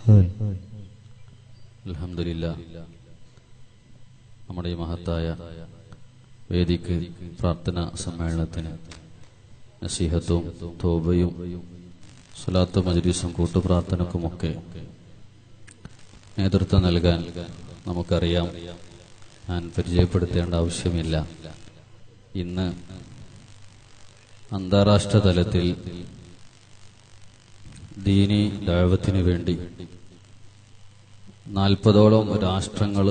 അൽഹംദുലില്ല നമ്മുടെ ഈ മഹത്തായ വേദിക്ക് പ്രാർത്ഥന സമ്മേളനത്തിന് നസീഹത്തും തോബയും സ്വലാത്ത് മജ്ലിസും കൂട്ടുപ്രാർത്ഥനക്കുമൊക്കെ നേതൃത്വം നൽകാൻ നമുക്കറിയാം ഞാൻ പരിചയപ്പെടുത്തേണ്ട ആവശ്യമില്ല ഇന്ന് അന്താരാഷ്ട്ര തലത്തിൽ ദീനി ദൈവത്തിനു വേണ്ടി നാൽപ്പതോളം രാഷ്ട്രങ്ങൾ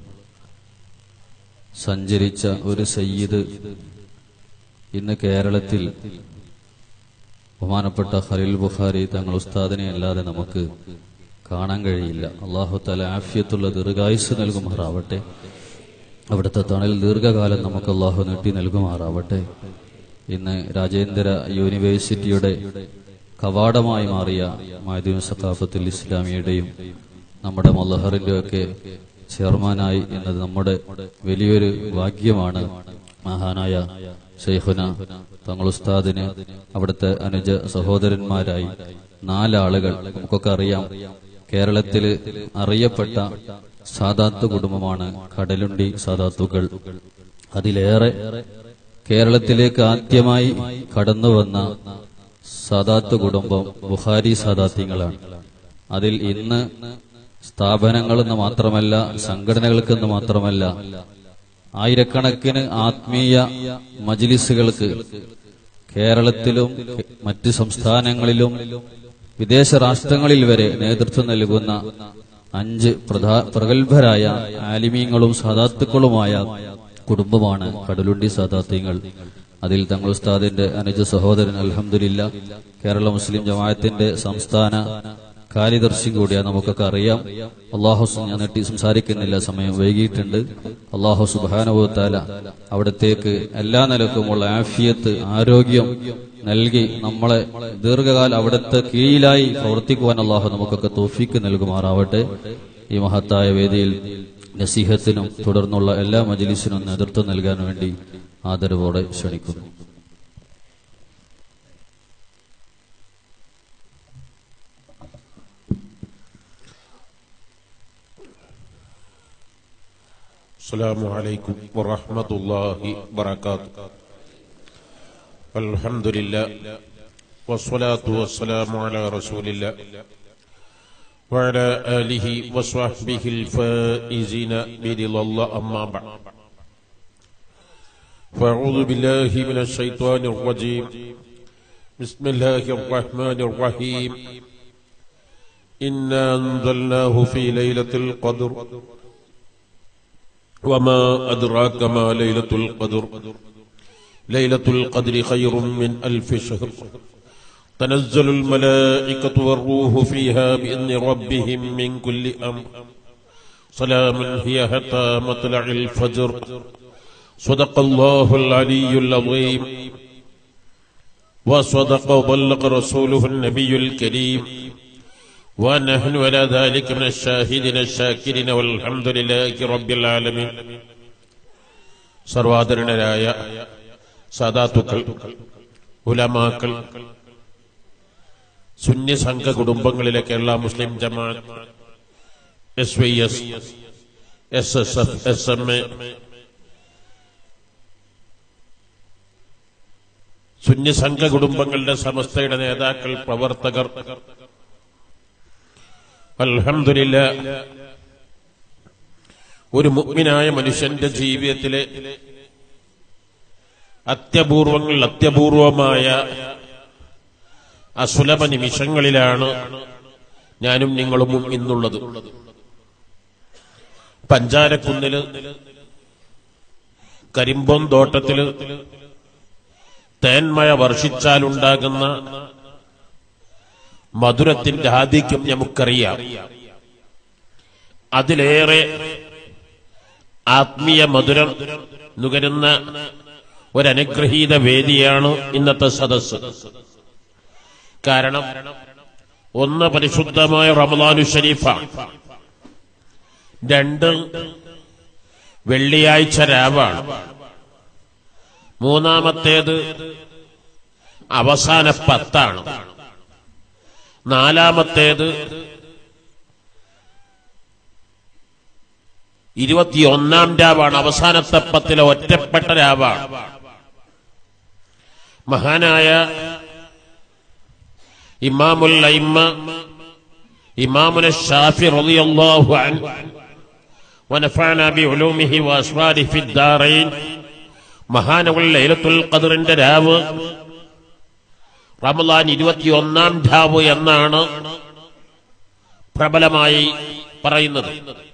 സഞ്ചരിച്ച ഒരു സയ്യിദ് ഇന്ന് കേരളത്തിൽ ബഹുമാനപ്പെട്ട ഖലീൽ ബുഖാരി തങ്ങൾ ഉസ്താദിനെ അല്ലാതെ നമുക്ക് കാണാൻ കഴിയില്ല അള്ളാഹു തല ആഫിയത്തുള്ള ദീർഘായുസ് നൽകുമാറാവട്ടെ അവിടുത്തെ തണൽ ദീർഘകാലം നമുക്ക് അള്ളാഹു നീട്ടി നൽകുമാറാവട്ടെ ഇന്ന് രാജേന്ദ്ര യൂണിവേഴ്സിറ്റിയുടെ കവാടമായി മാറിയ മാധ്യമ സഖാഫത്തുൽ ഇസ്ലാമിയുടെയും നമ്മുടെ മല്ലഹറിന്റെ ഒക്കെ ചെയർമാനായി എന്നത് നമ്മുടെ വലിയൊരു ഭാഗ്യമാണ് മഹാനായ ഷെയ്ഖുന തങ്ങൾ ഉസ്താദിന് അവിടുത്തെ അനുജ സഹോദരന്മാരായി നാലാളുകൾ നമുക്കൊക്കെ അറിയാം കേരളത്തില് അറിയപ്പെട്ട സാദാത്ത് കുടുംബമാണ് കടലുണ്ടി സാദാത്തുകൾ അതിലേറെ കേരളത്തിലേക്ക് ആദ്യമായി കടന്നു വന്ന സാദാത്ത് കുടുംബം ബുഹാരി സാദാത്യങ്ങളാണ് അതിൽ ഇന്ന് സ്ഥാപനങ്ങളെന്ന് മാത്രമല്ല സംഘടനകൾക്കെന്ന് മാത്രമല്ല ആയിരക്കണക്കിന് ആത്മീയ മജിലിസുകൾക്ക് കേരളത്തിലും മറ്റ് സംസ്ഥാനങ്ങളിലും വിദേശ രാഷ്ട്രങ്ങളിൽ വരെ നേതൃത്വം നൽകുന്ന അഞ്ച് പ്രധാ പ്രഗത്ഭരായ ആലിമീങ്ങളും സാദാത്തുക്കളുമായ കുടുംബമാണ് കടലുണ്ടി സാദാത്യങ്ങൾ അതിൽ തങ്ങൾ ഉസ്താദിന്റെ അനുജ സഹോദരൻ അലഹമില്ല കേരള മുസ്ലിം ജമാഅത്തിന്റെ സംസ്ഥാന കാര്യദർശി കൂടിയാ നമുക്കൊക്കെ അറിയാം അള്ളാഹു ഞാൻ നീട്ടി സംസാരിക്കുന്നില്ല സമയം വൈകിയിട്ടുണ്ട് അള്ളാഹു സുബാനുഭവത്താല അവിടത്തേക്ക് എല്ലാ നിലക്കുമുള്ള ആഫിയത്ത് ആരോഗ്യം നൽകി നമ്മളെ ദീർഘകാലം അവിടുത്തെ കീഴിലായി പ്രവർത്തിക്കുവാൻ അള്ളാഹു നമുക്കൊക്കെ തോഫിക്ക് നൽകുമാറാവട്ടെ ഈ മഹത്തായ വേദിയിൽ നസീഹത്തിനും തുടർന്നുള്ള എല്ലാ മജിലിസിനും നേതൃത്വം നൽകാൻ വേണ്ടി ആദരവോടെ ക്ഷണിക്കുന്നു السلام عليكم ورحمة الله وبركاته الحمد لله والصلاة والسلام على رسول الله وعلى آله وصحبه الفائزين برضا الله أما بعد فأعوذ بالله من الشيطان الرجيم بسم الله الرحمن الرحيم إنا أنزلناه في ليلة القدر وما أدراك ما ليلة القدر ليلة القدر خير من ألف شهر تنزل الملائكة والروح فيها بإذن ربهم من كل أمر سلام هي حتى مطلع الفجر صدق الله العلي العظيم وصدق وبلغ رسوله النبي الكريم ونحن على ذلك من الشاهدين الشاكرين والحمد لله رب العالمين സർവാദരണരായ സാദാത്തുക്കൾ ഉലമാക്കൾ സുന്നി സംഘ കുടുംബങ്ങളിലെ Kerala Muslim Jamaath S Y S S S F S M A സുന്നി സംഘ കുടുംബങ്ങളുടെ സമസ്തയുടെ നേതാക്കൾ പ്രവർത്തകർ അൽഹംദുലില്ല ഒരു മുഗ്മിനായ മനുഷ്യന്റെ ജീവിതത്തിലെ അത്യപൂർവങ്ങൾ അത്യപൂർവമായ അസുലഭ നിമിഷങ്ങളിലാണ് ഞാനും നിങ്ങളും ഇന്നുള്ളത് പഞ്ചാരക്കുന്നില് കരിമ്പം തോട്ടത്തില് തേന്മഴ വർഷിച്ചാലുണ്ടാകുന്ന മധുരത്തിന്റെ ആധിക്യം നമുക്കറിയാം അതിലേറെ ആത്മീയ മധുരം നുകരുന്ന ഒരനുഗ്രഹീത വേദിയാണ് ഇന്നത്തെ സദസ് കാരണം ഒന്ന് പരിശുദ്ധമായ റമദാനു ഷരീഫാണ് രണ്ട് വെള്ളിയാഴ്ച രാവാണ് മൂന്നാമത്തേത് അവസാന പത്താണ് നാലാമത്തേത് ഇരുപത്തിയൊന്നാം രാവാണ് അവസാനത്തെ പത്തിലെ ഒറ്റപ്പെട്ട രാവാണ് മഹാനായ ഇമാമുൽ അയിമ്മ ഇമാമുന ഷാഫി റളിയല്ലാഹു അൻഹു ونفعنا بعلومه واسراره في الدارين മഹാനവുൽ ലൈലത്തുൽ ഖദറിന്റെ രാവ് റമദാൻ ഇരുപത്തിയൊന്നാം രാവ് എന്നാണ് പ്രബലമായി പറയുന്നത്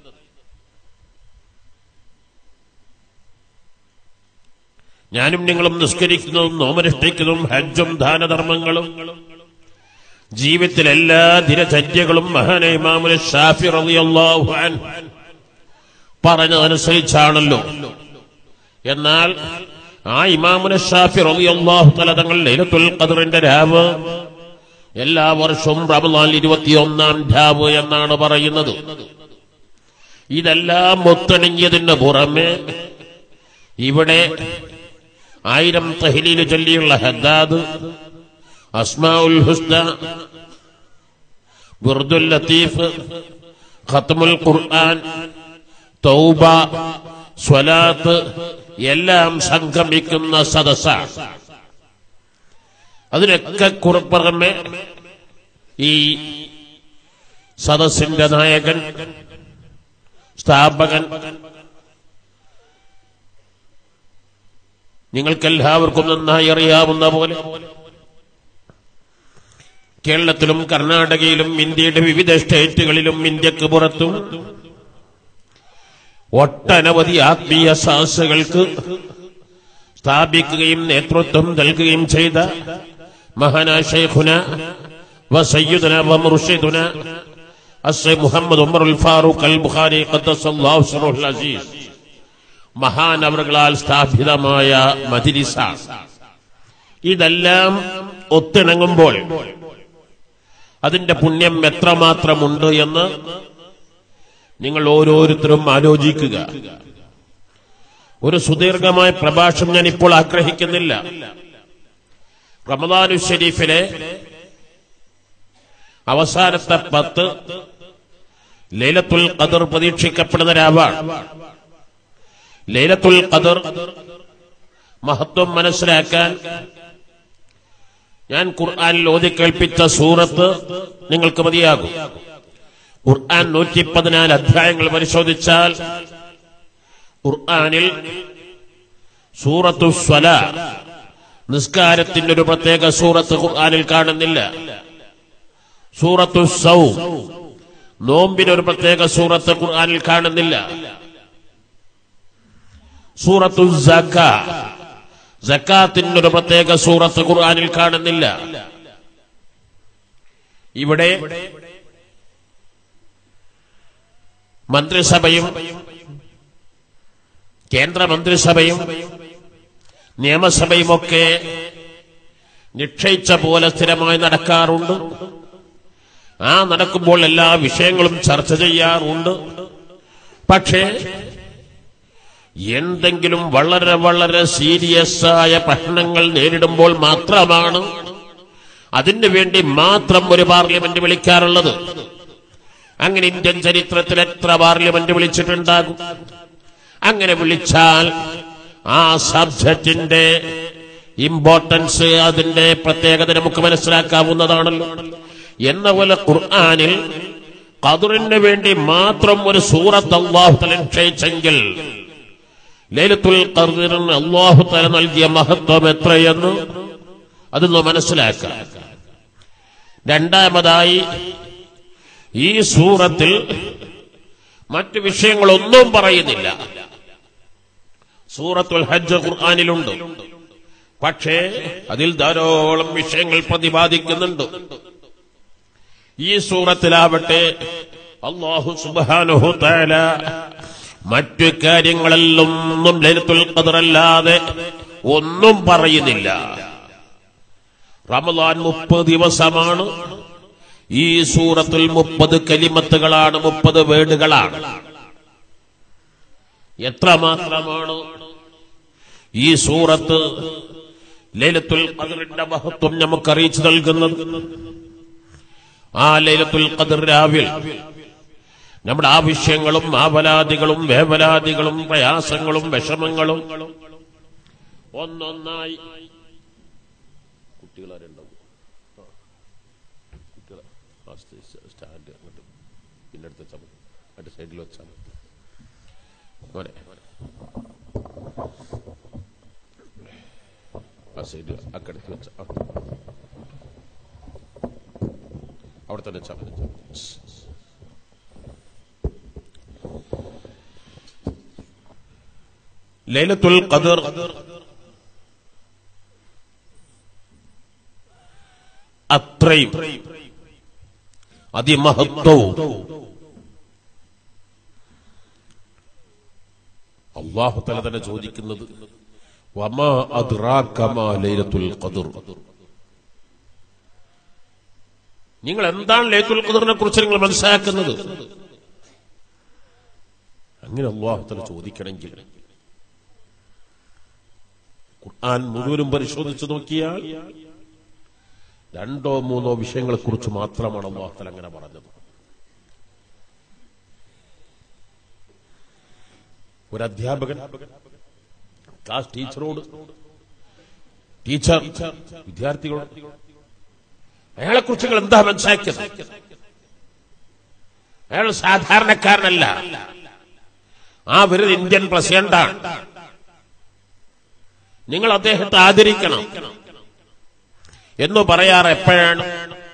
ഞാനും നിങ്ങളും നിസ്കരിക്കുന്നതും നോമനുഷ്ഠിക്കുന്നതും ഹജ്ജും ദാനധർമ്മങ്ങളും ജീവിതത്തിൽ എല്ലാ ദിനചര്യകളും മഹാന ഇമാമുൽ ഷാഫി റളിയല്ലാഹു അൻഹു പറഞ്ഞതനുസരിച്ചാണല്ലോ എന്നാൽ ആ ഇമാമുന ഷാഫി റളിയല്ലാഹു തആല തങ്ങൾ ലൈലത്തുൽ ഖദറിന്റെ രാവ് എല്ലാ വർഷവും റമദാൻ ഇരുപത്തിയൊന്നാം രാവ് എന്നാണ് പറയുന്നത് ഇതെല്ലാം ഒത്തണിഞ്ഞതിന് പുറമെ ഇവിടെ ആയിരം തഹ്ലീൽ ചൊല്ലിയുള്ള ഹദ്ദാദ് അസ്മാഉൽ ഹുസ്ന ബുർദുൽ ലത്തീഫ് ഖത്മുൽ ഖുർആൻ തൗബ സ്വലാത്ത് എല്ലാം സംഗമിക്കുന്ന സദസ്സ അതിനൊക്കെ കുറിപ്പുറമെ ഈ സദസ്സിന്റെ നായകൻ സ്ഥാപകൻ നിങ്ങൾക്കെല്ലാവർക്കും നന്നായി അറിയാവുന്ന പോലെ കേരളത്തിലും കർണാടകയിലും ഇന്ത്യയുടെ വിവിധ സ്റ്റേറ്റുകളിലും ഇന്ത്യക്ക് പുറത്തും ഒട്ടനവധി ആത്മീയ സാഹസകൾക്ക് സ്ഥാപിക്കുകയും നേതൃത്വം നൽകുകയും ചെയ്ത മഹാനാ ഷെയ്ഖുന വസയ്യുദന വമുർഷിദുന അസ് മുഹമ്മദ് ഉമറുൽ ഫാറൂഖ് അൽ ബുഖാരി ഖദ്ദസല്ലാഹു സിറഹുൽ അസീസ് മഹാനവറുകളാൽ സ്ഥാപിതമായ മജിലിസ ഇതെല്ലാം ഒത്തിണങ്ങുമ്പോൾ അതിന്റെ പുണ്യം എത്രമാത്രമുണ്ട് എന്ന് നിങ്ങൾ ഓരോരുത്തരും ആലോചിക്കുക ഒരു സുദീർഘമായ പ്രഭാഷണം ഞാൻ ഇപ്പോൾ ആഗ്രഹിക്കുന്നില്ല റമദാനു ഷരീഫിലെ അവസാനത്തെ പത്ത് ലൈലത്തുൽ ഖദർ പ്രതീക്ഷിക്കപ്പെടുന്ന രാവാണ് ലൈലത്തുൽ ഖദർ മഹത്വം മനസ്സിലാക്കാൻ ഞാൻ ഖുർആനിൽ ഓതി കേൾപ്പിച്ച സൂറത്ത് നിങ്ങൾക്ക് മതിയാകും ഖുർആൻ നൂറ്റി പതിനാല് അധ്യായങ്ങൾ പരിശോധിച്ചാൽ ഖുർആനിൽ സൂറത്തു സ്വല നിസ്കാരത്തിന്റെ ഒരു പ്രത്യേക സൂറത്ത് ഖുർആനിൽ കാണുന്നില്ല സൂറത്തു സൗ നോമ്പിന് ഒരു പ്രത്യേക സൂറത്ത് ഖുർആനിൽ കാണുന്നില്ല സൂറത്തു സക്ക സക്കാത്തിന്റെ ഒരു പ്രത്യേക സൂറത്ത് ഖുർആനിൽ കാണുന്നില്ല ഇവിടെ മന്ത്രിസഭയും കേന്ദ്രമന്ത്രിസഭയും നിയമസഭയുമൊക്കെ നിശ്ചയിച്ച പോലെ സ്ഥിരമായി നടക്കാറുണ്ട് ആ നടക്കുമ്പോൾ എല്ലാ വിഷയങ്ങളും ചർച്ച ചെയ്യാറുണ്ട് പക്ഷേ എന്തെങ്കിലും വളരെ വളരെ സീരിയസ് ആയ പ്രശ്നങ്ങൾ നേരിടുമ്പോൾ മാത്രമാണ് അതിനു വേണ്ടി മാത്രം ഒരു പാർലമെന്റ് വിളിക്കാറുള്ളത് അങ്ങനെ ഇന്ത്യൻ ചരിത്രത്തിൽ എത്ര പാർലമെന്റ് വിളിച്ചിട്ടുണ്ടാകും അങ്ങനെ വിളിച്ചാൽ ആ സബ്ജക്റ്റിന്റെ ഇമ്പോർട്ടൻസ് അതിന്റെ പ്രത്യേകത നമുക്ക് മനസ്സിലാക്കാവുന്നതാണല്ലോ എന്ന പോലെ ഖുർആാനിൽ ഖദറിന് വേണ്ടി മാത്രം ഒരു സൂറത്ത് അള്ളാഹു തല നിശ്ചയിച്ചെങ്കിൽ ലൈലത്തുൽ ഖദറിന് അള്ളാഹു തല നൽകിയ മഹത്വം എത്രയെന്ന് അതൊന്ന് മനസ്സിലാക്കാം രണ്ടാമതായി ഈ സൂറത്തിൽ മറ്റു വിഷയങ്ങളൊന്നും പറയുന്നില്ല സൂറത്തുൽ ഹജ്ജ് ഖുർആാനിലുണ്ട് പക്ഷേ അതിൽ ധാരാളം വിഷയങ്ങൾ പ്രതിപാദിക്കുന്നുണ്ട് ഈ സൂറത്തിലാവട്ടെ അള്ളാഹു സുബാനുഹു താല മറ്റു കാര്യങ്ങളെല്ലൊന്നും ലലിത്തുൽ ഖദറല്ലാതെ ഒന്നും പറയുന്നില്ല റമദാൻ മുപ്പത് ദിവസമാണ് ഈ സൂറത്തിൽ മുപ്പത് കലിമത്തുകളാണ് മുപ്പത് വേടുകളാണ് എത്രമാത്രമാണ് ഈ സൂറത്ത് ലൈലത്തുൽ ഖദറിന്റെ മഹത്വം നമുക്ക് അറിയിച്ചു നൽകുന്നത് ആ ലൈലത്തുൽ ഖദർ രാവിൽ നമ്മുടെ ആവശ്യങ്ങളും ആവലാദികളും വേവലാദികളും പ്രയാസങ്ങളും വിഷമങ്ങളും ഒന്നൊന്നായി കുട്ടികളാരുണ്ടാവും കുട്ടികളെ ആ സ്റ്റേ- സ്റ്റാൻഡ് അങ്ങോട്ട് പിന്നെ അടുത്ത് വെച്ചാൽ മതി അങ്ങോട്ട് സൈഡിൽ വെച്ചാൽ മതി മോനെ ആ സൈഡ് അക്കടുത്ത് വെച്ച ആ. അവിടെ തന്നെ വെച്ചാൽ മതി ലൈലത്തുൽ ഖദർ അത്രയും അതിമഹത്വവും അള്ളാഹു തല തന്നെ ചോദിക്കുന്നത് വമാ അദ്റാക മാ ലൈലത്തുൽ ഖദർ നിങ്ങൾ എന്താണ് ലൈലത്തുൽ ഖദറിനെ കുറിച്ച് നിങ്ങൾ മനസ്സിലാക്കുന്നത് അങ്ങനെ അള്ളാഹു തല ചോദിക്കണമെങ്കിൽ ഖുർആൻ മുഴുവനും പരിശോധിച്ചു നോക്കിയാൽ രണ്ടോ മൂന്നോ വിഷയങ്ങളെ കുറിച്ച് മാത്രമാണ് അള്ളാഹു തല അങ്ങനെ പറഞ്ഞത് ഒരു അധ്യാപകൻ ക്ലാസ് ടീച്ചറോട് ടീച്ചർ വിദ്യാർത്ഥികളോട് അയാളെ കുറിച്ച് നിങ്ങൾ എന്താ മനസ്സിലാക്കിയത് അയാൾ സാധാരണക്കാരനല്ല ആ വരുന്നത് ഇന്ത്യൻ പ്രസിഡന്റാണ് നിങ്ങൾ അദ്ദേഹത്തെ ആദരിക്കണം എന്ന് പറയാറ് എപ്പോഴാണ്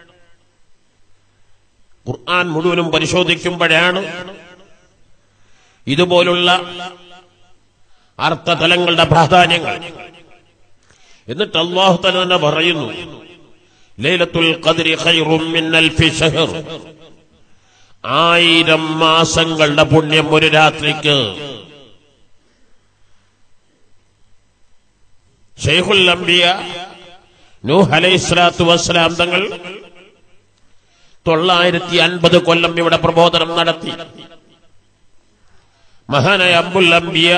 ഖുർആൻ മുഴുവനും പരിശോധിക്കുമ്പോഴാണ് ഇതുപോലുള്ള അർത്ഥതലങ്ങളുടെ പ്രാധാന്യങ്ങൾ എന്നിട്ട് അള്ളാഹു തല തന്നെ പറയുന്നു ലൈലത്തുൽ ഖദ്രി ഖൈറും മിൻ അൽഫി ഷഹർ ആയിരം മാസങ്ങളുടെ പുണ്യം ഒരു രാത്രിക്ക് ഷെയ്ഖുൽ അംബിയ നൂഹ് അലൈഹിസ്സലാത്തു വസ്സലാം തങ്ങൾ തൊള്ളായിരത്തി അൻപത് കൊല്ലം ഇവിടെ പ്രബോധനം നടത്തി മഹാനായ അബ്ദുൽ അംബിയ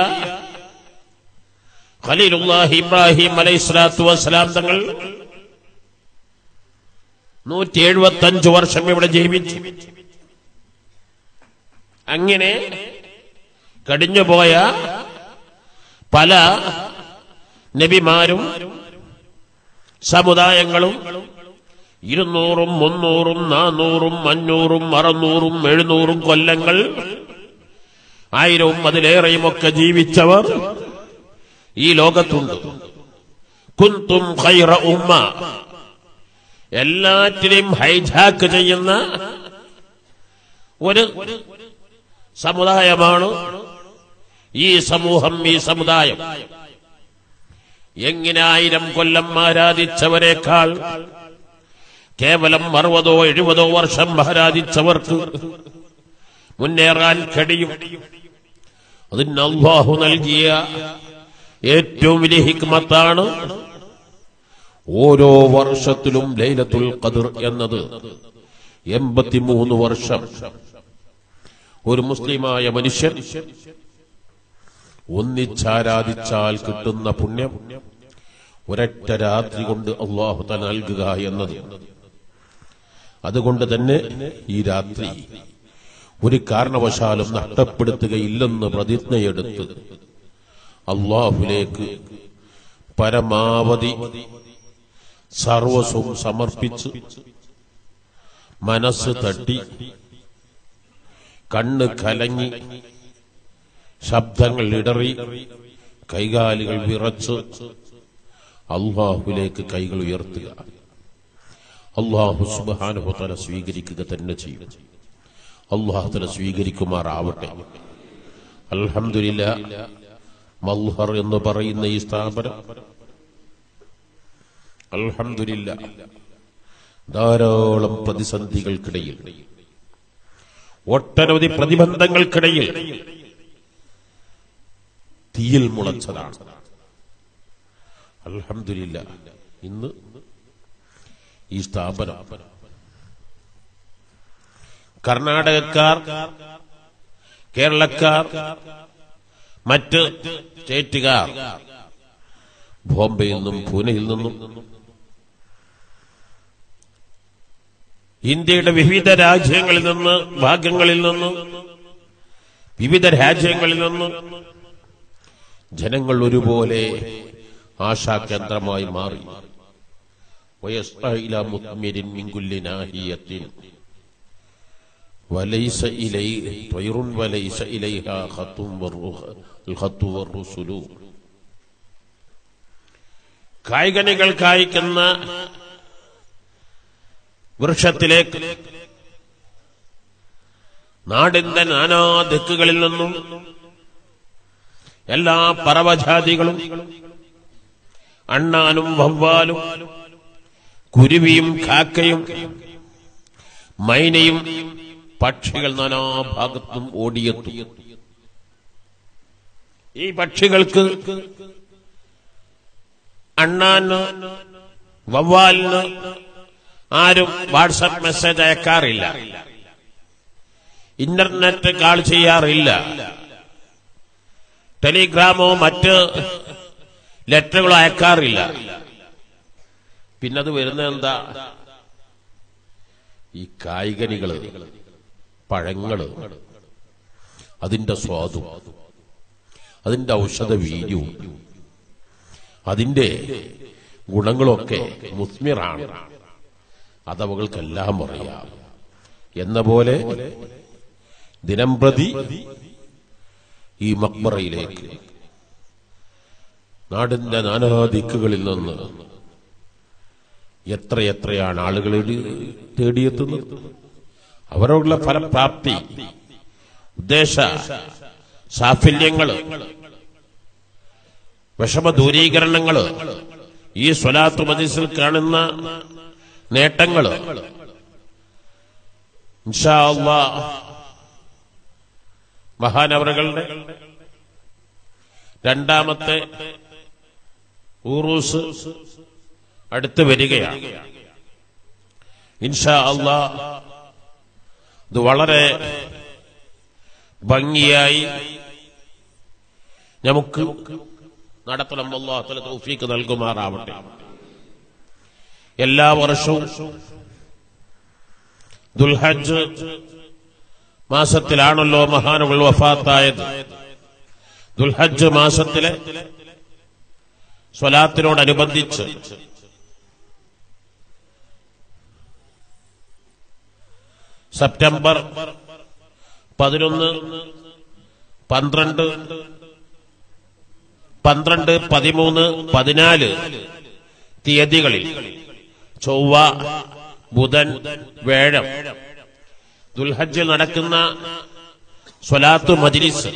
ഖലീലുല്ലാഹി ഇബ്രാഹിം അലൈഹിസ്സലാത്തു വസ്സലാം തങ്ങൾ നൂറ്റി എഴുപത്തി അഞ്ചു വർഷം ഇവിടെ ജീവിച്ചു അങ്ങനെ കടിഞ്ഞുപോയ പല നബിമാരും സമുദായങ്ങളും ഇരുന്നൂറും മുന്നൂറും നാനൂറും അഞ്ഞൂറും അറുന്നൂറും എഴുന്നൂറും കൊല്ലങ്ങൾ ആയിരവും അതിലേറെയും ഒക്കെ ജീവിച്ചവർ ഈ ലോകത്തുണ്ട് കുന്തും ഖൈറ ഉമ്മ എല്ലാറ്റിനെയും ഹൈജാക്ക് ചെയ്യുന്ന ഒരു സമുദായമാണ് ഈ സമൂഹം ഈ സമുദായം എങ്ങനെ ആയിരം കൊല്ലം ആരാധിച്ചവരെക്കാൾ കേവലം അറുപതോ എഴുപതോ വർഷം ആരാധിച്ചവർക്ക് മുന്നേറാൻ കഴിയും അതിന് അള്ളാഹു നൽകിയ ഏറ്റവും വലിയ ഹിക്മത്താണ് ഓരോ വർഷത്തിലും ലൈലത്തുൽ ഖദർ എന്നത് എൺപത്തിമൂന്ന് വർഷം ഒരു മുസ്ലിമായ മനുഷ്യൻ ഒന്നിച്ചാരാധിച്ചാൽ കിട്ടുന്ന പുണ്യം ഒരൊറ്റ രാത്രി കൊണ്ട് അള്ളാഹു തല നൽകുക എന്നത് അതുകൊണ്ട് തന്നെ ഈ രാത്രി ഒരു കാരണവശാലും നഷ്ടപ്പെടുത്തുകയില്ലെന്ന് പ്രതിജ്ഞയെടുത്ത് അള്ളാഹുലേക്ക് പരമാവധി സർവസ്വം സമർപ്പിച്ച് മനസ്സ് തട്ടി കണ്ണ് കലങ്ങി ശബ്ദങ്ങൾ ഇടറി കൈകാലുകൾ വിറച്ച് അള്ളാഹുലേക്ക് കൈകൾ ഉയർത്തുക അള്ളാഹു സുബാനുഹത്തല സ്വീകരിക്കുക തന്നെ ചെയ്യും അള്ളാഹുത്തല സ്വീകരിക്കുമാറാവട്ടെ അൽഹമില്ല മൽഹർ എന്ന് പറയുന്ന ഈ സ്ഥാപനം അൽഹമില്ല ധാരാളം പ്രതിസന്ധികൾക്കിടയിൽ ഒട്ടനവധി പ്രതിബന്ധങ്ങൾക്കിടയിൽ തീയിൽ മുളച്ചതാണ് അൽഹമില്ല ഇന്ന് ഈ സ്ഥാപനം കർണാടകക്കാർ കേരളക്കാർ മറ്റ് സ്റ്റേറ്റുകാർ ബോംബെയിൽ നിന്നും പൂനെയിൽ നിന്നും ഇന്ത്യയുടെ വിവിധ രാജ്യങ്ങളിൽ നിന്ന് ഭാഗങ്ങളിൽ നിന്ന് വിവിധ രാജ്യങ്ങളിൽ നിന്ന് ജനങ്ങൾ ഒരുപോലെ ആശാകേന്ദ്രമായി മാറി ويسعى إلى مثمر من كل ناحية وليس إليه طير وليس إليها خط والرخ- الخط والرسل കായ്കനികൾ കായ്ക്കുന്ന വൃക്ഷത്തിലേക്ക് നാടിന്റെ നാനാ ദിക്കുകളിൽ നിന്നും എല്ലാ പറവജാതികളും അണ്ണാനും വവ്വാലും കുരുവിയും കാക്കയും മൈനയും പക്ഷികൾ നാനാഭാഗത്തും ഓടിയെത്തും ഈ പക്ഷികൾക്ക് അണ്ണാന് വവ്വാലിന് ആരും വാട്സപ്പ് മെസ്സേജ് അയക്കാറില്ല ഇന്റർനെറ്റ് കാൾ ചെയ്യാറില്ല ടെലിഗ്രാമോ മറ്റ് ലെറ്ററുകളോ അയക്കാറില്ല പിന്നത് വരുന്നത് എന്താ ഈ കായികനികള് പഴങ്ങള് അതിന്റെ സ്വാദും അതിന്റെ ഔഷധ വീര്യവും അതിന്റെ ഗുണങ്ങളൊക്കെ മുസ്മിറാണ് അതവകൾക്കെല്ലാം അറിയാം എന്ന പോലെ ദിനം പ്രതി ഈ മക്ബറയിലേക്ക് നാടിന്റെ നാനാ ദിക്കുകളിൽ നിന്ന് എത്രയെത്രയാണ് ആളുകൾ തേടിയെത്തുന്നത് അവരോടുള്ള ഫലപ്രാപ്തി ഉദ്ദേശ സാഫല്യങ്ങള് വിഷമ ദൂരീകരണങ്ങള് ഈ സ്വലാത്തു മജിസിൽ കാണുന്ന നേട്ടങ്ങള് ഇൻഷാ അള്ളാ മഹാനവറുകളുടെ രണ്ടാമത്തെ ഊറൂസ് അടുത്ത് വരികയാണ് ഇൻഷാ അള്ളാ ഇത് വളരെ ഭംഗിയായി നമുക്ക് നടത്തണം അള്ളാഹുല തൗഫീക്ക് നൽകുമാറാവട്ടെ എല്ലാ വർഷവും ദുൽഹജ് മാസത്തിലാണല്ലോ മഹാനുകൾ വഫാത്തായത് ദുൽഹജ് മാസത്തിലെ സ്വലാത്തിനോടനുബന്ധിച്ച് സെപ്റ്റംബർ പതിനൊന്ന് പന്ത്രണ്ട് പന്ത്രണ്ട് പതിമൂന്ന് പതിനാല് തീയതികളിൽ ചൊവ്വ ബുധൻ വേഴം ദുൽഹജ്ജിൽ നടക്കുന്ന സ്വലാത്തു മജ്ലിസ്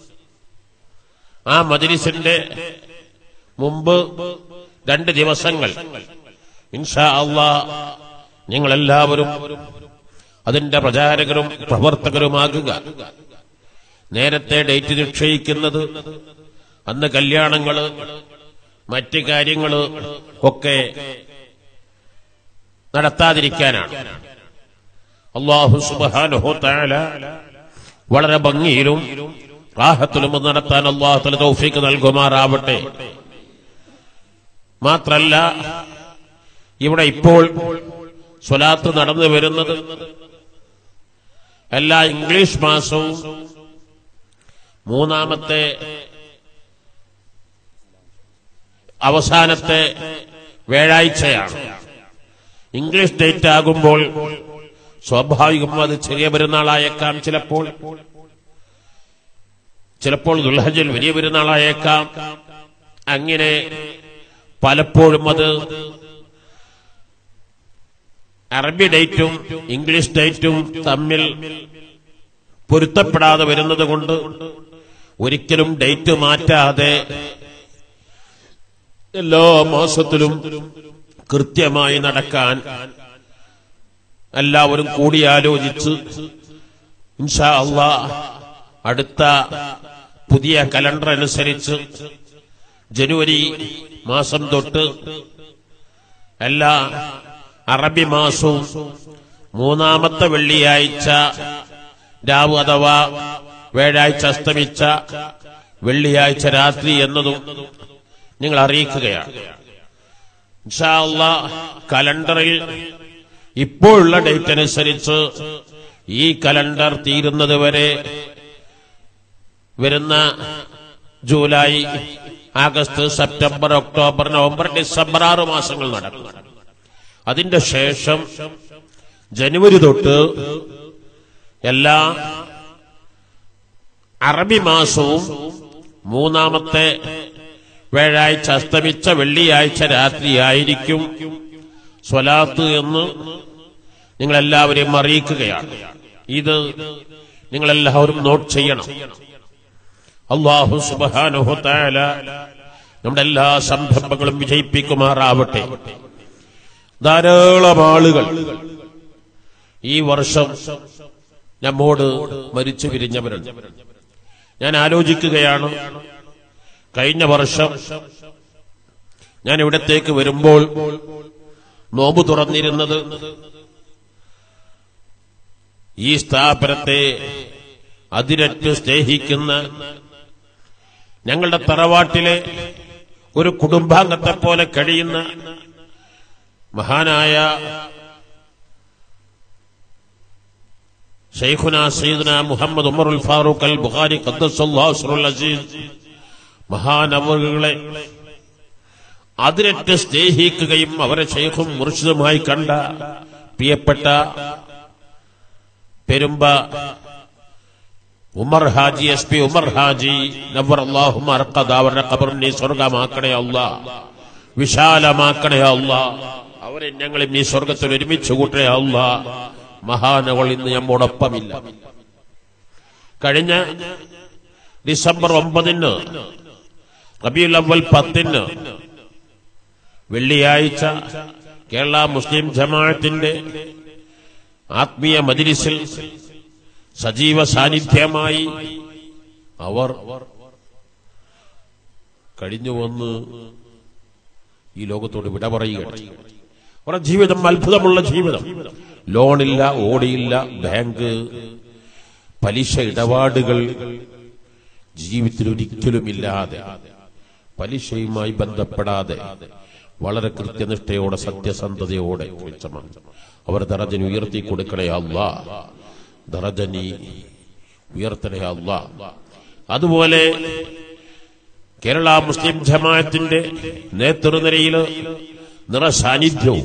ആ മജ്ലിസിന്റെ മുമ്പ് രണ്ട് ദിവസങ്ങൾ ഇൻഷാ അള്ളാ നിങ്ങളെല്ലാവരും അതിന്റെ പ്രചാരകരും പ്രവർത്തകരുമാകുക നേരത്തെ ഡേറ്റ് നിശ്ചയിക്കുന്നത് അന്ന് കല്യാണങ്ങള് മറ്റ് കാര്യങ്ങള് ഒക്കെ നടത്താതിരിക്കാനാണ് അള്ളാഹു സുബാനുഹോ താല വളരെ ഭംഗിയിലും റാഹത്തിലും അത് നടത്താൻ അള്ളാഹുത്തല തൗഫീക്ക് നൽകുമാറാവട്ടെ മാത്രല്ല ഇവിടെ ഇപ്പോൾ സ്വലാത്ത് നടന്നു വരുന്നത് എല്ലാ ഇംഗ്ലീഷ് മാസവും മൂന്നാമത്തെ അവസാനത്തെ വ്യാഴാഴ്ചയാണ് ഇംഗ്ലീഷ് ഡേറ്റ് ആകുമ്പോൾ സ്വാഭാവികം അത് ചെറിയ പെരുന്നാളായേക്കാം ചിലപ്പോൾ ചിലപ്പോൾ ദുൽഹജിൽ വലിയ പെരുന്നാളായേക്കാം അങ്ങനെ പലപ്പോഴും അത് അറബി ഡേറ്റും ഇംഗ്ലീഷ് ഡേറ്റും തമ്മിൽ പൊരുത്തപ്പെടാതെ വരുന്നത് കൊണ്ട് ഒരിക്കലും ഡേറ്റ് മാറ്റാതെ എല്ലാ മാസത്തിലും കൃത്യമായി നടക്കാൻ എല്ലാവരും കൂടിയാലോചിച്ച് ഇൻഷാ അള്ളാ അടുത്ത പുതിയ കലണ്ടർ അനുസരിച്ച് ജനുവരി മാസം തൊട്ട് എല്ലാ അറബി മാസവും മൂന്നാമത്തെ വെള്ളിയാഴ്ച രാവ് അഥവാ വ്യാഴാഴ്ച അസ്തമിച്ച വെള്ളിയാഴ്ച രാത്രി എന്നതും നിങ്ങൾ അറിയിക്കുകയാണ് ഇൻഷാ അള്ളാ കലണ്ടറിൽ ഇപ്പോഴുള്ള ഡേറ്റ് അനുസരിച്ച് ഈ കലണ്ടർ തീരുന്നത് വരെ വരുന്ന July August September October November December ആറ് മാസങ്ങൾ നടക്കും അതിന്റെ ശേഷം ജനുവരി തൊട്ട് എല്ലാ അറബി മാസവും മൂന്നാമത്തെ വ്യാഴാഴ്ച അസ്തമിച്ച വെള്ളിയാഴ്ച രാത്രിയായിരിക്കും സ്വലാത്ത് എന്ന് നിങ്ങളെല്ലാവരെയും അറിയിക്കുകയാണ് ഇത് നിങ്ങളെല്ലാവരും നോട്ട് ചെയ്യണം അള്ളാഹു സുബാനുഹു താല നമ്മുടെ എല്ലാ സംരംഭങ്ങളും വിജയിപ്പിക്കുമാറാവട്ടെ ധാരാളം ആളുകൾ ഈ വർഷം നമ്മോട് മരിച്ചു പിരിഞ്ഞവരുണ്ട് ഞാൻ ആലോചിക്കുകയാണ് കഴിഞ്ഞ വർഷം ഞാൻ ഇവിടത്തേക്ക് വരുമ്പോൾ നോമ്പ് തുറന്നിരുന്നത് ഈ സ്ഥാപനത്തെ അതിരറ്റ് സ്നേഹിക്കുന്ന ഞങ്ങളുടെ തറവാട്ടിലെ ഒരു കുടുംബാംഗത്തെ പോലെ കഴിയുന്ന മഹാനായ ഷെയ്ഖുന സയ്യിദുന മുഹമ്മദ് ഉമറുൽ ഫാറൂഖ് അൽ ബുഖാരി ഖദ്ദസുൽ അസീസ് മഹാനവറുകളെ അതിരറ്റ് സ്നേഹിക്കുകയും അവരെ ഷെയ്ഖും മുർഷിദുമായി കണ്ട പ്രിയപ്പെട്ട പെരുമ്പ ഉമർ ഹാജി എസ് പി ഉമർ ഹാജി നവർ അള്ളാഹു അർക്കത് അവരുടെ കബറിനെ സ്വർഗമാക്കണേ അല്ല വിശാലമാക്കണേ അല്ല അവരെ ഞങ്ങൾ ഈ സ്വർഗത്തിൽ ഒരുമിച്ച് കൂട്ടണേ അല്ല മഹാനവൾ ഇന്ന് നമ്മോടൊപ്പമില്ല കഴിഞ്ഞ ഡിസംബർ ഒമ്പതിന് റബിയുൽ അവൽ പത്തിന് വെള്ളിയാഴ്ച കേരള മുസ്ലിം ജമാഅത്തിന്റെ ആത്മീയ മജിലിസിൽ സജീവ സാന്നിധ്യമായി അവർ കഴിഞ്ഞു വന്ന് ഈ ലോകത്തോട് വിട പറയുകയാണ് അവരുടെ ജീവിതം അത്ഭുതമുള്ള ജീവിതം ലോണില്ല ഓടിയില്ല ബാങ്ക് പലിശ ഇടപാടുകൾ ജീവിതത്തിൽ ഒരിക്കലുമില്ലാതെ പലിശയുമായി ബന്ധപ്പെടാതെ വളരെ കൃത്യനിഷ്ഠയോടെ സത്യസന്ധതയോടെ വെച്ചമാണ് അവർ ദറജനി ഉയർത്തി കൊടുക്കണേ അല്ല ദറജനി ഉയർത്തണേ അല്ല അതുപോലെ കേരള മുസ്ലിം ജമാഅത്തിന്റെ നേതൃനിരയിൽ നിറസാന്നിധ്യവും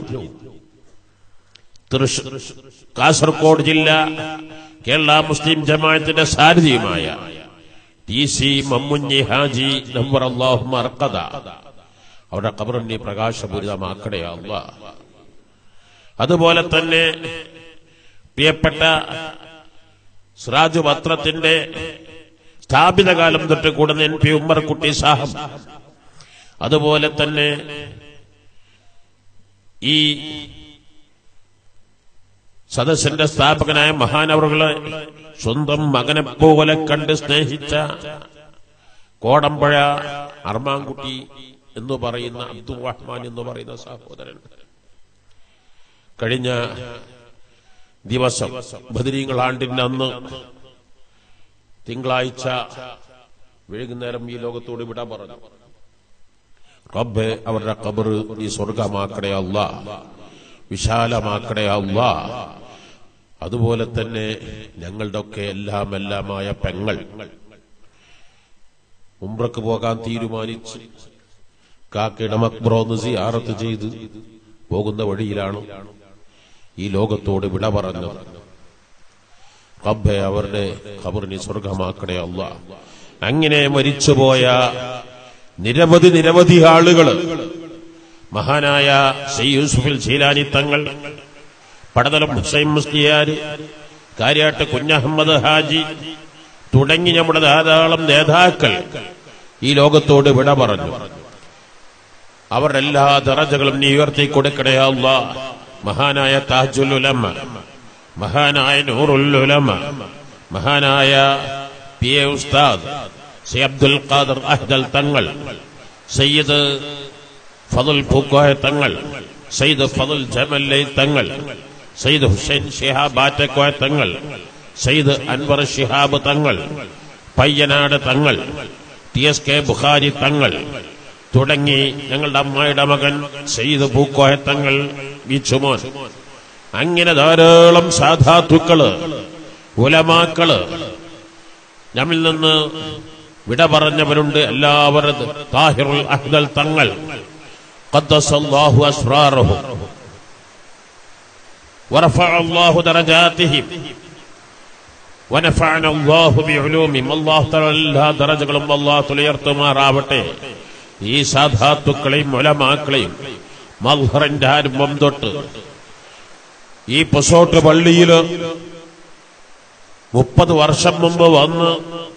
തൃശൂർ കാസർഗോഡ് ജില്ല കേരള മുസ്ലിം ജമാഅത്തിന്റെ സാരഥിയുമായ ടി സി മമ്മുഞ്ഞി ഹാജി നമ്പർ അള്ളാഹു അർക്കത അവരുടെ കബറിനെ പ്രകാശപൂരിതമാക്കണേ അല്ല അതുപോലെ തന്നെ പ്രിയപ്പെട്ട സിറാജ് പത്രത്തിന്റെ സ്ഥാപിത കാലം തൊട്ട് കൂടുന്ന എൻ പി ഉമ്മർകുട്ടി സാഹബ് അതുപോലെ തന്നെ ഈ സദസ്സിന്റെ സ്ഥാപകനായ മഹാനവറുകളെ സ്വന്തം മകനെ പോലെ കണ്ട് സ്നേഹിച്ച കോടമ്പഴ അർമാൻകുട്ടി എന്ന് പറയുന്ന അബ്ദുൾ റഹ്മാൻ എന്ന് പറയുന്ന സഹോദരൻ കഴിഞ്ഞ ദിവസം ബദരീങ്ങൾ ആണ്ടിന്റെ അന്ന് തിങ്കളാഴ്ച വൈകുന്നേരം ഈ ലോകത്തോട് വിട പറഞ്ഞു റബ്ബെ അവരുടെ കബറ് നീ സ്വർഗമാക്കണേ അല്ല വിശാലമാക്കണേ അല്ല അതുപോലെ തന്നെ ഞങ്ങളുടെ ഒക്കെ എല്ലാം എല്ലാമായ പെങ്ങൾ ഉംറക്ക് പോകാൻ തീരുമാനിച്ച് കാക്കയുടെ മക്ബ്രോന്ന് സിയാറത്ത് ചെയ്ത് പോകുന്ന വഴിയിലാണ് ഈ ലോകത്തോട് വിട പറഞ്ഞു റബ്ബെ അവരുടെ ഖബറിനെ സ്വർഗമാക്കണേ അല്ല അങ്ങനെ മരിച്ചുപോയ നിരവധി നിരവധി ആളുകൾ മഹാനായ സി യൂസുഫിൽ ശീലാനി തങ്ങൾ പടതലം ഹുസൈൻ മുസ്ലിയാർ കാര്യാട്ട് കുഞ്ഞഹമ്മദ് ഹാജി തുടങ്ങി നമ്മുടെ ധാരാളം നേതാക്കൾ ഈ ലോകത്തോട് വിട പറഞ്ഞു അവരുടെ എല്ലാ ദറജകളും നീ ഉയർത്തി കൊടുക്കണേ അല്ല മഹാനായ താജുൽ ഉലമ മഹാനായ നൂറുൽ ഉലമ മഹാനായ പി എ ഉസ്താദ് സി അബ്ദുൽ ഖാദർ അഹ്ദൽ തങ്ങൾ സയ്യിദ് ഫضൽ പൂക്കോയ തങ്ങൾ സയ്യിദ് ഫضൽ ജമല്ലൈ തങ്ങൾ സയ്യിദ് ഹുസൈൻ ഷിഹാബ് ആറ്റക്കോയ തങ്ങൾ സയ്യിദ് അൻവർ ഷിഹാബ് തങ്ങൾ പയ്യനാട് തങ്ങൾ ടി എസ് കെ ബുഖാരി തങ്ങൾ തുടങ്ങി ഞങ്ങളുടെ അമ്മായിയുടെ മകൻ സയ്യിദ് പൂക്കോയ തങ്ങൾ ബീച്ചുമോൻ അങ്ങനെ ധാരാളം സാധാത്തുക്കള് ഉലമാക്കള് നമ്മിൽ നിന്ന് വിട പറഞ്ഞവരുണ്ട് എല്ലാവരും താഹിറുൽ അഹ്ദൽ തങ്ങൾ ഖദ്ദസല്ലാഹു അസ്റാറഹും ورفع الله درجاتهم ونفعنا الله بعلومهم الله تعالى എല്ലാ ദറജകളും അല്ലാഹു തുലയർത്തുമാറാവട്ടെ ഈ സാധാത്തുക്കളെയും മുലമാക്കളെയും മൽഹറിന്റെ ആരംഭം തൊട്ട് ഈ പൊസോട്ട് പള്ളിയില് മുപ്പത് വർഷം മുമ്പ് വന്ന്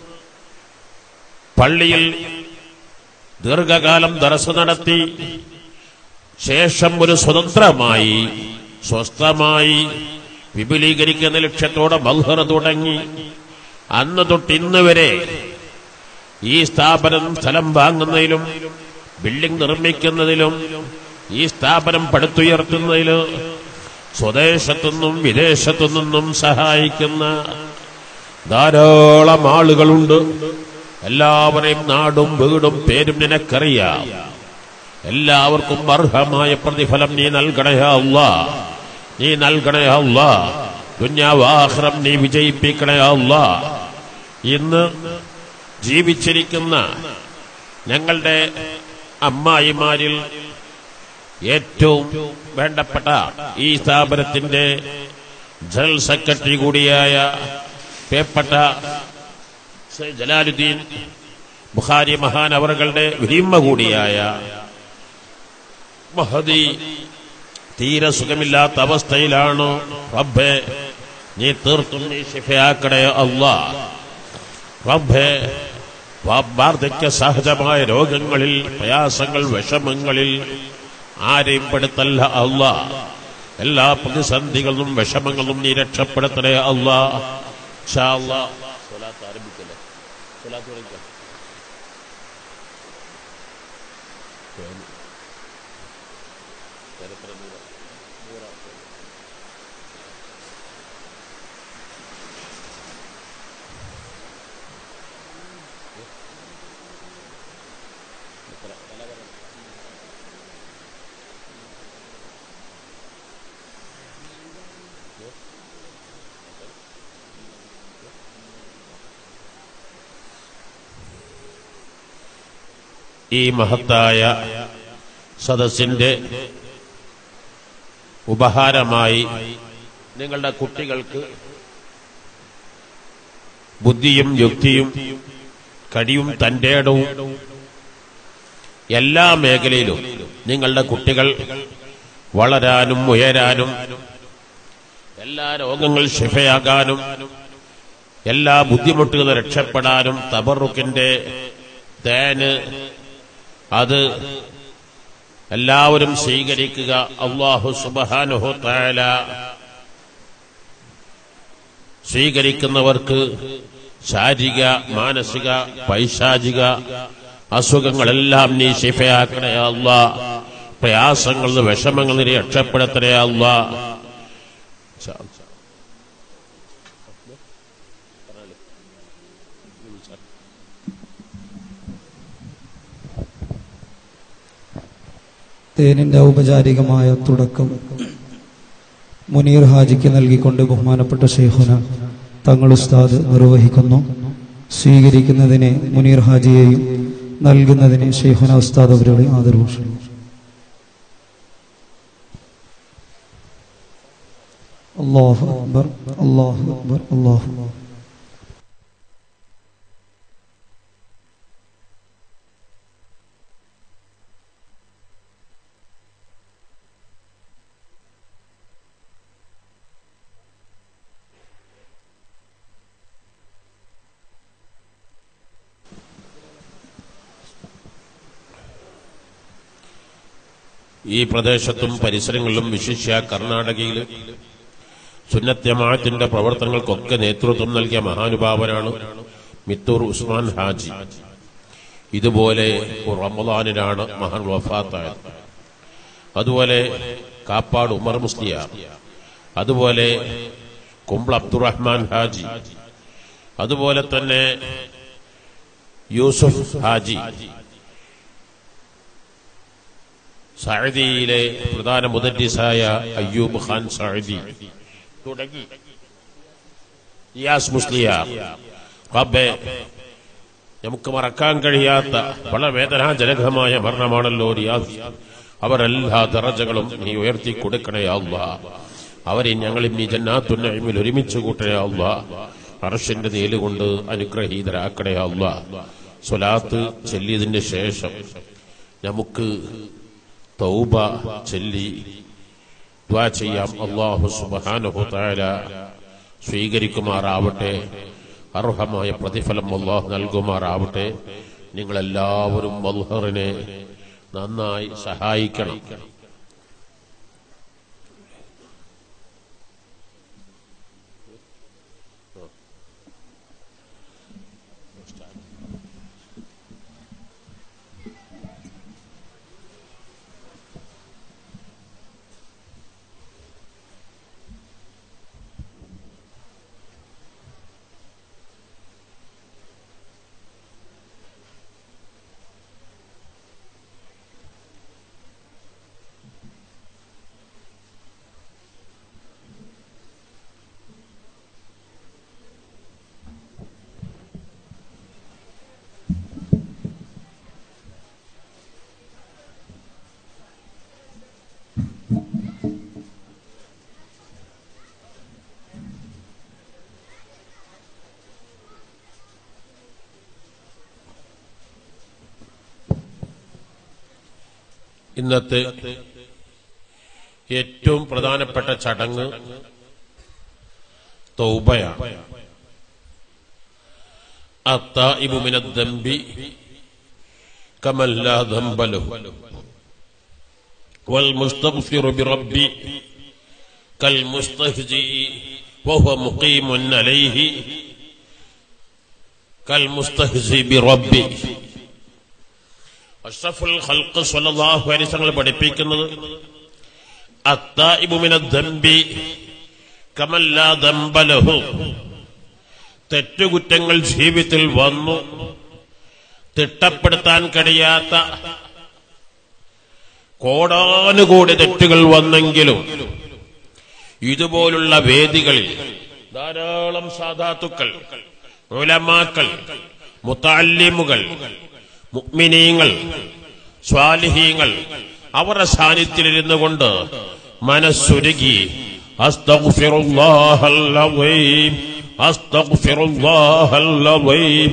പള്ളിയിൽ ദീർഘകാലം ദർശനം നടത്തി ശേഷം ഒരു സ്വതന്ത്രമായി സ്വസ്ഥമായി വിപുലീകരിക്കുന്ന ലക്ഷ്യത്തോടെ മൽഹർ തുടങ്ങി അന്ന് തൊട്ട് ഇന്ന് വരെ ഈ സ്ഥാപനം സ്ഥലം വാങ്ങുന്നതിലും ബിൽഡിംഗ് നിർമ്മിക്കുന്നതിലും ഈ സ്ഥാപനം പടുത്തുയർത്തുന്നതിലും സ്വദേശത്തുനിന്നും വിദേശത്തു നിന്നും സഹായിക്കുന്ന ധാരാളം ആളുകളുണ്ട് എല്ലാവരെയും നാടും വീടും പേരും നിനക്കറിയാം എല്ലാവർക്കും അർഹമായ പ്രതിഫലം നീ നൽകണേ അല്ലാ നീ നൽകണേ അല്ലാ ദുന്യാവാഹ്റം നീ വിജയിപ്പിക്കണേ അല്ലാ ഇന്ന് ജീവിച്ചിരിക്കുന്ന ഞങ്ങളുടെ അമ്മായിമാരിൽ ഏറ്റവും വേണ്ടപ്പെട്ട ഈ സ്ഥാപനത്തിന്റെ ജനറൽ സെക്രട്ടറി കൂടിയായ പേപ്പട്ട സയ്യിദ് ജലാലുദ്ദീൻ ബുഖാരി മഹാൻ അവറുകളുടെ വിരിമ്മ കൂടിയായ മഹദി തീരെ സുഖമില്ലാത്ത അവസ്ഥയിലാണ് റബ്ബെ നീ തീർത്തും നീ ശിഫയാക്കണേ അല്ലാ റബ്ബെ വാ- വാർദ്ധക്യ സഹജമായ രോഗങ്ങളിൽ പ്രയാസങ്ങൾ വിഷമങ്ങളിൽ ആരെയും പെടുത്തല്ല അല്ല എല്ലാ പ്രതിസന്ധികളും വിഷമങ്ങളും നീ രക്ഷപ്പെടുത്തണേ അല്ല ആരംഭിക്കല്ലേ സ്വലാത്ത് തുടങ്ങിക്കോ. ഈ മഹത്തായ സദസ്സിന്റെ ഉപഹാരമായി നിങ്ങളുടെ കുട്ടികൾക്ക് ബുദ്ധിയും യുക്തിയും കടിയും തന്റേടവും എല്ലാ മേഖലയിലും നിങ്ങളുടെ കുട്ടികൾ വളരാനും ഉയരാനും എല്ലാ രോഗങ്ങൾ ശിഫയാകാനും എല്ലാ ബുദ്ധിമുട്ടുകളും രക്ഷപ്പെടാനും തബറുക്കിന്റെ തേന് അത് എല്ലാവരും സ്വീകരിക്കുക അള്ളാഹു സുബഹാനുഹു താല സ്വീകരിക്കുന്നവർക്ക് ശാരീരിക മാനസിക പൈശാചിക അസുഖങ്ങളെല്ലാം നീ ശിഫയാക്കണേ അല്ല പ്രയാസങ്ങളിൽ നിന്ന് വിഷമങ്ങളിൽ നീ രക്ഷപ്പെടുത്തണേ അല്ല തേനിന്റെ ഔപചാരികമായ തുടക്കം മുനീർ ഹാജിക്ക് നൽകിക്കൊണ്ട് ബഹുമാനപ്പെട്ട ഷെയ്ഖുന തങ്ങൾ ഉസ്താദ് നിർവഹിക്കുന്നു സ്വീകരിക്കുന്നതിനെ മുനീർ ഹാജിയെയും നൽകുന്നതിന് ഷെയ്ഖുന ഉസ്താദ് അവരുടെ ആദരവ് അല്ലാഹു അക്ബർ അല്ലാഹു അക്ബർ അല്ലാഹു അക്ബർ ഈ പ്രദേശത്തും പരിസരങ്ങളിലും വിശിഷ്യ കർണാടകയിൽ സുന്നത്യമാത്തിന്റെ പ്രവർത്തനങ്ങൾക്കൊക്കെ നേതൃത്വം നൽകിയ മഹാനുഭാവനാണ് മിത്തൂർ ഉസ്മാൻ ഹാജി ഇതുപോലെ റമദാനിനാണ് മഹാൻ വഫാത്തായത് അതുപോലെ കാപ്പാട് ഉമർ മുസ്ലിയാർ അതുപോലെ കുംബ്ല അബ്ദുറഹ്മാൻ ഹാജി അതുപോലെ തന്നെ യൂസുഫ് ഹാജി സഅദിയിലെ പ്രധാന മുദരിസായ അയ്യൂബ് ഖാൻ സഅദി തുടങ്ങി ഇയാസ് മുസ്ലിയാർ റബ്ബേ നമുക്ക് മറക്കാൻ കഴിയാത്ത വളരെ വേദനാജനകമായ മരണമാണല്ലോ റിയാസ് അവരെല്ലാ ദറജകളും നീ ഉയർത്തി കൊടുക്കണേ അല്ല അവരെ ഞങ്ങൾ നീ ജന്നാത്തുന്നഴിമിൽ ഒരുമിച്ച് കൂട്ടണേ അല്ല അർഷിന്റെ നീലുകൊണ്ട് അനുഗ്രഹീതരാക്കണേ അല്ല സ്വലാത്ത് ചെല്ലിയതിന് ശേഷം നമുക്ക് തൗബ ചൊല്ലി ദ്വാ ചെയ്യാം അള്ളാഹു സുബ്ഹാനഹു തആല സ്വീകരിക്കുമാറാവട്ടെ അർഹമായ പ്രതിഫലം അള്ളാഹു നൽകുമാറാവട്ടെ നിങ്ങളെല്ലാവരും മൽഹറിനെ നന്നായി സഹായിക്കണം ഇന്നത്തെ ഏറ്റവും പ്രധാനപ്പെട്ട ചടങ്ങ് തൗബയാണ് التائب من الذنب كمن لا ذنب له والمستغفر بربي كالمستهزئ وهو مقيم عليه كالمستهزئ بربي അഷ്റഫുൽ ഖൽഖ് സ്വല്ലല്ലാഹു അലൈഹി വസല്ലം പഠിപ്പിക്കുന്നത് അത്തായിബു മിന ദംബി കമല്ലാ ദംബ ലഹു തെറ്റുകുറ്റങ്ങൾ ജീവിതത്തിൽ വന്നു തിട്ടപ്പെടുത്താൻ കഴിയാത്ത കോടാനുകോടി തെറ്റുകൾ വന്നെങ്കിലും ഇതുപോലുള്ള വേദികളിൽ ധാരാളം സാധാത്തുക്കൾ ഉലമാക്കൾ മുത്താലിമുകൾ മുഗ്മിനീങ്ങൾ സ്വാലിഹീങ്ങൾ അവരുടെ സാന്നിധ്യത്തിലിരുന്നു കൊണ്ട് മനസ്സുരുകി അസ്തഗ്ഫിറുല്ലാഹല്ലവീം അസ്തഗ്ഫിറുല്ലാഹല്ലവീം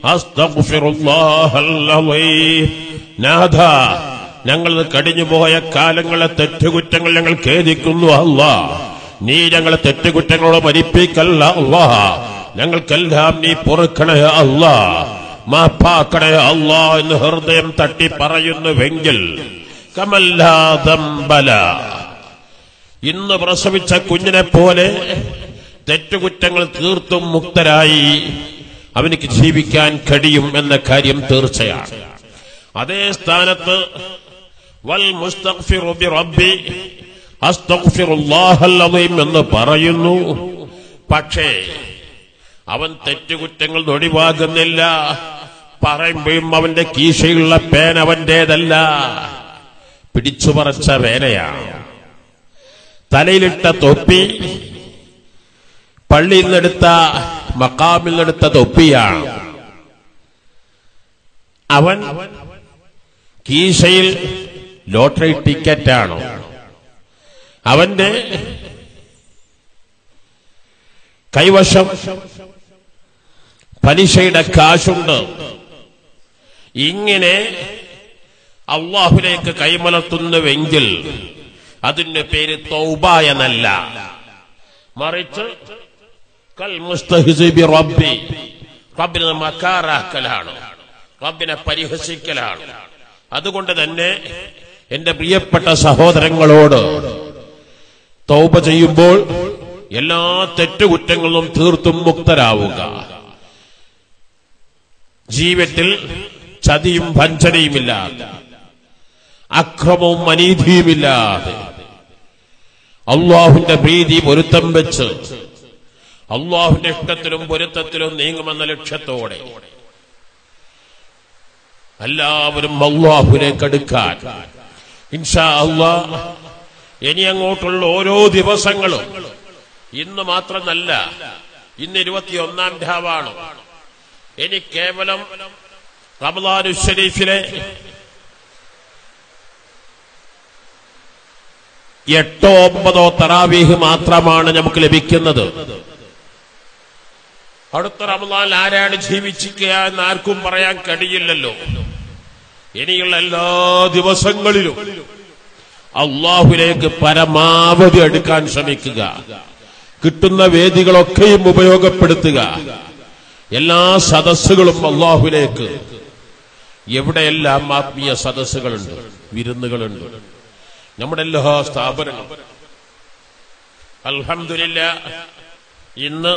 അസ്തഗ്ഫിറുല്ലാഹല്ലവീം നാഥ ഞങ്ങൾ കടിഞ്ഞുപോയ കാലങ്ങളെ തെറ്റുകുറ്റങ്ങൾ ഞങ്ങൾ ഖേദിക്കുന്നു അല്ലാ നീ ഞങ്ങളെ തെറ്റുകുറ്റങ്ങളോട് മരിപ്പിക്കല്ല അല്ലാ ഞങ്ങൾക്കെല്ലാം നീ പൊറുക്കണേ അല്ലാ മാപ്പാക്കണേ അല്ലാ എന്ന് ഹൃദയം തട്ടി പറയുന്നുവെങ്കിൽ കമല്ലാതമ്പല ഇന്ന് പ്രസവിച്ച കുഞ്ഞിനെ പോലെ തെറ്റുകുറ്റങ്ങൾ തീർത്തും മുക്തരായി അവനിക്ക് ജീവിക്കാൻ കഴിയും എന്ന കാര്യം തീർച്ചയാണ് അതേ സ്ഥാനത്ത് വൽ മുസ്തഗ്ഫിറു ബി റബ്ബി അസ്തഗ്ഫിറുല്ലാഹൽ അദീം എന്ന് പറയുന്നു പക്ഷേ അവൻ തെറ്റുകുറ്റങ്ങൾ ഒഴിവാകുന്നില്ല പറയുമ്പോഴും അവന്റെ കീശയുള്ള പേൻ അവന്റേതല്ല പിടിച്ചു പറച്ച പേനയാണ് തലയിലിട്ട തൊപ്പി പള്ളിയിൽ നിന്നെടുത്ത മക്കാമിൽ നിന്നെടുത്ത തൊപ്പിയാണ് അവൻ കീശയിൽ ലോട്ടറി ടിക്കറ്റാണോ അവന്റെ കൈവശം പലിശയുടെ കാശുണ്ട് ഇങ്ങനെ അള്ളാഹുലേക്ക് കൈമലർത്തുന്നുവെങ്കിൽ അതിന്റെ പേര് തൗബ എന്നല്ല മറിച്ച് കൽ മുസ്തഹിസി ബി റബ്ബി റബ്ബിനെ മക്കാറാക്കലാണ് റബ്ബിനെ പരിഹസിക്കലാണ് അതുകൊണ്ട് തന്നെ എന്റെ പ്രിയപ്പെട്ട സഹോദരങ്ങളോട് തൗബ ചെയ്യുമ്പോൾ എല്ലാ തെറ്റുകുറ്റങ്ങളും തീർത്തും മുക്തരാവുക ജീവിതത്തിൽ ചതിയും വഞ്ചനയുമില്ലാതെ അക്രമവും അനീതിയുമില്ലാതെ അള്ളാഹുന്റെ പ്രീതി പൊരുത്തം വെച്ച് അള്ളാഹുന്റെ ഇഷ്ടത്തിലും പൊരുത്തത്തിലും നീങ്ങുമെന്ന ലക്ഷ്യത്തോടെ എല്ലാവരും അള്ളാഹുലേക്ക് അടുക്കാൻ ഇൻഷാ അള്ളാ ഇനി അങ്ങോട്ടുള്ള ഓരോ ദിവസങ്ങളും ഇന്ന് മാത്രമല്ല ഇന്ന് ഇരുപത്തിയൊന്നാം രാവാണ് ഇനി കേവലം റമദാനു ഷരീഫിലെ എട്ടോ ഒമ്പതോ തറാവീഹ് മാത്രമാണ് നമുക്ക് ലഭിക്കുന്നത് അടുത്ത റമദാൻ ആരാണ് ജീവിച്ചിരിക്കുക എന്ന് ആർക്കും പറയാൻ കഴിയില്ലല്ലോ ഇനിയുള്ള എല്ലാ ദിവസങ്ങളിലും അള്ളാഹുലേക്ക് പരമാവധി അടുക്കാൻ ശ്രമിക്കുക കിട്ടുന്ന വേദികളൊക്കെയും ഉപയോഗപ്പെടുത്തുക എല്ലാ സദസ്സുകളും അള്ളാഹുലേക്ക് എവിടെയെല്ലാം ആത്മീയ സദസ്സുകളുണ്ട് വിരുന്നുകളുണ്ട് നമ്മുടെ എല്ലാ സ്ഥാപനങ്ങളും അൽഹംദുലില്ല ഇന്ന്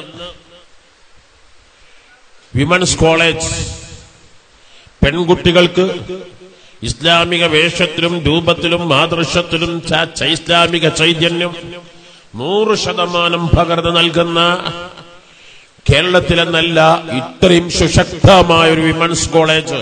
വിമൻസ് കോളേജ് പെൺകുട്ടികൾക്ക് ഇസ്ലാമിക വേഷത്തിലും രൂപത്തിലും മാതൃശ്വത്തിലും ച- ച- ഇസ്ലാമിക ചൈതന്യം നൂറ് ശതമാനം പകർന്നു നൽകുന്ന കേരളത്തിലെന്നല്ല ഇത്രയും സുശക്തമായ ഒരു വിമൻസ് കോളേജ്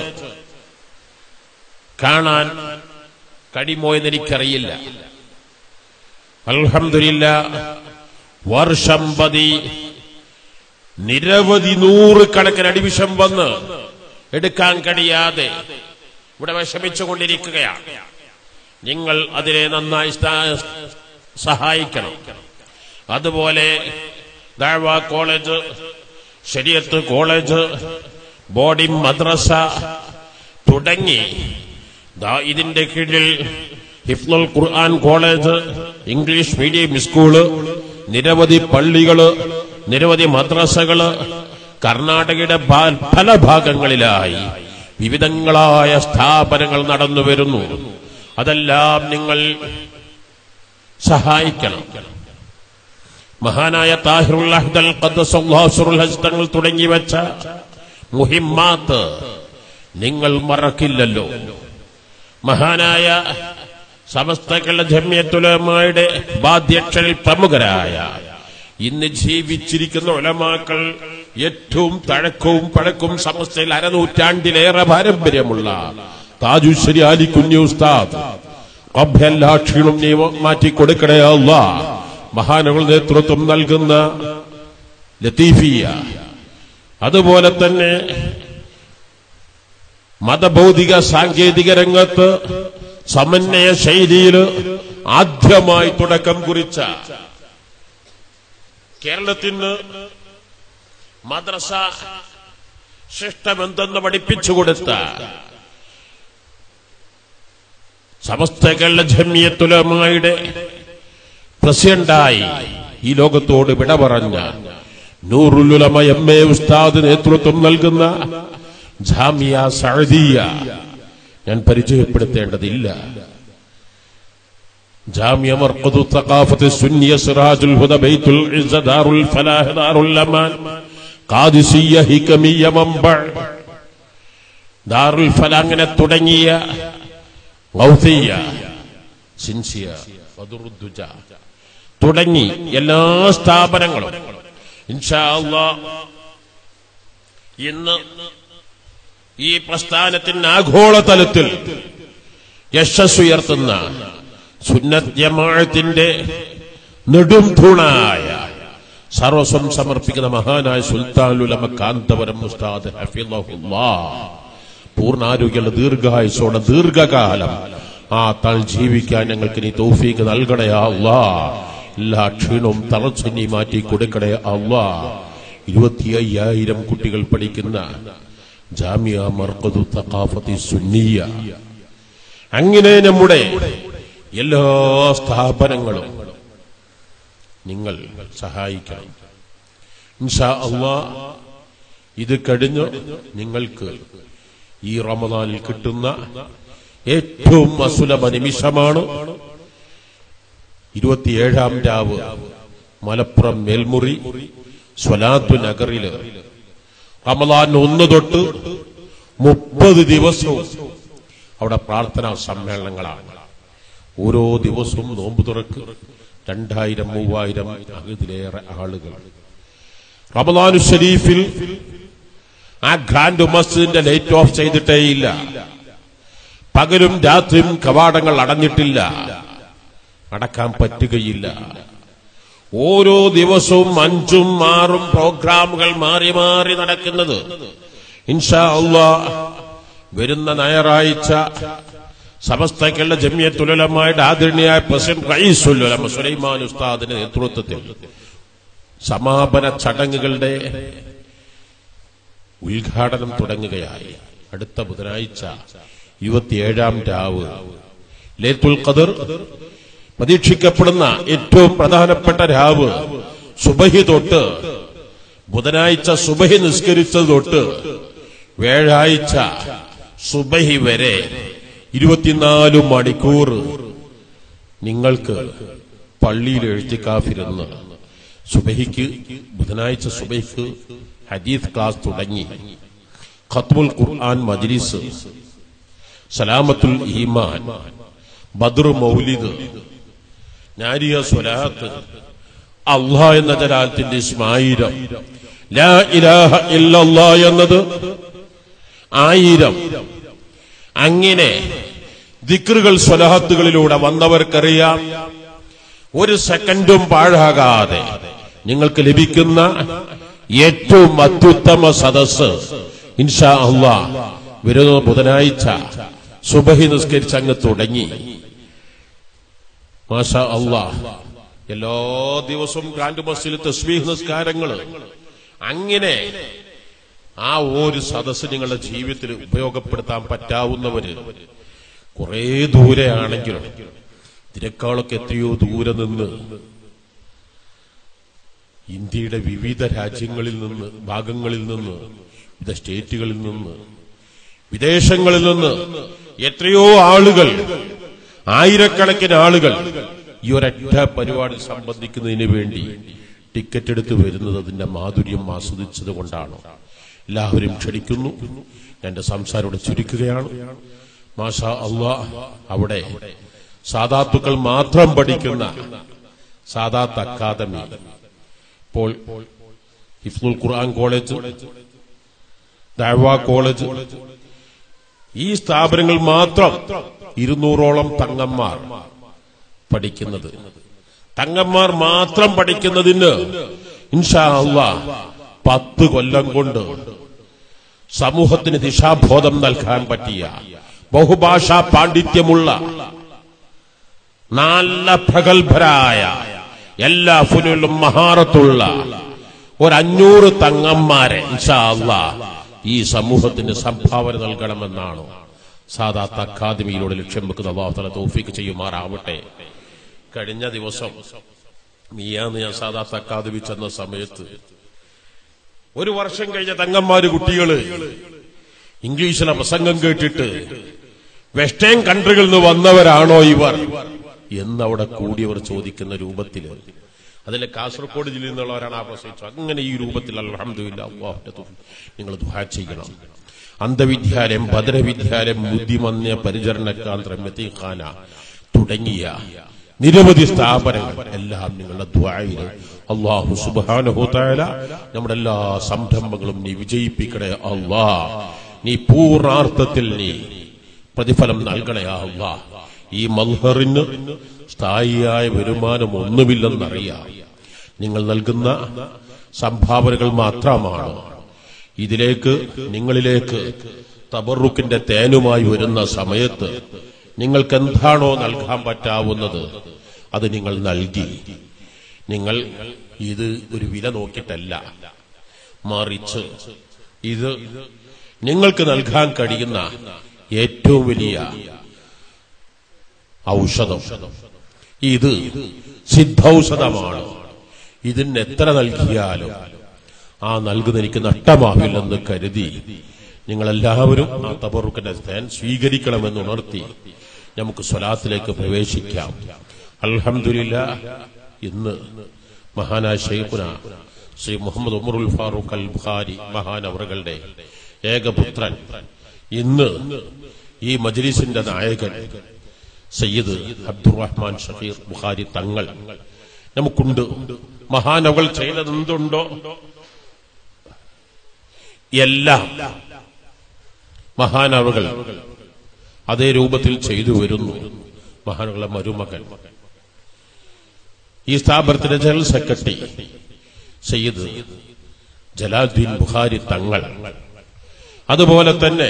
കാണാൻ കഴിയുമോ എന്ന് എനിക്കറിയില്ല അൽഹംദുലില്ല വർഷം പതി നിരവധി നൂറുകണക്കിന് അടിവിഷം വന്ന് എടുക്കാൻ കഴിയാതെ ഇവിടെ വിഷമിച്ചുകൊണ്ടിരിക്കുകയാണ് നിങ്ങൾ അതിനെ നന്നായി സ്ഥാ- സഹായിക്കണം അതുപോലെ ദാഴ്വ കോളേജ് ശരിയത്ത് കോളേജ് ബോർഡിംഗ് മദ്രസ തുടങ്ങി ദാ ഇതിന്റെ കീഴിൽ ഹിഫ്ലുൽ ഖുർആൻ കോളേജ് ഇംഗ്ലീഷ് മീഡിയം സ്കൂള് നിരവധി പള്ളികള് നിരവധി മദ്രസകള് കർണാടകയുടെ ഭാ- പല ഭാഗങ്ങളിലായി വിവിധങ്ങളായ സ്ഥാപനങ്ങൾ നടന്നു വരുന്നു അതെല്ലാം നിങ്ങൾ സഹായിക്കണം മഹാനായ താഹിറുൽ അഹ്ദൽ ഖദ്ദസല്ലാഹുൽ ഹസ്തങ്ങൾ തുടങ്ങി വെച്ച മുഹിമ്മാത്ത് നിങ്ങൾ മറക്കില്ലല്ലോ മഹാനായ സമസ്ത കേരള ജമ്യത്തുലമായുടെ ബാധ്യക്ഷരിൽ പ്രമുഖരായ ഇന്ന് ജീവിച്ചിരിക്കുന്ന ഉലമാക്കൾ ഏറ്റവും തഴക്കവും പഴക്കവും സമസ്തയിൽ അരനൂറ്റാണ്ടിലേറെ പാരമ്പര്യമുള്ള താജുശ്ശേരി അലി കുഞ്ഞു ഉസ്താദ് റബ്ബ് എല്ലാ ക്ഷീണവും നീ മാറ്റി കൊടുക്കണേ അല്ല മഹാനകൾ നേതൃത്വം നൽകുന്ന ലത്തീഫിയ അതുപോലെ തന്നെ മതഭൗതിക സാങ്കേതിക രംഗത്ത് സമന്വയ ശൈലിയിൽ ആദ്യമായി തുടക്കം കുറിച്ച കേരളത്തിന് മദ്രസ ശിഷ്ടമെന്തെന്ന് പഠിപ്പിച്ചു കൊടുത്ത സമസ്ത കേരള ജമ്മിയത്തുലമായുടെ പ്രസിഡന്റായി ഈ ലോകത്തോട് വിട പറഞ്ഞ നൂറുലുലമ എം എ ഉസ്താദ് നേതൃത്വം നൽകുന്ന ജാമിയ സഅദിയ ഞാൻ പരിചയപ്പെടുത്തേണ്ടതില്ല ജാമിയ മർക്കദു തഖാഫത്ത് സുന്നിയ സിറാജുൽ ഹുദ ബൈത്തുൽ ഇസ്സ ദാറുൽ ഫലാഹ് ദാറുൽ അമാൻ ഖാദിസിയ ഹികമിയ മംബ ദാറുൽ ഫലാ അങ്ങനെ തുടങ്ങിയ ഗൗസിയ സിൻസിയ ബദറുദ്ദുജ തുടങ്ങി എല്ലാ സ്ഥാപനങ്ങളും ഇൻഷാ അല്ലാഹ് ഇന്ന് ഈ പ്രസ്ഥാനത്തിന് ആഗോളതലത്തിൽ യശസ്സുയർത്തുന്ന സുന്നത്ത് ജമാഅത്തിന്റെ നെടും തൂണായ സർവസ്വം സമർപ്പിക്കുന്ന മഹാനായ സുൽത്താനുലമ കാന്തപുരം മുസ്താദ് ഹഫിളഹുല്ലാ പൂർണ്ണാരോഗ്യമുള്ള ദീർഘായുസോടെ ദീർഘകാലം ആ താൻ ജീവിക്കാൻ ഞങ്ങൾക്ക് നീ തൗഫീക്ക് നൽകണേ അല്ലാ എല്ലാ ക്ഷീണവും തളർച്ചഞ്ഞി മാറ്റി കൊടുക്കണേ അല്ലാ ഇരുപത്തി അയ്യായിരം കുട്ടികൾ പഠിക്കുന്ന ജാമിയ മർക്കദു തഖാഫത്തി സുന്നിയ അങ്ങനെ നമ്മുടെ എല്ലാ സ്ഥാപനങ്ങളും നിങ്ങൾ സഹായിക്കണം ഇൻഷാ അള്ളാ ഇത് കഴിഞ്ഞ് നിങ്ങൾക്ക് ഈ റമദാനിൽ കിട്ടുന്ന ഏറ്റവും അസുലഭ നിമിഷമാണ് ഇരുപത്തിയേഴാം രാവ് മലപ്പുറം മേൽമുറി സ്വലാത്തു നഗറില് റമദാൻ ഒന്ന് തൊട്ട് മുപ്പത് ദിവസവും അവിടെ പ്രാർത്ഥനാ സമ്മേളനങ്ങളാണ് ഓരോ ദിവസവും നോമ്പ് തുറക്ക് രണ്ടായിരം മൂവായിരം അതിലേറെ ആളുകൾ റമദാനു ഷരീഫിൽ ആ ഗ്രാൻഡ് മസ്ജിദിന്റെ ലൈറ്റ് ഓഫ് ചെയ്തിട്ടേയില്ല പകലും രാത്രിയും കവാടങ്ങൾ അടഞ്ഞിട്ടില്ല അടക്കാൻ പറ്റുകയില്ല ഓരോ ദിവസവും അഞ്ചും ആറും പ്രോഗ്രാമുകൾ മാറി മാറി നടക്കുന്നത് ഇൻഷാ അള്ളാ വരുന്ന ഞായറാഴ്ച സമസ്തക്കുള്ള ജമിയത്തുലമായിട്ട് ആദരണീയായ പ്രസിഡന്റ് റയീസുലുലമ സുലൈമാൻ ഉസ്താദിന്റെ നേതൃത്വത്തിൽ സമാപന ചടങ്ങുകളുടെ ഉദ്ഘാടനം തുടങ്ങുകയായി അടുത്ത ബുധനാഴ്ച ഇരുപത്തിയേഴാം രാവ് ലേത്തുൽ ഖദർ പ്രതീക്ഷിക്കപ്പെടുന്ന ഏറ്റവും പ്രധാനപ്പെട്ട രാവ് സുബഹി തൊട്ട് ബുധനാഴ്ച സുബഹി നിസ്കരിച്ചത് തൊട്ട് വ്യാഴാഴ്ച സുബഹി വരെ ഇരുപത്തിനാല് മണിക്കൂർ നിങ്ങൾക്ക് പള്ളിയിൽ എഴുത്തിക്കാഫിരുന്ന് സുബഹിക്ക് ബുധനാഴ്ച സുബഹിക്ക് ഹദീസ് ക്ലാസ് തുടങ്ങി ഖത്മുൽ ഖുർആൻ മജ്ലിസ് സലാമത്തുൽ ഈമാൻ ബദ്ർ മൗലിദ് നാരിയ സ്വലാത്ത് അള്ളാ എന്ന ജലാലത്തിന്റെ ഇസ്മായിരം ലാ ഇലാഹ ഇല്ലല്ലാ എന്നത് ആയിരം അങ്ങനെ ദിക്റുകൾ സ്വലാത്തുകളിലൂടെ വന്നവർക്കറിയാം ഒരു സെക്കൻഡും പാഴാകാതെ നിങ്ങൾക്ക് ലഭിക്കുന്ന ഏറ്റവും അത്യുത്തമ സദസ് ഇൻഷാ അള്ളാ വരുന്ന ബുധനാഴ്ച സുബഹി നിസ്കരിച്ച് അങ്ങ് തുടങ്ങി മാഷാ അള്ളാ എല്ലാ ദിവസവും ഗ്രാൻഡ് മസ്ജിദിൽ തസ്ബീഹ് നിസ്കാരങ്ങൾ അങ്ങനെ ആ ഒരു സദസ്സ് നിങ്ങളുടെ ജീവിതത്തിൽ ഉപയോഗപ്പെടുത്താൻ പറ്റാവുന്നവര് കുറെ ദൂരെയാണെങ്കിലും ഇതിനേക്കാളൊക്കെ എത്രയോ ദൂരെ നിന്ന് ഇന്ത്യയുടെ വിവിധ രാജ്യങ്ങളിൽ നിന്ന് ഭാഗങ്ങളിൽ നിന്ന് വിവിധ സ്റ്റേറ്റുകളിൽ നിന്ന് വിദേശങ്ങളിൽ നിന്ന് എത്രയോ ആളുകൾ ആയിരക്കണക്കിന് ആളുകൾ ഈ ഒരൊറ്റ പരിപാടി സംബന്ധിക്കുന്നതിന് വേണ്ടി ടിക്കറ്റ് എടുത്ത് വരുന്നത് അതിന്റെ മാധുര്യം ആസ്വദിച്ചത് കൊണ്ടാണ് എല്ലാവരും ക്ഷണിക്കുന്നു എന്റെ സംസാരം ഇവിടെ ചുരുക്കുകയാണ് മാഷാ അള്ളാ അവിടെ സാധാത്തുക്കൾ മാത്രം പഠിക്കുന്ന സാദാത്ത് അക്കാദമി ഇപ്പോൾ ഹിഫ്നുൽ ഖുർആൻ കോളേജ് ദഅവ കോളേജ് ഈ സ്ഥാപനങ്ങൾ മാത്രം ഇരുന്നൂറോളം തങ്ങന്മാർ പഠിക്കുന്നത് തങ്ങന്മാർ മാത്രം പഠിക്കുന്നതിന് ഇൻഷാ അള്ളാ പത്ത് കൊല്ലം കൊണ്ട് സമൂഹത്തിന് ദിശാബോധം നൽകാൻ പറ്റിയ ബഹുഭാഷാ പാണ്ഡിത്യമുള്ള നല്ല പ്രഗത്ഭരായ എല്ലാ ഫുനിലും മഹാറത്തുള്ള ഒരഞ്ഞൂറ് തങ്ങന്മാരെ ഇൻഷാ അള്ളാ ഈ സമൂഹത്തിന് സംഭാവന നൽകണമെന്നാണ് സാദാത്ത് അക്കാദമിയിലൂടെ ലക്ഷ്യം വെക്കുന്ന അള്ളാഹുത്തല തൗഫീക്ക് ചെയ്യുമാറാവട്ടെ കഴിഞ്ഞ ദിവസം മിയാന്ന് ഞാൻ സാദാത്ത് അക്കാദമി ചെന്ന സമയത്ത് ഒരു വർഷം കഴിഞ്ഞ തങ്ങന്മാര് കുട്ടികള് ഇംഗ്ലീഷിലെ പ്രസംഗം കേട്ടിട്ട് വെസ്റ്റേൺ കൺട്രികളിൽ നിന്ന് വന്നവരാണോ ഇവർ എന്നവിടെ കൂടിയവർ ചോദിക്കുന്ന രൂപത്തില് അതിലെ കാസർഗോഡ് ജില്ലയിൽ നിന്നുള്ളവരാണ് ആ പ്രസംഗിച്ചത് അങ്ങനെ ഈ രൂപത്തിൽ അലഹമില്ല നിങ്ങൾ ദുഹാ ചെയ്യണം അന്ധവിദ്യാലയം ഭദ്രവിദ്യാലയം ബുദ്ധിമന്യ പരിചരണ കേന്ദ്രം യത്തീഖാന തുടങ്ങിയ നിരവധി സ്ഥാപനങ്ങൾ എല്ലാം നിങ്ങളുടെ ദ്വായില് അള്ളാഹു സുബാനുഹൂത്തായ നമ്മുടെ എല്ലാ സംരംഭങ്ങളും നീ വിജയിപ്പിക്കണേ അള്ളാ നീ പൂർണാർത്ഥത്തിൽ നീ പ്രതിഫലം നൽകണേ അള്ളാ ഈ മൽഹറിന് സ്ഥായിയായ വരുമാനം ഒന്നുമില്ലെന്നറിയാം നിങ്ങൾ നൽകുന്ന സംഭാവനകൾ മാത്രമാണ് ഇതിലേക്ക് നിങ്ങളിലേക്ക് തബറുക്കിന്റെ തേനുമായി വരുന്ന സമയത്ത് നിങ്ങൾക്ക് എന്താണോ നൽകാൻ പറ്റാവുന്നത് അത് നിങ്ങൾ നൽകി നിങ്ങൾ ഇത് ഒരു വില നോക്കിയിട്ടല്ല മറിച്ച് ഇത് നിങ്ങൾക്ക് നൽകാൻ കഴിയുന്ന ഏറ്റവും വലിയ ഔഷധം ഇത് സിദ്ധൌഷധമാണ് ഇതിന് എത്ര നൽകിയാലും ആ നൽകുന്ന എനിക്ക് നഷ്ടമാവില്ലെന്ന് കരുതി നിങ്ങളെല്ലാവരും ആ തബറുക്കിന്റെ സ്ഥാൻ സ്വീകരിക്കണമെന്ന് ഉണർത്തി നമുക്ക് സ്വലാത്തിലേക്ക് പ്രവേശിക്കാം അൽഹംദുലില്ല ഇന്ന് മഹാനായ ഷെയ്ഖുന ശ്രീ മുഹമ്മദ് ഉമറുൽ ഫാറൂഖ് അൽ ബുഖാരി മഹാനവറുകളുടെ ഏകപുത്രൻ ഇന്ന് ഈ മജ്ലിസിന്റെ നായകൻ സയ്യിദ് അബ്ദുറഹ്മാൻ ഷഫീർ ബുഖാരി തങ്ങൾ നമുക്കുണ്ട് മഹാനവകൾ ചെയ്തത് എന്തുണ്ടോ എല്ലാം മഹാനവകൾ അതേ രൂപത്തിൽ ചെയ്തു വരുന്നു മഹാനുകളെ മരുമകൻ ഈ സ്ഥാപനത്തിന്റെ ജനറൽ സെക്രട്ടറി സയ്യിദ് ജലാലുദ്ദീൻ ബുഖാരി തങ്ങൾ അതുപോലെ തന്നെ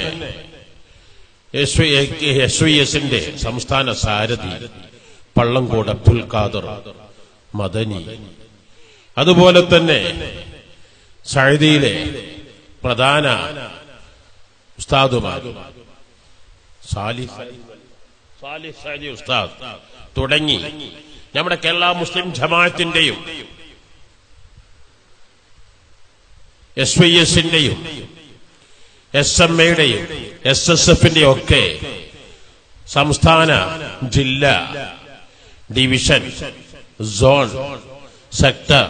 എസ് വി എസിന്റെ സംസ്ഥാന സാരഥി പള്ളങ്കോട് അബ്ദുൽ ഖാദർ മദനി അതുപോലെ തന്നെ സഴുതിയിലെ പ്രധാന ഉസ്താദുമാർ സാലിഹ് സാലിഹ് സഅദി ഉസ്താദ് തുടങ്ങി നമ്മുടെ കേരള മുസ്ലിം ജമാഅത്തിന്റെയും എസ് വൈ എസിന്റെയും എസ് എം എയുടെയും എസ് എസ് എഫിന്റെയും ഒക്കെ സംസ്ഥാന ജില്ല ഡിവിഷൻ സോൺ സെക്ടർ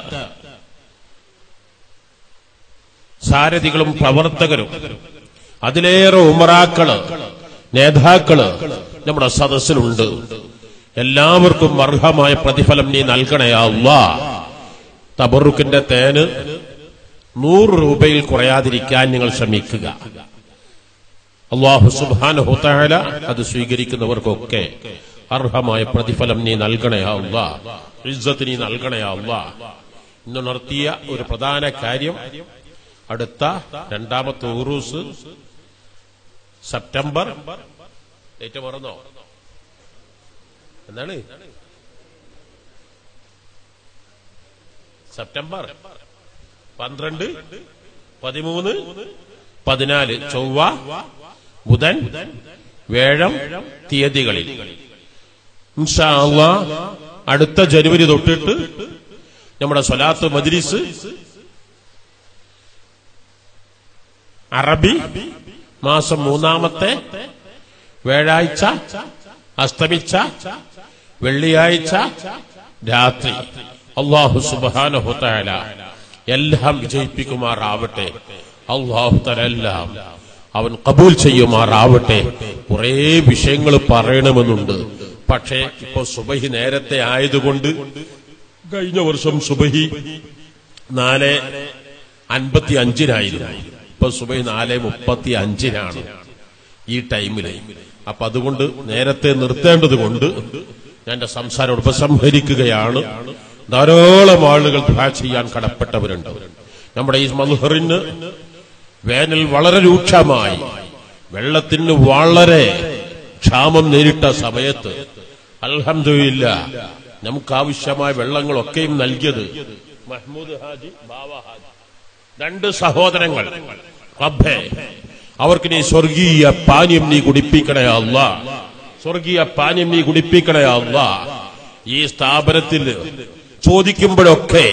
സാരഥികളും പ്രവർത്തകരും അതിലേറെ ഉമറാക്കള് നേതാക്കള് നമ്മുടെ സദസ്സിലുണ്ട് എല്ലാവർക്കും അർഹമായ പ്രതിഫലം നീ നൽകണേ അല്ലാ തബറുക്കിന്റെ തേന് നൂറ് രൂപയിൽ കുറയാതിരിക്കാൻ നിങ്ങൾ ശ്രമിക്കുക അള്ളാഹു സുബാനഹുത്താല അത് സ്വീകരിക്കുന്നവർക്കൊക്കെ അർഹമായ പ്രതിഫലം നീ നൽകണേ അല്ലാ ഇസ്സത്ത് നീ നൽകണേ അല്ലാ ഇന്ന് നടത്തിയ ഒരു പ്രധാന കാര്യം അടുത്ത രണ്ടാമത്തെ ഉറൂസ് സെപ്റ്റംബർ ഡേറ്റ് മറന്നോ എന്താണ് സെപ്റ്റംബർ പന്ത്രണ്ട് പതിമൂന്ന് പതിനാല് ചൊവ്വ ബുധൻ വേഴം തീയതികളിൽ ഇൻഷാ അള്ളാ അടുത്ത ജനുവരി തൊട്ടിട്ട് നമ്മുടെ സ്വലാത്ത് മജ്ലിസ് അറബി മാസം മൂന്നാമത്തെ വ്യാഴാഴ്ച അസ്തമിച്ച വെള്ളിയാഴ്ച രാത്രി അള്ളാഹു സുബാനഹുത്താല എല്ലാം വിജയിപ്പിക്കുമാറാവട്ടെ അള്ളാഹു തലെല്ലാം അവൻ കബൂൽ ചെയ്യുമാറാവട്ടെ കുറെ വിഷയങ്ങൾ പറയണമെന്നുണ്ട് പക്ഷേ ഇപ്പൊ സുബഹി നേരത്തെ ആയതുകൊണ്ട് കഴിഞ്ഞ വർഷം സുബഹി നാല് അൻപത്തി അഞ്ചിനായിരുന്നു ഇപ്പൊ സുബഹി നാല് മുപ്പത്തി അഞ്ചിനാണ് ഈ ടൈമില് അപ്പൊ അതുകൊണ്ട് നേരത്തെ നിർത്തേണ്ടത് കൊണ്ട് ഞാൻ എന്റെ സംസാരം ഉപസംഹരിക്കുകയാണ് ധാരാളം ആളുകൾ ദ്വാ ചെയ്യാൻ കടപ്പെട്ടവരുണ്ട് നമ്മുടെ ഈ മൽഹറിന് വേനൽ വളരെ രൂക്ഷമായി വെള്ളത്തിന് വളരെ ക്ഷാമം നേരിട്ട സമയത്ത് അൽഹംദുലില്ല നമുക്ക് ആവശ്യമായ വെള്ളങ്ങളൊക്കെയും നൽകിയത് മഹ്മൂദ് ഹാജി ബാവ ഹാജി രണ്ട് സഹോദരങ്ങൾ റബ്ബേ അവർക്ക് നീ സ്വർഗീയ പാനീയം നീ കുടിപ്പിക്കണേ അല്ല സ്വർഗീയ പാനീയം നീ കുടിപ്പിക്കണേ അല്ല ഈ സ്ഥാപനത്തിൽ ചോദിക്കുമ്പോഴൊക്കെ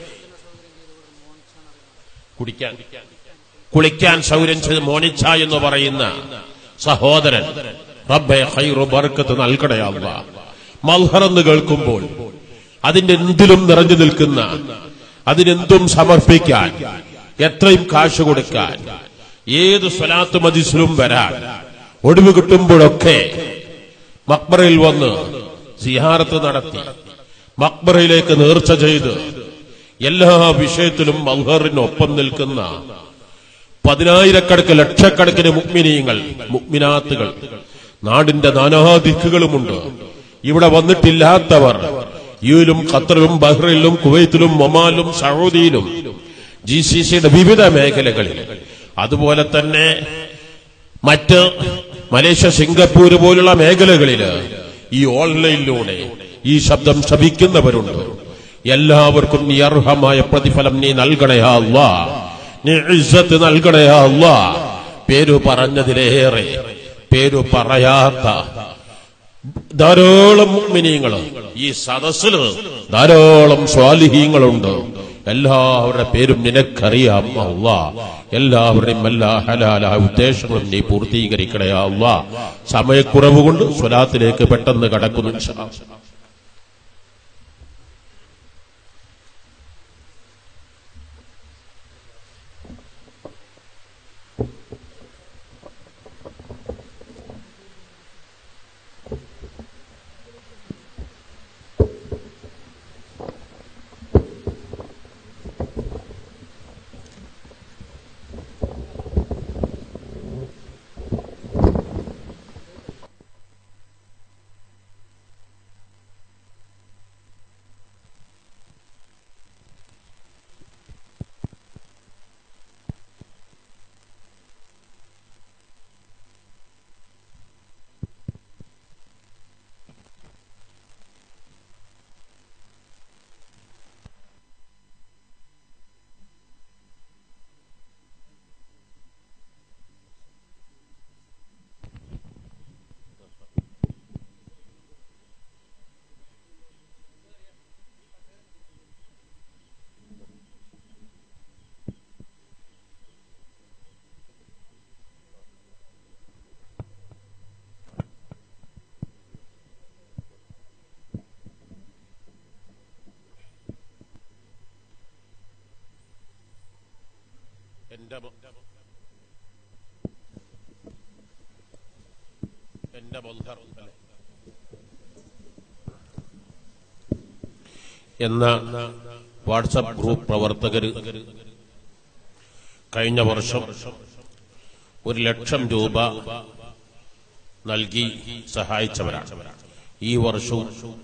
കുടിക്കാൻ കുളിക്കാൻ സൗകര്യം ചെയ്ത് മോനിച്ച എന്ന് പറയുന്ന സഹോദരൻ റബ്ബെ ഹൈറു ബർക്കത്ത് നൽകണേ അല്ല മൽഹറെന്ന് കേൾക്കുമ്പോൾ അതിന്റെ എന്തിലും നിറഞ്ഞു നിൽക്കുന്ന അതിനെന്തും സമർപ്പിക്കാൻ എത്രയും കാശ് കൊടുക്കാൻ ഏത് സ്വലാത്ത് മജിസിലും വരാൻ ഒടിവ് കിട്ടുമ്പോഴൊക്കെ മക്ബറയിൽ വന്ന് സിഹാറത്ത് നടത്തി മക്ബറയിലേക്ക് നേർച്ച ചെയ്ത് എല്ലാ വിഷയത്തിലും മൽഹറിനൊപ്പം നിൽക്കുന്ന പതിനായിരക്കണക്കിന് ലക്ഷക്കണക്കിന് മുക്മിനീങ്ങൾ മുക്മിനാത്തുകൾ നാടിന്റെ നാനാദിക്കുകളുമുണ്ട് ഇവിടെ വന്നിട്ടില്ലാത്തവർ യുയിലും ഖത്തറിലും ബഹ്റൈനിലും കുവൈത്തിലും ഒമാനിലും സൗദിയിലും ജി സി സിയുടെ വിവിധ മേഖലകളിൽ അതുപോലെ തന്നെ മറ്റ് മലേഷ്യ സിംഗപ്പൂർ പോലുള്ള മേഖലകളിൽ ഈ ഓൺലൈനിലൂടെ ഈ ശബ്ദം ശപിക്കുന്നവരുണ്ട് എല്ലാവർക്കും നീ അർഹമായ പ്രതിഫലം നീ നൽകണേ അല്ലാ നീ ഇസ്സത്ത് നൽകണേ അല്ലാ പേരു പറഞ്ഞതിലേറെ പേരു പറയാത്ത ധാരാളം മുഅ്മിനീങ്ങൾ ഈ സദസ്സിൽ ധാരാളം സ്വാലിഹീങ്ങളുണ്ട് എല്ലാവരുടെ പേരും നിനക്കറിയാം അള്ളാ എല്ലാവരുടെയും എല്ലാ ഹലാലായ ഉദ്ദേശങ്ങളും നീ പൂർത്തീകരിക്കണേ അള്ളാ സമയക്കുറവ് കൊണ്ട് സ്വലാത്തിലേക്ക് പെട്ടെന്ന് കടക്കുന്നു ഇൻഷാ അല്ലാ. എന്റെ മ- എന്റെ ബന്ധർ അല്ലേ? എന്ന വാട്സപ്പ് ഗ്രൂപ്പ് പ്രവർത്തകര് കഴിഞ്ഞ വർഷം ഒരു ലക്ഷം രൂപ നൽകി സഹായിച്ചവരാണ് ഈ വർഷവും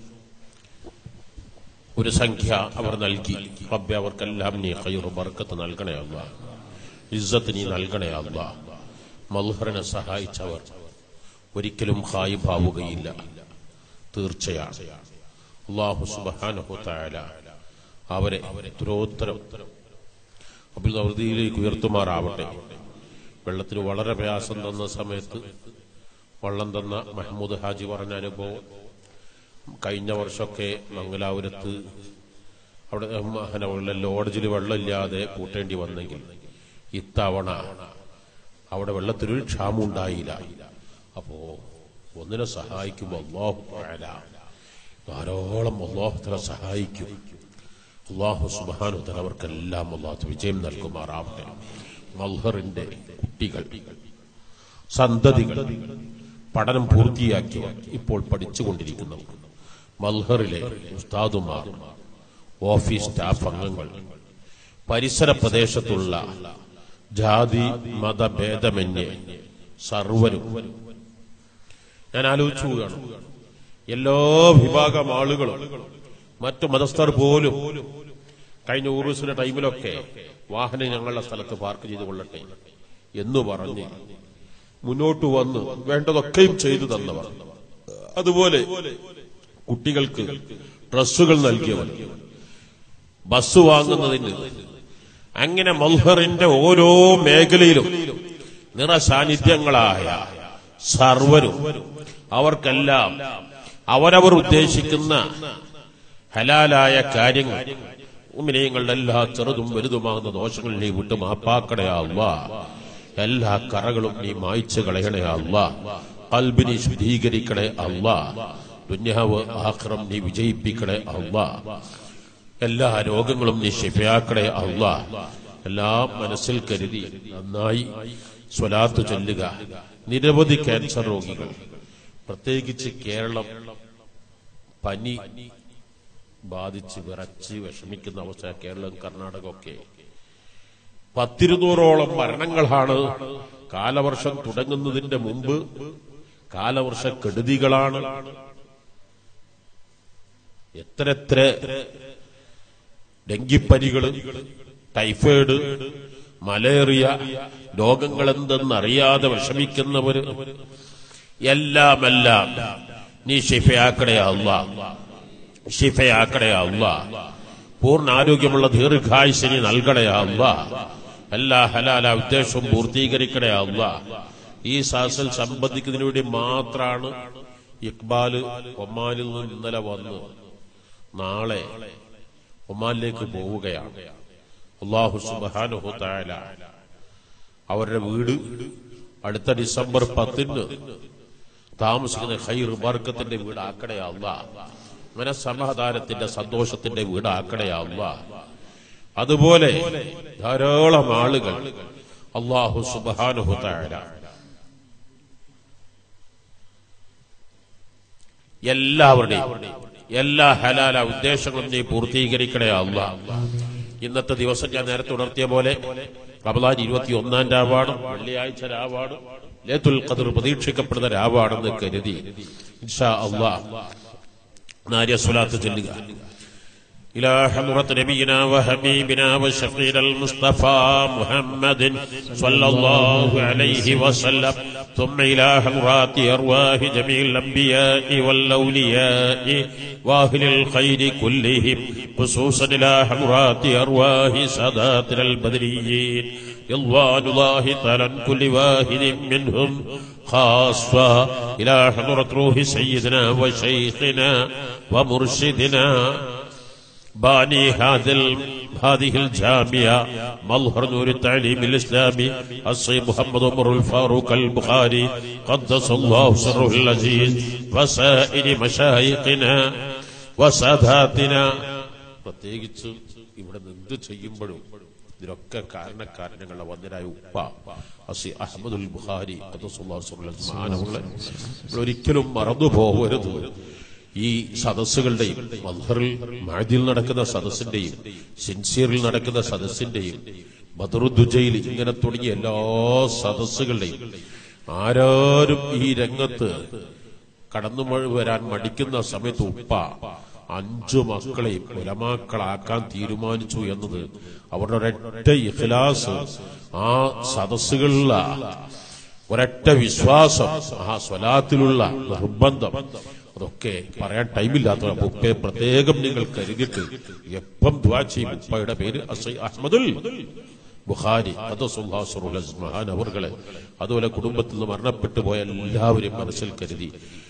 ഒരു സംഖ്യ അവർ നൽകി റബ്ബെ അവർക്കെല്ലാം നീ ഖൈറു ബർക്കത്ത് നൽകണേ അല്ല ഇസ്സത്ത് നീ നൽകണേ അല്ല മൽഹറിനെ സഹായിച്ചവർ ഒരിക്കലും ഹായിഭാവുകയില്ല തീർച്ചയാണ് അള്ളാഹു സുബാനഹു താല അവരെ ഉത്തരോത്തരം അഭിവൃദ്ധിയിലേക്ക് ഉയർത്തുമാറാവട്ടെ വെള്ളത്തിന് വളരെ പ്രയാസം തന്ന സമയത്ത് വള്ളം തന്ന മഹമ്മൂദ് ഹാജി പറഞ്ഞ അനുഭവം കഴിഞ്ഞ വർഷമൊക്കെ മംഗലാപുരത്ത് അവിടെ അങ്ങനെ ഉള്ള ലോഡ്ജിൽ വെള്ളമില്ലാതെ കൂട്ടേണ്ടി വന്നെങ്കിൽ ഇത്തവണ അവിടെ വെള്ളത്തിനൊരു ക്ഷാമം ഉണ്ടായില്ല അപ്പോ ഒന്നിനെ സഹായിക്കുമ്പോൾ അള്ളാഹു തആല ധാരാളം അള്ളാഹുത്തല സഹായിക്കും അള്ളാഹു സുബാനു തല അവർക്കെല്ലാം അള്ളാഹു വിജയം നൽകുമാറാവട്ടെ മൽഹറിന്റെ കുട്ടികൾ സന്തതികൾ പഠനം പൂർത്തിയാക്കിയവർ ഇപ്പോൾ പഠിച്ചുകൊണ്ടിരിക്കുന്നവർ മൽഹറിലെ ഉസ്താദുമാർ ഓഫീസ് സ്റ്റാഫ് അംഗങ്ങൾ പരിസര പ്രദേശത്തുള്ള ജാതി മതഭേദമന്യേ സർവരും ഞാൻ ആലോചിച്ചു പോവുകയാണ് എല്ലാ വിഭാഗം ആളുകളും മറ്റു മതസ്ഥർ പോലും കഴിഞ്ഞ ഊറൂസിന്റെ ടൈമിലൊക്കെ വാഹനം ഞങ്ങളുടെ സ്ഥലത്ത് പാർക്ക് ചെയ്ത് കൊള്ളട്ടെ എന്ന് പറഞ്ഞ് മുന്നോട്ട് വന്ന് വേണ്ടതൊക്കെയും ചെയ്തു തന്നവർ അതുപോലെ കുട്ടികൾക്ക് ഡ്രസ്സുകൾ നൽകിയവർ ബസ് വാങ്ങുന്നതിന് അങ്ങനെ മൽഹറിന്റെ ഓരോ മേഖലയിലും നിറസാന്നിധ്യങ്ങളായ സർവരും അവർക്കെല്ലാം അവരവർ ഉദ്ദേശിക്കുന്ന ഹലാലായ കാര്യങ്ങൾ ഉമിനയങ്ങളുടെ എല്ലാ ചെറുതും വലുതുമാകുന്ന ദോഷങ്ങൾ നീ വിട്ട് മാപ്പാക്കടയാവുക എല്ലാ കറകളും നീ മായ്ച്ചു കളയണയാവുക കൽബിനി ശുദ്ധീകരിക്കണേ അല്ല ദുന്യാവ് ആഖിറം നീ വിജയിപ്പിക്കണേ അല്ല എല്ലാ രോഗങ്ങളും നീ ശിഫയാക്കണേ അല്ല എല്ലാം മനസ്സിൽ കരുതി നന്നായി സ്വലാത്ത് ചൊല്ലുക നിരവധി ക്യാൻസർ രോഗികൾ പ്രത്യേകിച്ച് കേരളം പനി ബാധിച്ച് വിറച്ച് വിഷമിക്കുന്ന അവസ്ഥ കേരളം കർണാടക ഒക്കെ പത്തിരുന്നൂറോളം മരണങ്ങളാണ് കാലവർഷം തുടങ്ങുന്നതിന്റെ മുമ്പ് കാലവർഷ കെടുതികളാണ് എത്ര എത്ര ഡെങ്കിപ്പനികൾ ടൈഫോയിഡ് മലേറിയ രോഗങ്ങളെന്തെന്നറിയാതെ വിഷമിക്കുന്നവര് എല്ലാം എല്ലാം നീ ഷിഫയാക്കടേ അല്ല ഷിഫയാക്കടേ അല്ല പൂർണ്ണ ആരോഗ്യമുള്ള ദീർഘായുസിനി നൽകണേ അല്ല എല്ലാ ഹലാല ഉദ്ദേശവും പൂർത്തീകരിക്കണേ അല്ല ഈ സാസിൽ സംബന്ധിക്കുന്നതിന് വേണ്ടി മാത്രാണ് ഇക്ബാല് ഒമാനിൽ നിന്ന് ഇന്നലെ വന്ന് നാളെ ഒമാനിലേക്ക് പോവുകയാണ് അള്ളാഹു സുബാനുഹു താല അവരുടെ വീട് അടുത്ത ഡിസംബർ പത്തിന് താമസിക്കുന്ന ഹൈർ ബർക്കത്തിന്റെ വീട് ആക്കടയാവുക മനസമാധാനത്തിന്റെ സന്തോഷത്തിന്റെ വീട് ആക്കടയാവുക അതുപോലെ ധാരാളം ആളുകൾ അള്ളാഹു സുബാനുഹു താല എല്ലാവരുടെയും എല്ലാ ഹലാല ഉദ്ദേശങ്ങളും നീ പൂർത്തീകരിക്കണേ അല്ല ഇന്നത്തെ ദിവസം ഞാൻ നേരത്തെ ഉണർത്തിയ പോലെ റമദാൻ ഇരുപത്തി ഒന്നാം രാവാണ് വെള്ളിയാഴ്ച രാവാണ് ലേത്തുൽ ഖദർ പ്രതീക്ഷിക്കപ്പെടുന്ന രാവാണെന്ന് കരുതി ഇൻഷാ അള്ളാഹ് നാര്യ സ്വലാത്ത് ചൊല്ലുക إلى حضرة نبينا وحبيبنا وشفير المصطفى محمد صلى الله عليه وسلم ثم إلى حضرات أرواح جميع الأنبياء والأولياء وأهل الخير كلهم خصوصا إلى حضرات أرواح ساداتنا البدريين رضوان الله تعالى عن كل واحد منهم خاصة إلى حضرة روح سيدنا وشيخنا ومرشدنا باني هذا ال- هذه الجامعة مظهر نور التعليم الإسلامي الصي محمد عمر الفاروق البخاري قدس الله سره العزيز وسائر مشايخنا وساداتنا പ്രത്യേകിച്ച് ഇവിടെ നിന്ന് ചെയ്യുമ്പോഴും ഇതിനൊക്കെ കാരണക്കാരൻ ഞങ്ങളുടെ വന്ദനായ ഉപ്പ അസി അഹമ്മദുൽ ബുഖാരി ഖദ്ദസുല്ലാഹു സ്വല്ലല്ലാഹു അലൈഹി വസല്ലം മഹാനവറുകളെ നമ്മൾ ഒരിക്കലും മറന്നു പോകരുത് ഈ സദസ്സുകളുടെയും മൽഹറിൽ മഹദിൽ നടക്കുന്ന സദസ്സിന്റെയും സിൻസിയറിൽ നടക്കുന്ന സദസ്സിന്റെയും ബദറുദ്ദുജയിൽ ഇങ്ങനെ തുടങ്ങിയ എല്ലാ സദസ്സുകളുടെയും ആരാരും ഈ രംഗത്ത് കടന്നു മഴ- വരാൻ മടിക്കുന്ന സമയത്ത് ഉപ്പ അഞ്ചു മക്കളെയും ഉലമാക്കളാക്കാൻ തീരുമാനിച്ചു എന്നത് അവരുടെ ഒരൊറ്റ ഇഖ്ലാസ് ആ സദസ്സുകളിലെ ഒരൊറ്റ വിശ്വാസം ആ സ്വലാത്തിലുള്ള നിർബന്ധം അതൊക്കെ പറയാൻ ടൈമില്ലാത്ത അപ്പൊ ഉപ്പയെ പ്രത്യേകം നിങ്ങൾ കരുതിയിട്ട് എപ്പം ദ്വാ ചെയ്യും ഉപ്പയുടെ പേര് അസൈ അഹമ്മദുൽ ബുഖാരി മഹാൻ അവർകളെ അതുപോലെ കുടുംബത്തിൽ നിന്ന് മരണപ്പെട്ടു പോയ എല്ലാവരെയും മനസ്സിൽ കരുതി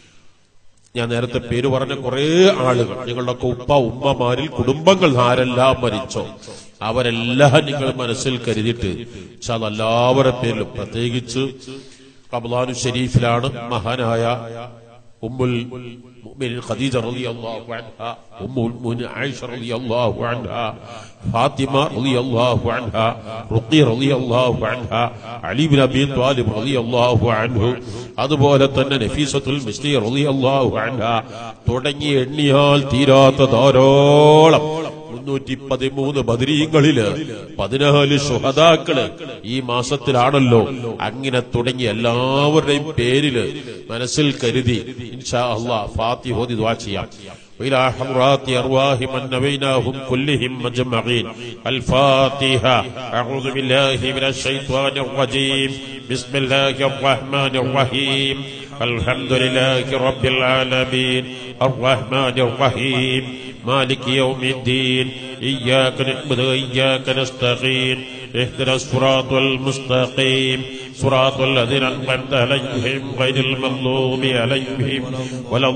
ഞാൻ നേരത്തെ പേര് പറഞ്ഞ കുറെ ആളുകൾ നിങ്ങളുടെയൊക്കെ ഉപ്പ ഉമ്മമാരിൽ കുടുംബങ്ങൾ ആരെല്ലാം മരിച്ചോ അവരെല്ലാം നിങ്ങൾ മനസ്സിൽ കരുതിയിട്ട് പക്ഷെ അതെല്ലാവരുടെ പേരിലും പ്രത്യേകിച്ച് റമദാനു ഷെരീഫിലാണ് മഹാനായ ഉമ്മുൽ മുഅ്മിനീൻ ഖദീജ റളിയല്ലാഹു അൻഹ ഉമ്മുൽ മുഅ്മിനീൻ ആയിഷ റളിയല്ലാഹു അൻഹ ഫാത്തിമ റളിയല്ലാഹു അൻഹ റുഖി റളിയല്ലാഹു അൻഹ അലി ബിൻ അബി ത്വാലിബ് റളിയല്ലാഹു അൻഹു അതുപോലെ തന്നെ നഫീസത്തുൽ മിസ്ലി റളിയല്ലാഹു അൻഹ തുടങ്ങി എണ്ണിയാൽ തീരാത്ത ധാരാളം മുന്നൂറ്റി പതിമൂന്ന് ബദരീങ്ങളില് പതിനാല് ശുഹതാക്കള് ഈ മാസത്തിലാണല്ലോ അങ്ങനെ തുടങ്ങി എല്ലാവരുടെയും പേരില് മനസ്സിൽ കരുതി ഇൻഷാ അള്ളാ ഫാത്തി ഹോദി ദ്വാ ചെയ്യാം وإلى حضرات أرواح من نبيناهم كلهم مجمعين الفاتحة أعوذ بالله من الشيطان الرجيم بسم الله الرحمن الرحيم الحمد لله رب العالمين الرحمن الرحيم مالك يوم الدين إياك نعبد وإياك نستعين اهدنا الصراط المستقيم صراط الذين أنعمت عليهم غير المغضوب عليهم ولا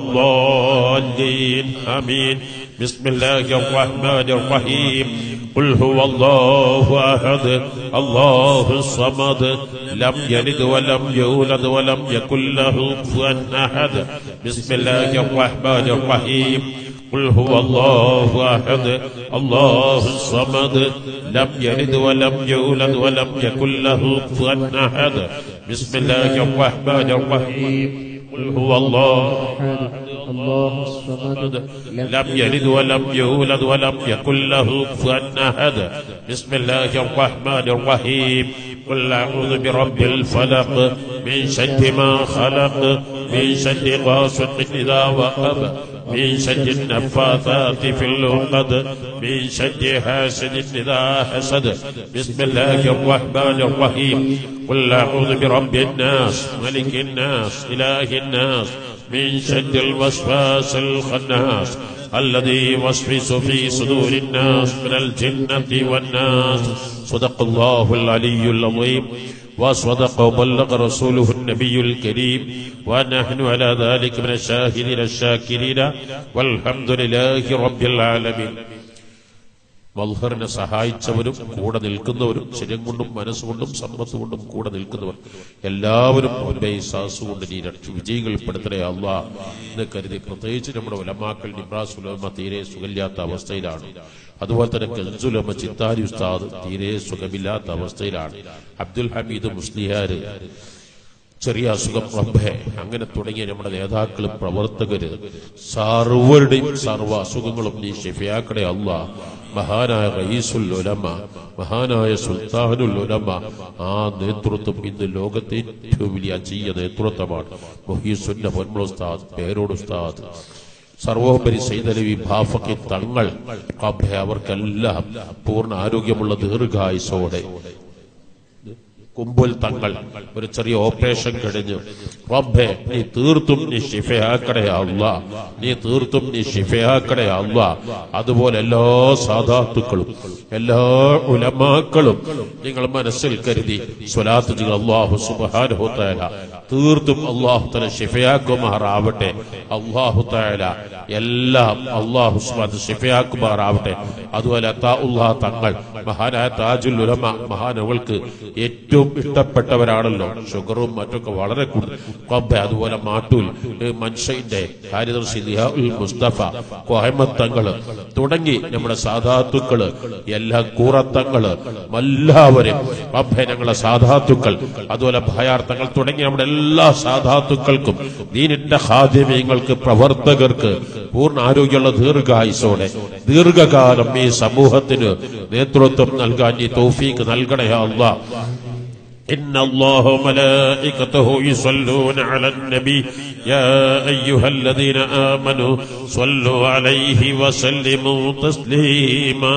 الضالين آمين بسم الله الرحمن الرحيم قل هو الله أحد الله الصمد لم يلد ولم يولد ولم يكن له كفوا أحد بسم الله الرحمن الرحيم قل هو الله أحد الله الصمد لم يلد ولم يولد ولم يكن له كفوا أحد بسم الله الرحمن الرحيم قل هو الله الله الصمد لم يلد ولم يولد ولم يكن له كفوا أحد بسم الله الرحمن الرحيم قل أعوذ برب الفلق من شر ما خلق من شر غاسق إذا وقب من شر النفاثات في العقد من شر حاسد إذا حسد بسم الله الرحمن الرحيم قل أعوذ برب الناس ملك الناس إله الناس من شر الوسواس الخناس الذي يوسوس في صدور الناس من الجنة والناس صدق الله العلي العظيم وصدق وبلغ رسوله النبي الكريم ونحن على ذلك من الشاهدين الشاكرين والحمد لله رب العالمين മൽഹറിനെ സഹായിച്ചവരും കൂടെ നിൽക്കുന്നവരും ശരീരം കൊണ്ടും മനസ്സുകൊണ്ടും സമ്പത്ത് കൊണ്ടും കൂടെ നിൽക്കുന്നവർ എല്ലാവരും റബ്ബേ സാസു കൊണ്ട് നീ രക്ഷ വിജയികൾപ്പെടുത്തണേ അള്ളാ എന്ന് കരുതി പ്രത്യേകിച്ച് നമ്മുടെ ഉലമാക്കൾ നിബ്രാസ് ഉലമ തീരെ സുഖമില്ലാത്ത അവസ്ഥയിലാണ് അതുപോലെ തന്നെ കൻസുലമ ചിത്താരി ഉസ്താദ് തീരെ സുഖമില്ലാത്ത അവസ്ഥയിലാണ് അബ്ദുൽ ഹമീദ് മുസ്ലിയാര് ചെറിയ അസുഖം റബ്ബെ അങ്ങനെ തുടങ്ങിയ നമ്മുടെ നേതാക്കളും പ്രവർത്തകര് സർവരുടെയും സർവ്വ അസുഖങ്ങളും നീ ഷെഫിയാക്കടെ അല്ല മഹാനായ റയീസുൽ ഉലമ മഹാനായ സുൽത്താനുൽ ഉലമ ആ നേതൃത്വം ഇന്ന് ലോകത്തെ ഏറ്റവും വലിയ അജീയ നേതൃത്വമാണ് മൊഹീസുന്റെ പൊന്മുൾ ഉസ്താദ് പേരോട് ഉസ്താദ് സർവോപരി സൈതലവി ഭാഫക്കി തങ്ങൾ റബ്ബെ അവർക്കെല്ലാം പൂർണ്ണ ആരോഗ്യമുള്ള ദീർഘായുസോടെ കുമ്പുൽ തങ്ങൾ ഒരു ചെറിയ ഓപ്പറേഷൻ കഴിഞ്ഞു റബ്ബെ നീ തീർത്തും നീ ഷിഫയാക്കടേ അല്ല നീ തീർത്തും നീ ഷിഫയാക്കടേ അല്ല അതുപോലെ എല്ലാ സാധാത്തുക്കളും എല്ലാ ഉലമാക്കളും നിങ്ങൾ മനസ്സിൽ കരുതി സ്വലാത്ത് ചെയ്ത് അള്ളാഹു സുബാനുഹു തആല തീർത്തും അള്ളാഹു തല ഷിഫയാക്കുമാറാവട്ടെ അള്ളാഹു തആല എല്ലാം അള്ളാഹു സുബാൻ ഷിഫയാക്കുമാറാവട്ടെ അതുപോലെ താ ഉള്ളാഹ് തങ്ങൾ മഹാനായ താജുൽ ഉലമ മഹാനവൾക്ക് ഏറ്റവും ഏറ്റവും ഇഷ്ടപ്പെട്ടവരാണല്ലോ ഷുഗറും മറ്റൊക്കെ വളരെ കൂടുതൽ കൊബ്ബ അതുപോലെ മാട്ടൂൽ ഏ, മൻഷയിന്റെ കാര്യദർശി ദിഹാഉൽ മുസ്തഫ കോഹമത്തങ്ങള് തുടങ്ങി നമ്മുടെ സാധാത്തുക്കള് എല്ലാ കൂറത്തങ്ങള് എല്ലാവരും റബ്ബേ ഞങ്ങളെ സാധാത്തുക്കൾ അതുപോലെ ഭയാർത്ഥങ്ങൾ തുടങ്ങി നമ്മുടെ എല്ലാ സാധാത്തുക്കൾക്കും ദീനിന്റെ ഹാദ്യമയങ്ങൾക്ക് പ്രവർത്തകർക്ക് പൂർണ്ണ ആരോഗ്യമുള്ള ദീർഘായുസോടെ ദീർഘകാലം ഈ സമൂഹത്തിന് നേതൃത്വം നൽകാൻ ഈ തൗഫീക്ക് നൽകണേ അള്ളാ إن الله وملائكته يصلون على النبي يا أيها الذين آمنوا صلوا عليه وسلموا تسليما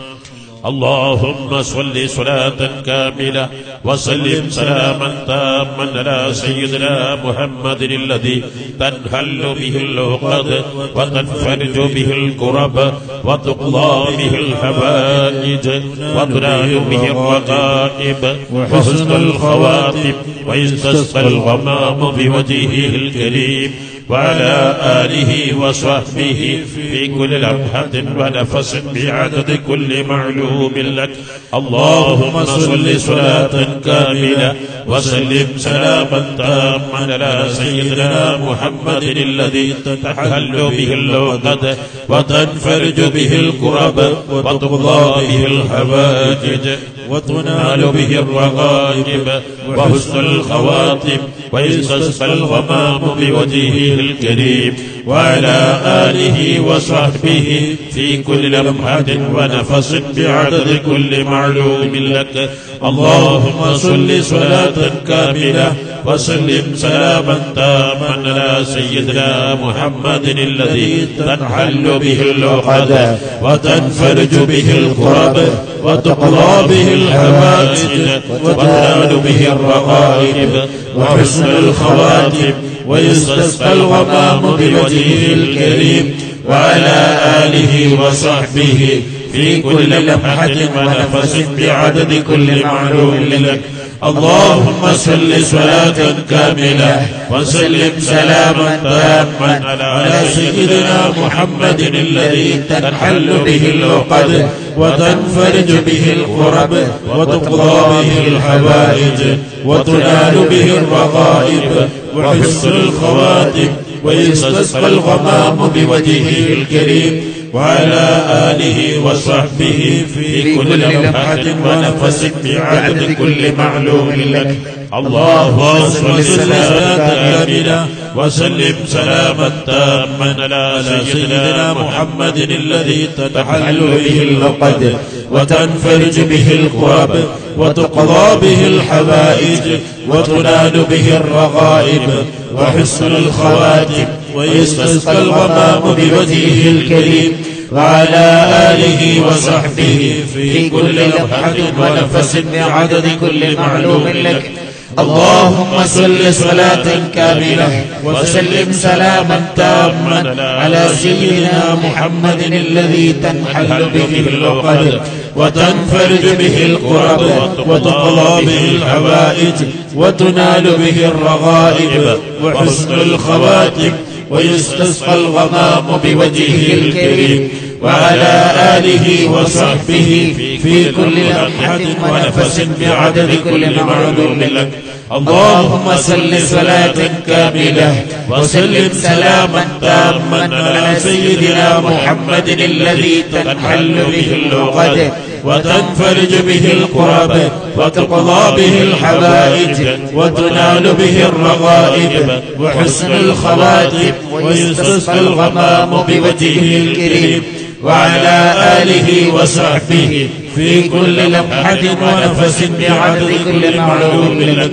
اللهم صل صلاة كاملة وسلم سلاما تاما على سيدنا محمد الذي تنهل به العقد وتنفرج به الكرب وتقضى به الحوائج وتنال به الرقائب وحسن الخواتم ويستسقى الغمام بوجهه الكريم وعلى آله وصحبه في كل لمحة ونفس بعدد كل معلوم لك اللهم صل صلاة كاملة وسلم سلاما تاما على سيدنا محمد الذي تتحل به اللعقد وتنفرج به الكرب وتقضى به الحوائج وتنال به الرغائب وحسن الخواتم ويستسقى الغمام بوجهه الكريم وعلى آله وصحبه في كل لمحة ونفس بعدد كل معلوم لك اللهم صل صلاة كاملة وسلم سلاما تاما على سيدنا محمد الذي تنحل به العقد وتنفرج به الكرب وتقضى به الحوائج وتنال به الرغائب وحسن الخواتم ويستسقى الغمام بوجهه الكريم وعلى آله وصحبه في كل لمحة ونفس بعدد كل معلوم لك اللهم صل صلاة كاملة وسلم سلاما تاما على سيدنا محمد الذي تنحل به العقد وتنفرج به الكرب وتقضى به الحوائج وتنال به الرغائب وحسن الخواتم ويستسقى الغمام بوجهه الكريم وعلى آله وصحبه في كل لمحة ونفس بعدد كل معلوم لك اللهم صل صلاة كاملة وسلم سلاما تاما على سيدنا محمد الذي تتحل به العقد وتنفرج به الكرب وتقضى به الحوائج وتنال به الرغائب وحسن الخواتم ويستسقى الغمام بوجهه الكريم وعلى آله وصحبه في كل لمحة ونفس بعدد كل معلوم لك اللهم صل صلاة كاملة وسلم سلاما تاما على سيدنا محمد الذي تنحل به العقد وتنفرج به الكرب وتقضى به الحوائج وتنال به الرغائب وحسن الخواتم ويستسقى الغمام بوجهه الكريم وعلى آله وصحبه في كل لمحة ونفس بعدد كل معلوم لك اللهم صل صلاة كاملة وسلم سلاما تاما على سيدنا محمد الذي تنحل به العقد وتنفرج به الكرب وتقضى به الحوائج وتنال به الرغائب وحسن الخواتم ويستسقى الغمام بوجهه الكريم وعلى آله وصحبه في كل لمحة ونفس بعدد كل معلوم لك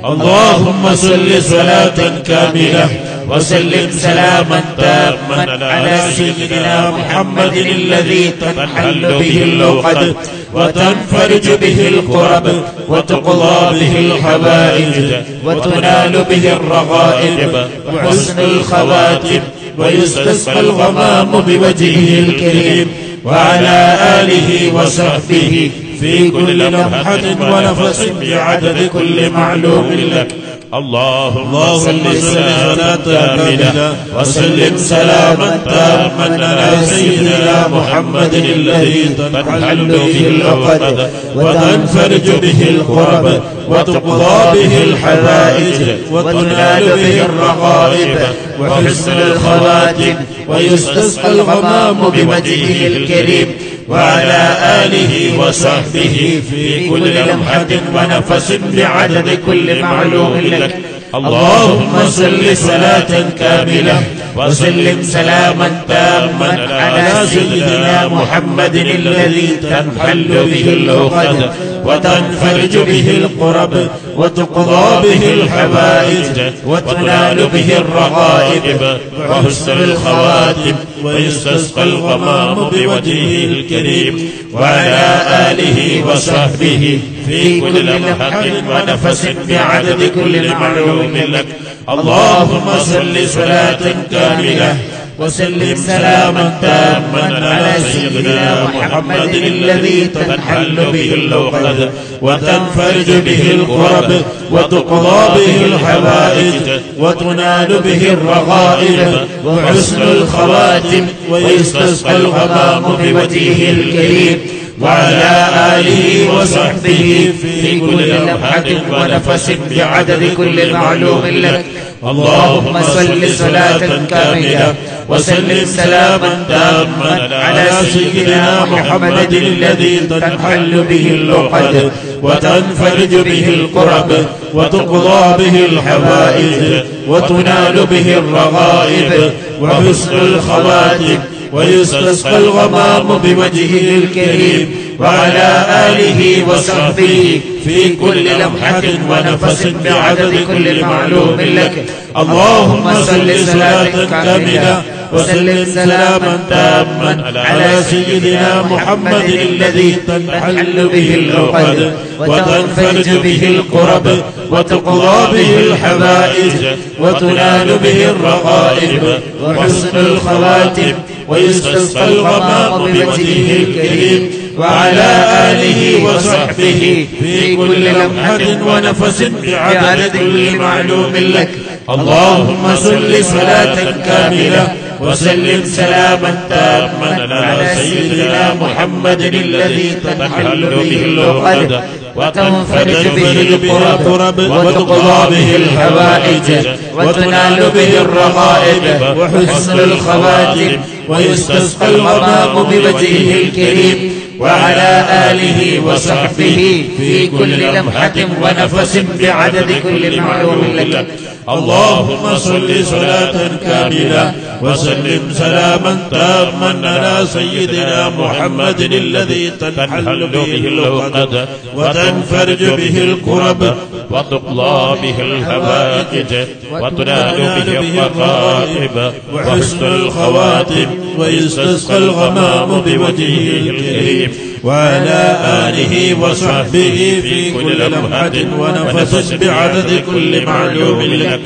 اللهم صل صلاة كاملة وسلم سلاما تاما على سيدنا محمد الذي تنحل به اللقد وتنفرج به الكرب وتقضى به الحوائج وتنال به الرغائب وحسن الخواتم ويستسقى الغمام بوجهه الكريم وعلى آله وصحبه في كل لمحة ونفس بعدد كل معلوم لك اللهم صل صلاة كاملة وسلم سلاما تاما على سيدنا محمد الذي تنحل به العقد وتنفرج به الكرب وتقضى به الحوائج وتنال به الرغائب وحسن الخواتم ويستسقى الغمام بوجهه الكريم وعلى آله وصحبه في كل لمحة ونفس بعدد كل معلوم لك اللهم صل صلاة كاملة وسلم سلاما تاما على سيدنا محمد الذي تنحل به العقد وتنفرج به القرب وتقضى به الحوائج وتنال به الرغائب وحسن الخواتم ويستسقى الغمام بوجهه الكريم وعلى آله وصحبه في كل لمحة ونفس بعدد كل معلوم لك اللهم صل صلاة كاملة وسلم سلاما تاما على سيدنا محمد الذي تنحل به العقد وتنفرج به الكرب وتقضى به الحوائج وتنال به الرغائب وحسن الخواتم ويستسقى الغمام بوجهه الكريم وعلى آله وصحبه في كل لمحة ونفس بعدد كل معلوم لك اللهم صل صلاة كاملة وسلم سلاما تاما على سيدنا محمد الذي تنحل به اللقد وتنفرج به الكرب وتقضى به الحوائج وتنال به الرغائب وحسن الخواتم ويستسقى الغمام بوجهه الكريم وعلى آله وصحبه في كل لمحة ونفس بعدد كل معلوم لك اللهم صل صلاة كاملة وسلم سلاما تاما على سيدنا محمد الذي تنحل به العقد وتنفرج به الكرب وتقضى به الحوائج وتنال به الرغائب وحسن الخواتم ويستسقى الغمام بوجهه الكريم وعلى آله وصحبه في كل لمحة ونفس بعدد كل معلوم لك اللهم صل صلاة كاملة وسلم سلاما تاما على سيدنا محمد الذي تنحل به العقد وتنفرج به الكرب وتقضى به الحوائج وتنال به الرغائب وحسن الخواتم ويستسقى الغمام بوجهه الكريم وعلى آله وصحبه في كل لمحة ونفس بعدد كل معلوم لك اللهم صل صلاة كاملة وسلم سلاما تاما على سيدنا محمد الذي تنحل به العقد وتنفرج به الكرب وتقضى به الحوائج وتنال به الرغائب وحسن الخواتم ويستسقى الغمام بوجهه الكريم وعلى آله وصحبه في كل لمحة ونفس بعدد كل معلوم لك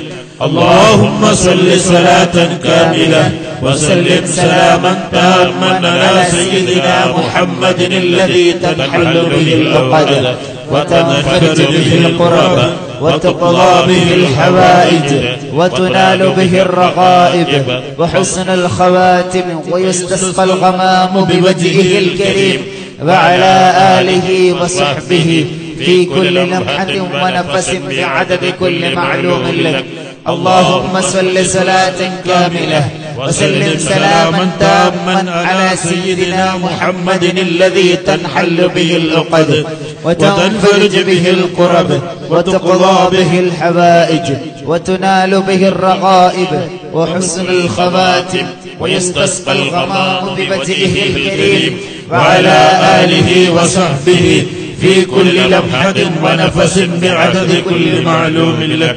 اللهم صل صلاة كاملة وسلم سلاما تاما على سيدنا محمد الذي تنحل به العقد وتنفرج به القرب وتقضى به الحوائج وتنال به الرغائب وحسن الخواتم ويستسقى الغمام بوجهه الكريم وعلى آله وصحبه في كل لمحة ونفس بعدد كل معلوم لك اللهم صل صلاة كاملة وسلم سلاما تاما على سيدنا محمد الذي تنحل به العقد وتنفرج به الكرب وتقضى به الحوائج وتنال به الرغائب وحسن الخواتم ويستسقى الغمام بوجهه الكريم وعلى آله وصحبه في كل لمحة ونفس بعدد كل معلوم لك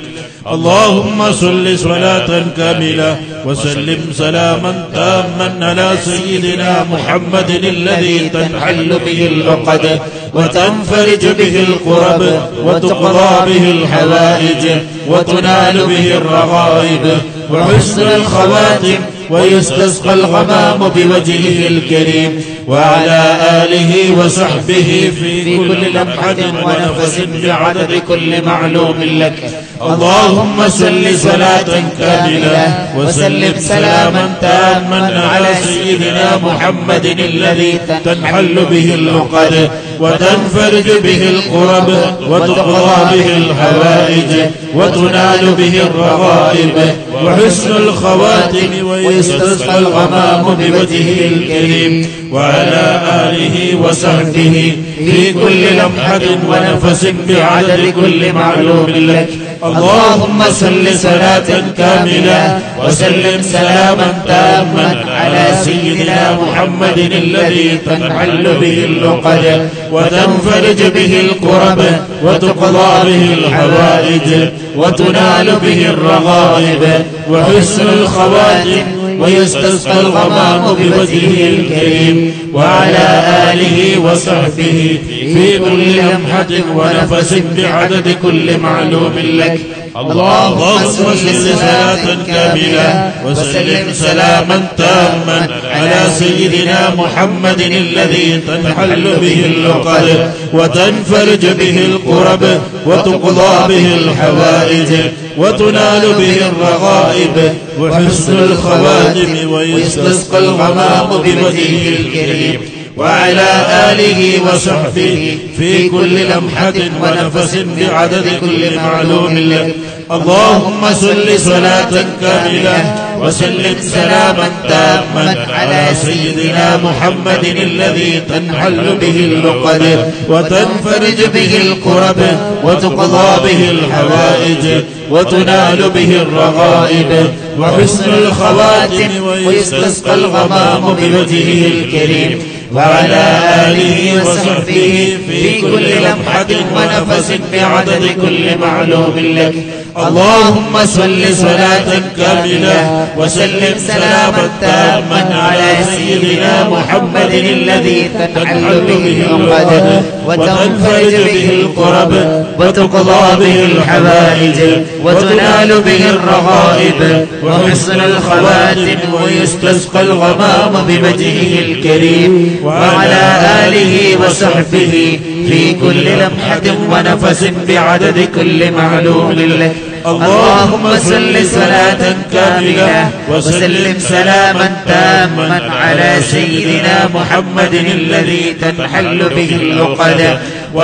اللهم صل صلاة كاملة وسلم سلاما تاما على سيدنا محمد الذي تنحل به العقد وتنفرج به الكرب وتقضى به الحوائج وتنال به الرغائب وحسن الخواتم ويستسقى الغمام بوجهه الكريم وعلى آله وصحبه في كل لمحة ونفس بعدد كل معلوم لك اللهم صل صلاة كاملة وسلم سلاما تاما على سيدنا محمد الذي تنحل به العقد وتنفرج به القرب وتقضى به الحوائج وتنال به الرغائب وحسن الخواتم ويستسقى الغمام بوجهه الكريم وعلى آله وصحبه في كل لمحة ونفس بعدد كل معلوم لك اللهم صل صلاة كاملة وسلم سلاما تاما على سيدنا محمد الذي تنحل به اللقد وتنفرج به الكرب وتقضى به الحوائج وتنال به الرغائب وحسن الخواتم ويستسقى الغمام بوجهه الكريم وعلى آله وصحبه في كل لمحة ونفس بعدد كل معلوم لك اللهم صل صلاة كاملة وسلم سلاما تاما على سيدنا محمد الذي تنحل به اللقد وتنفرج به الكرب وتقضى به الحوائج وتنال به الرغائب وحسن الخواتم ويستسقى الغمام بوجهه الكريم وعلى آله وصحبه في كل لمحة ونفس بعدد كل معلوم لك اللهم صل صلاة كاملة وسلم سلاما تاما على سيدنا محمد الذي تنحل به اللقد وتنفرج به الكرب وتقضى به الحوائج وتنال به الرغائب وحسن الخواتم ويستسقى الغمام بوجهه الكريم وعلى آله وصحبه في كل لمحة ونفس بعدد كل معلوم لك اللهم صل صلاة كاملة وسلم سلاما تاما على سيدنا محمد الذي تنحل به العقد وتنفرج به الكرب وتقضى به الحوائج وتنال به الرغائب وحسن الخواتم ويستسقى الغمام بوجهه الكريم وعلى آله وصحبه في كل لمحة ونفس بعدد كل معلوم لك اللهم صل صلاة كاملة وسلم سلاما تاما على سيدنا محمد الذي تنحل به اللقد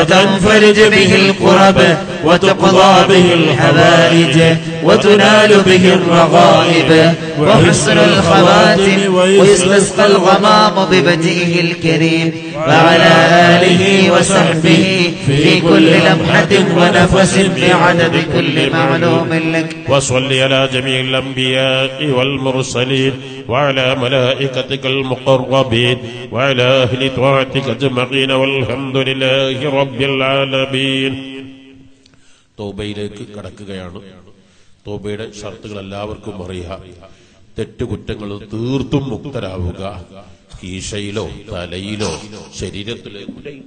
وتنفرج به الكرب وتقضى به الحوائج وتنال به الرغائب وحسن الخواتم ويستسقى الغمام ببدئه الكريم وعلى آله وصحبه في كل لمحة ونفس بعدد كل معلوم لك وصل على جميع الأنبياء والمرسلين وعلى ملائكتك المقربين وعلى أهل طاعتك أجمعين والحمد لله رب العالمين തോബയിലേക്ക് കടക്കുകയാണ് തോബയുടെ ഷർത്തുകൾ എല്ലാവർക്കും അറിയാം തെറ്റുകുറ്റങ്ങൾ തീർത്തും മുക്തരാവുക കീശയിലോ തലയിലോ ശരീരത്തിലോ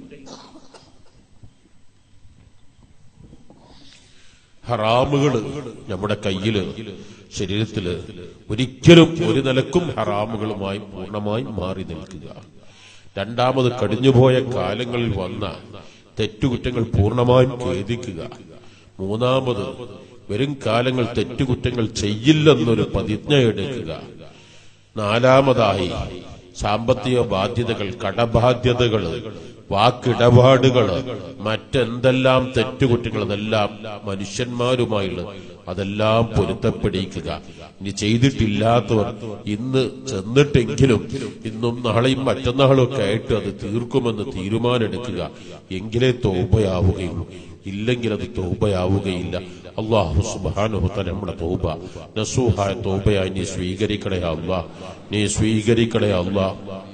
ഹറാമുകൾ നമ്മുടെ കയ്യില് ശരീരത്തില് ഒരിക്കലും ഒരു നിലക്കും ഹറാമുകളുമായി പൂർണ്ണമായി മാറി നിൽക്കുക രണ്ടാമത് കടിഞ്ഞുപോയ കാലങ്ങളിൽ വന്ന തെറ്റുകുറ്റങ്ങൾ പൂർണ്ണമായും ഖേദിക്കുക മൂന്നാമത് വരും കാലങ്ങൾ തെറ്റുകുറ്റങ്ങൾ ചെയ്യില്ലെന്നൊരു പ്രതിജ്ഞ എടുക്കുക നാലാമതായി സാമ്പത്തിക ബാധ്യതകൾ കടബാധ്യതകൾ വാക്കിടപാടുകൾ മറ്റെന്തെല്ലാം തെറ്റുകുറ്റങ്ങൾ അതെല്ലാം മനുഷ്യന്മാരുമായുള്ള അതെല്ലാം പൊരുത്തപ്പെടിക്കുക ഇനി ചെയ്തിട്ടില്ലാത്തവർ ഇന്ന് ചെന്നിട്ടെങ്കിലും ഇന്നും നാളെയും മറ്റന്നാളും ഒക്കെ ആയിട്ട് അത് തീർക്കുമെന്ന് തീരുമാനമെടുക്കുക എങ്കിലേ തോപയാവുകയുള്ളൂ ഇല്ലെങ്കിൽ അത് തോപയാവുകയില്ല അള്ളാഹു സുബാനുഹത്ത നമ്മുടെ തോപ നസൂഹായ തോപയായി നീ സ്വീകരിക്കണേ അള്ളാ നീ സ്വീകരിക്കണേ അള്ളാ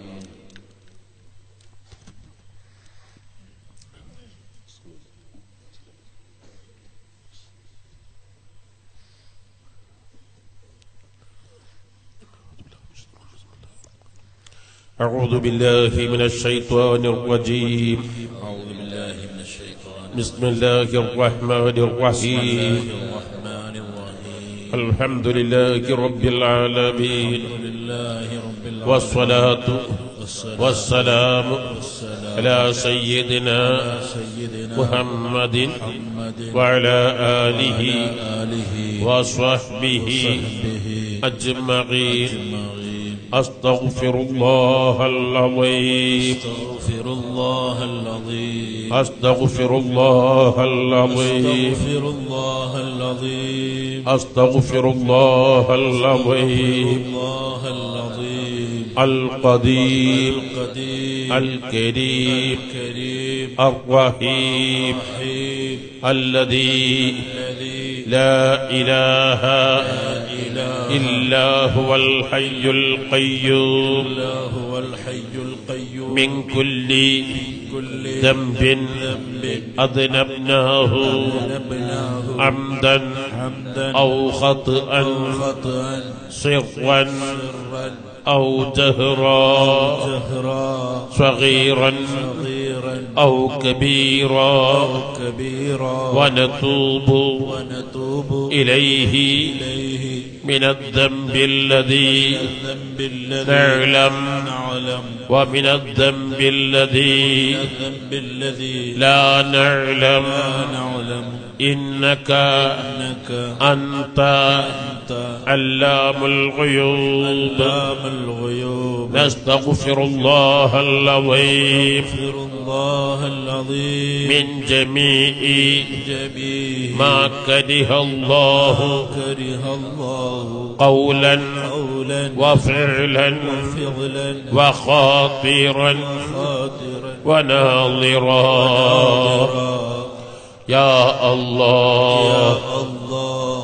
أعوذ بالله من الشيطان الرجيم أعوذ بالله من الشيطان بسم الله الرحمن الرحيم الرحمن الرحيم الحمد لله رب العالمين لله رب العالمين والصلاة والسلام والسلام والسلام على سيدنا سيدنا محمد محمد وعلى آله آله وصحبه وصحبه أجمعين أجمعين أستغفر الله العظيم استغفر الله العظيم أستغفر الله العظيم استغفر الله العظيم أستغفر الله العظيم الله العظيم القديم القديم الكريم الكريم الرحيم الرحيم الذي الذي لا إله إله إلا هو الحي القيوم إلا هو الحي القيوم من كل كل ذنب ذنب أذنبناه نبناه عمدا حمدا أو خطأ خطأ سرا سرا أو جهرا جهرا صغيرا صغيرا أو كبيرا كبيرا ونتوب ونتوب إليه إليه من الذنب الذي الذنب الذي نعلم نعلم ومن الذنب الذي الذنب الذي لا نعلم لا نعلم إنك إنك أنت أنت علام الغيوب علام الغيوب نستغفر الله العظيم نستغفر الله العظيم من جميع جميع ما كره الله كره الله قولا قولا وفعلا وفعلا وخاطرا خاطرا وناظرا يا الله يا الله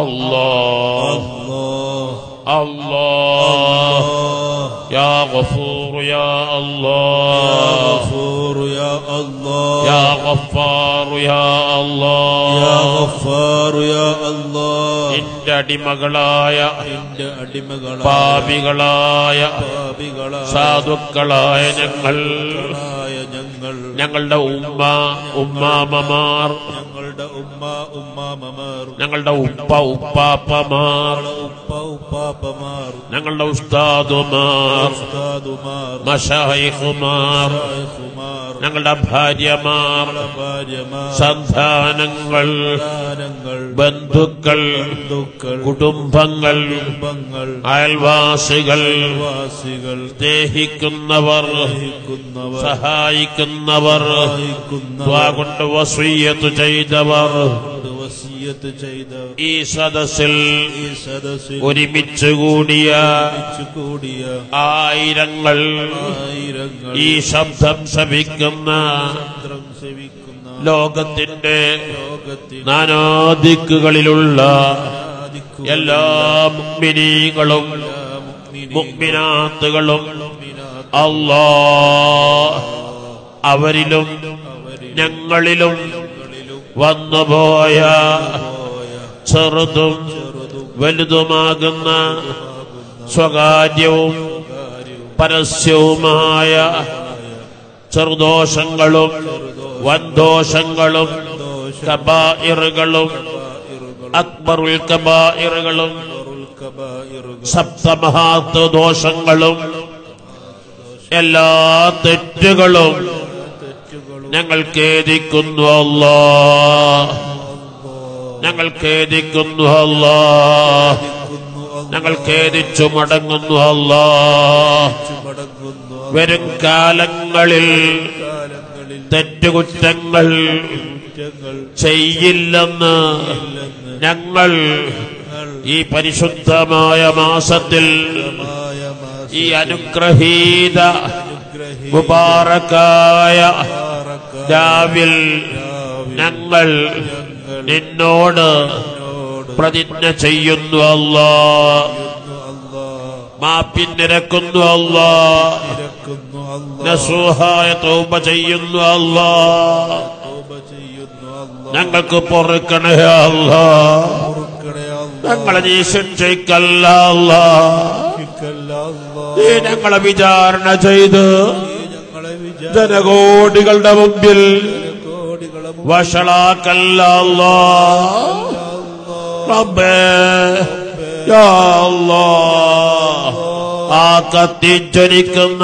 الله الله الله يا غفور يا يا الله غفور يا الله يا غفار يا يا الله غفار يا الله നിന്റെ അടിമകളായ എന്റെ അടിമകളായ പാപികളായ പാപികളായ സാധുക്കളായ ഞങ്ങൾ സാധുക്കളായ ഞങ്ങൾ ഞങ്ങളുടെ ഉമ്മ ഉമ്മാമമാർ ഞങ്ങളുടെ ഉമ്മ ഉമ്മാമമാർ ഞങ്ങളുടെ ഉപ്പ ഉപ്പാപ്പമാർ ഉപ്പ ഉപ്പാപ്പമാർ ഞങ്ങളുടെ ഉസ്താദുമാർ ഉസ്താദുമാർ മഷായിഖുമാർ ഷായിഖുമാർ ഞങ്ങളുടെ ഭാര്യമാർ ഭാര്യമാർ സന്താനങ്ങൾ സന്താനങ്ങൾ ബന്ധുക്കൾ ബന്ധുക്കൾ കുടുംബങ്ങൾ കുടുംബങ്ങൾ അയൽവാസികൾ വാസികൾ സ്നേഹിക്കുന്നവർ സ്നേഹിക്കുന്നവർ സഹായിക്കുന്നവർ സഹായിക്കുന്നവർ ദ്വാ കൊണ്ട് വസീയത്ത് ചെയ്തവർ കൊണ്ട് വസിയത്ത് ചെയ്ത ഈ സദസ്സിൽ ഈ സദസ്സിൽ ഒരുമിച്ച് കൂടിയ ഒരുമിച്ച് കൂടിയ ആയിരങ്ങൾ ആയിരങ്ങൾ ഈ ശബ്ദം ശപിക്കുന്ന ചന്ദ്രം സേവിക്കുന്ന ലോകത്തിന്റെ ലോകത്തിൽ നാനാദിക്കുകളിലുള്ള ആദിക്കുന്ന എല്ലാ മുഗ്മിനീകളും മുഗ്മിനാത്തുകളും അല്ലാ അവരിലും ഞങ്ങളിലും വന്നുപോയ ചെറുതും വലുതുമാകുന്ന സ്വകാര്യവും പരസ്യവുമായ ചെറുദോഷങ്ങളും വൻദോഷങ്ങളും കബായിറുകളും അക്ബറുൽ കബായിറുകളും സപ്തമഹാത്വ ദോഷങ്ങളും എല്ലാ തെറ്റുകളും ഞങ്ങൾ ഖേദിക്കുന്നു അല്ലാ ഞങ്ങൾ ഖേദിക്കുന്നു അല്ലാ ഞങ്ങൾ ഖേദിച്ചു മടങ്ങുന്നു അല്ലാ വരും കാലങ്ങളിൽ തെറ്റുകുറ്റങ്ങൾ ചെയ്യില്ലെന്ന് ഞങ്ങൾ ഈ പരിശുദ്ധമായ മാസത്തിൽ ഈ അനുഗ്രഹീത മുബാറക്കായ രാവിൽ ഞങ്ങൾ നിന്നോട് പ്രതിജ്ഞ ചെയ്യുന്നു അല്ലാ മാപ്പിനിരക്കുന്നു അല്ലാ നസൂഹായ തൗബ ചെയ്യുന്നു അല്ലാ ഞങ്ങൾക്ക് പൊറുക്കണേ അല്ലാ ഞങ്ങളെ നീ ശിക്ഷിക്കല്ല അല്ലാ നീ ഞങ്ങളെ വിചാരണ ചെയ്ത് ജനകോടികളുടെ മുമ്പിൽ വഷളാക്കല്ല അല്ലാ റബ്ബേ യാ അല്ലാഹ് ആ കത്തിജ്വലിക്കുന്ന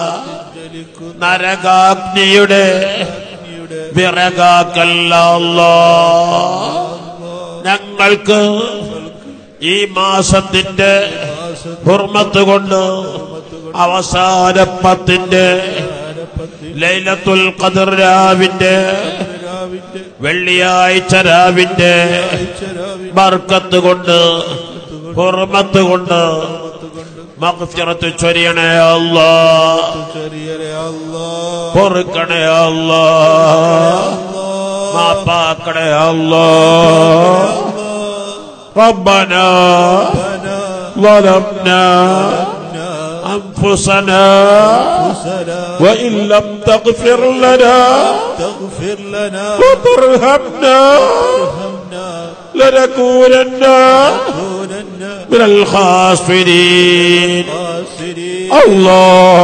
നരകാഗ്നിയുടെ വിറകാക്കല്ല അല്ലാഹ്. ഞങ്ങൾക്ക് ഈ മാസത്തിന്റെ ഹുർമത്ത് കൊണ്ട് അവസാന പത്തിന്റെ ലൈലത്തുൽ ഖദർ രാവിന്റെ വെള്ളിയാഴ്ച രാവിന്റെ ബർക്കത്ത് കൊണ്ട് ഹുർമത്ത് കൊണ്ട് മഗ്ഫിറത്ത് ചൊരിയണേ അല്ലാ പൊറുക്കണേ അല്ലാ മാപ്പാക്കണേ അല്ലാ ربنا ظلمنا أنفسنا وإن لم تغفر لنا تغفر لنا وترحمنا لنكونن كوننا من الخاسرين خاسرين الله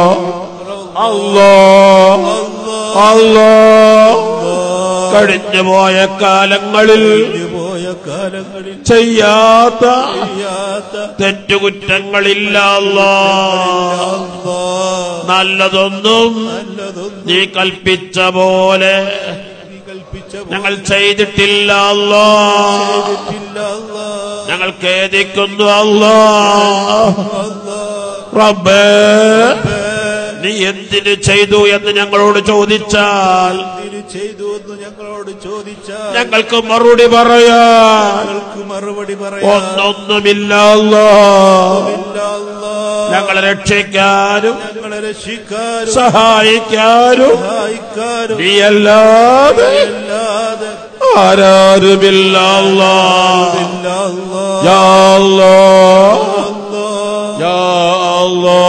الله الله കഴിഞ്ഞു പോയ കാലങ്ങളിൽ പോയ കാലങ്ങളിൽ ചെയ്യാത്ത ചെയ്യാത്ത തെറ്റുകുറ്റങ്ങളില്ല അല്ലാ. അല്ലാ നല്ലതൊന്നും നല്ലതൊന്നും നീ കൽപ്പിച്ച പോലെ നീ കൽപ്പിച്ച ഞങ്ങൾ ചെയ്തിട്ടില്ല അല്ലാ ചെയ്തിട്ടില്ല അല്ലാ ഞങ്ങൾ ഖേദിക്കുന്നു അല്ലാ അല്ലാ റബ്ബേ നീ എന്തിനു ചെയ്തു എന്ന് ഞങ്ങളോട് ചോദിച്ചാൽ ഇതിന് ചെയ്തു എന്ന് ഞങ്ങളോട് ചോദിച്ചാൽ ഞങ്ങൾക്ക് മറുപടി പറയാൻ ഞങ്ങൾക്ക് മറുപടി പറയാൻ ഒന്നൊന്നുമില്ല അല്ലാ. അല്ലാ ഞങ്ങളെ രക്ഷിക്കാനും ഞങ്ങളെ രക്ഷിക്കാനും സഹായിക്കാനും സഹായിക്കാനും നീയല്ലാതെ അല്ലാതെ ആരാരുമില്ല അല്ലാ. ഇല്ല അല്ലാ യാ അല്ലാ. അല്ലാ യാ അല്ലാ.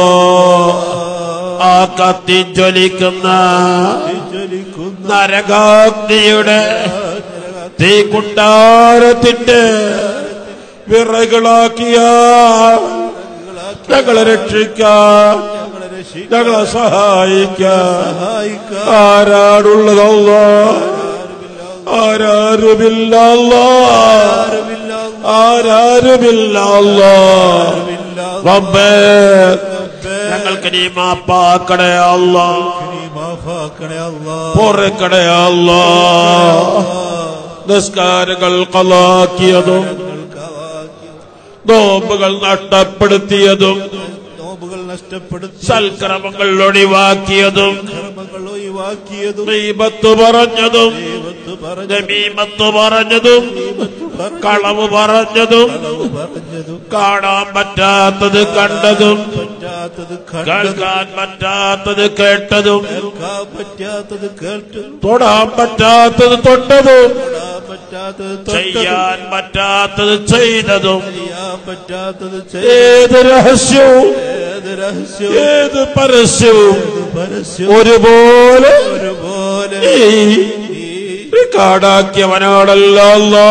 ആ കത്തിജ്വലിക്കുന്ന ജ്വലിക്കുന്ന നരകാഗ്നിയുടെ തീ കുണ്ടാരത്തിന്റെ വിറകളാക്കിയ ഞങ്ങളെ രക്ഷിക്കാൻ ഞങ്ങളെ രക്ഷിക്കാൻ ഞങ്ങളെ സഹായിക്കാൻ സഹായിക്കാൻ ആരാടുള്ളതല്ല ആരാരുമില്ല ആരുമില്ല ആരാരുമില്ല ആരുമില്ല റബ്ബേ ഞങ്ങൾക്ക് നീ മാപ്പാക്കടേ അല്ല നീ മാഫാക്കണേ അല്ലാ പൊറക്കടേ അല്ല നിസ്കാരങ്ങൾ കലാക്കിയതും നോമ്പുകൾ നഷ്ടപ്പെടുത്തിയതും നോമ്പുകൾ നഷ്ടപ്പെടുത്തി സൽക്രമങ്ങൾ ഒഴിവാക്കിയതും കർമ്മങ്ങൾ ഒഴിവാക്കിയതും ദൈവത്ത് പറഞ്ഞതും ദൈവത്ത് പറഞ്ഞു നമീമത്ത് പറഞ്ഞതും കളവ് പറഞ്ഞതും പറഞ്ഞതും കാണാൻ പറ്റാത്തത് കണ്ടതും പറ്റാത്തത് കണ്ടതും കേൾക്കാൻ പറ്റാത്തത് കേട്ടതും കേൾക്കാൻ പറ്റാത്തത് കേട്ടു തൊടാൻ പറ്റാത്തത് തൊട്ടതും തൊടാൻ പറ്റാത്തത് തൊട്ടതും ചെയ്യാൻ പറ്റാത്തത് ചെയ്തതും ചെയ്യാൻ പറ്റാത്തത് ചെയ്തു ഏത് രഹസ്യവും ഏത് രഹസ്യവും ഏത് പരസ്യവും പരസ്യവും ഒരുപോലെ ഒരുപോലെ ഈ കാടാക്കിയവനാണല്ലോ അല്ലാ.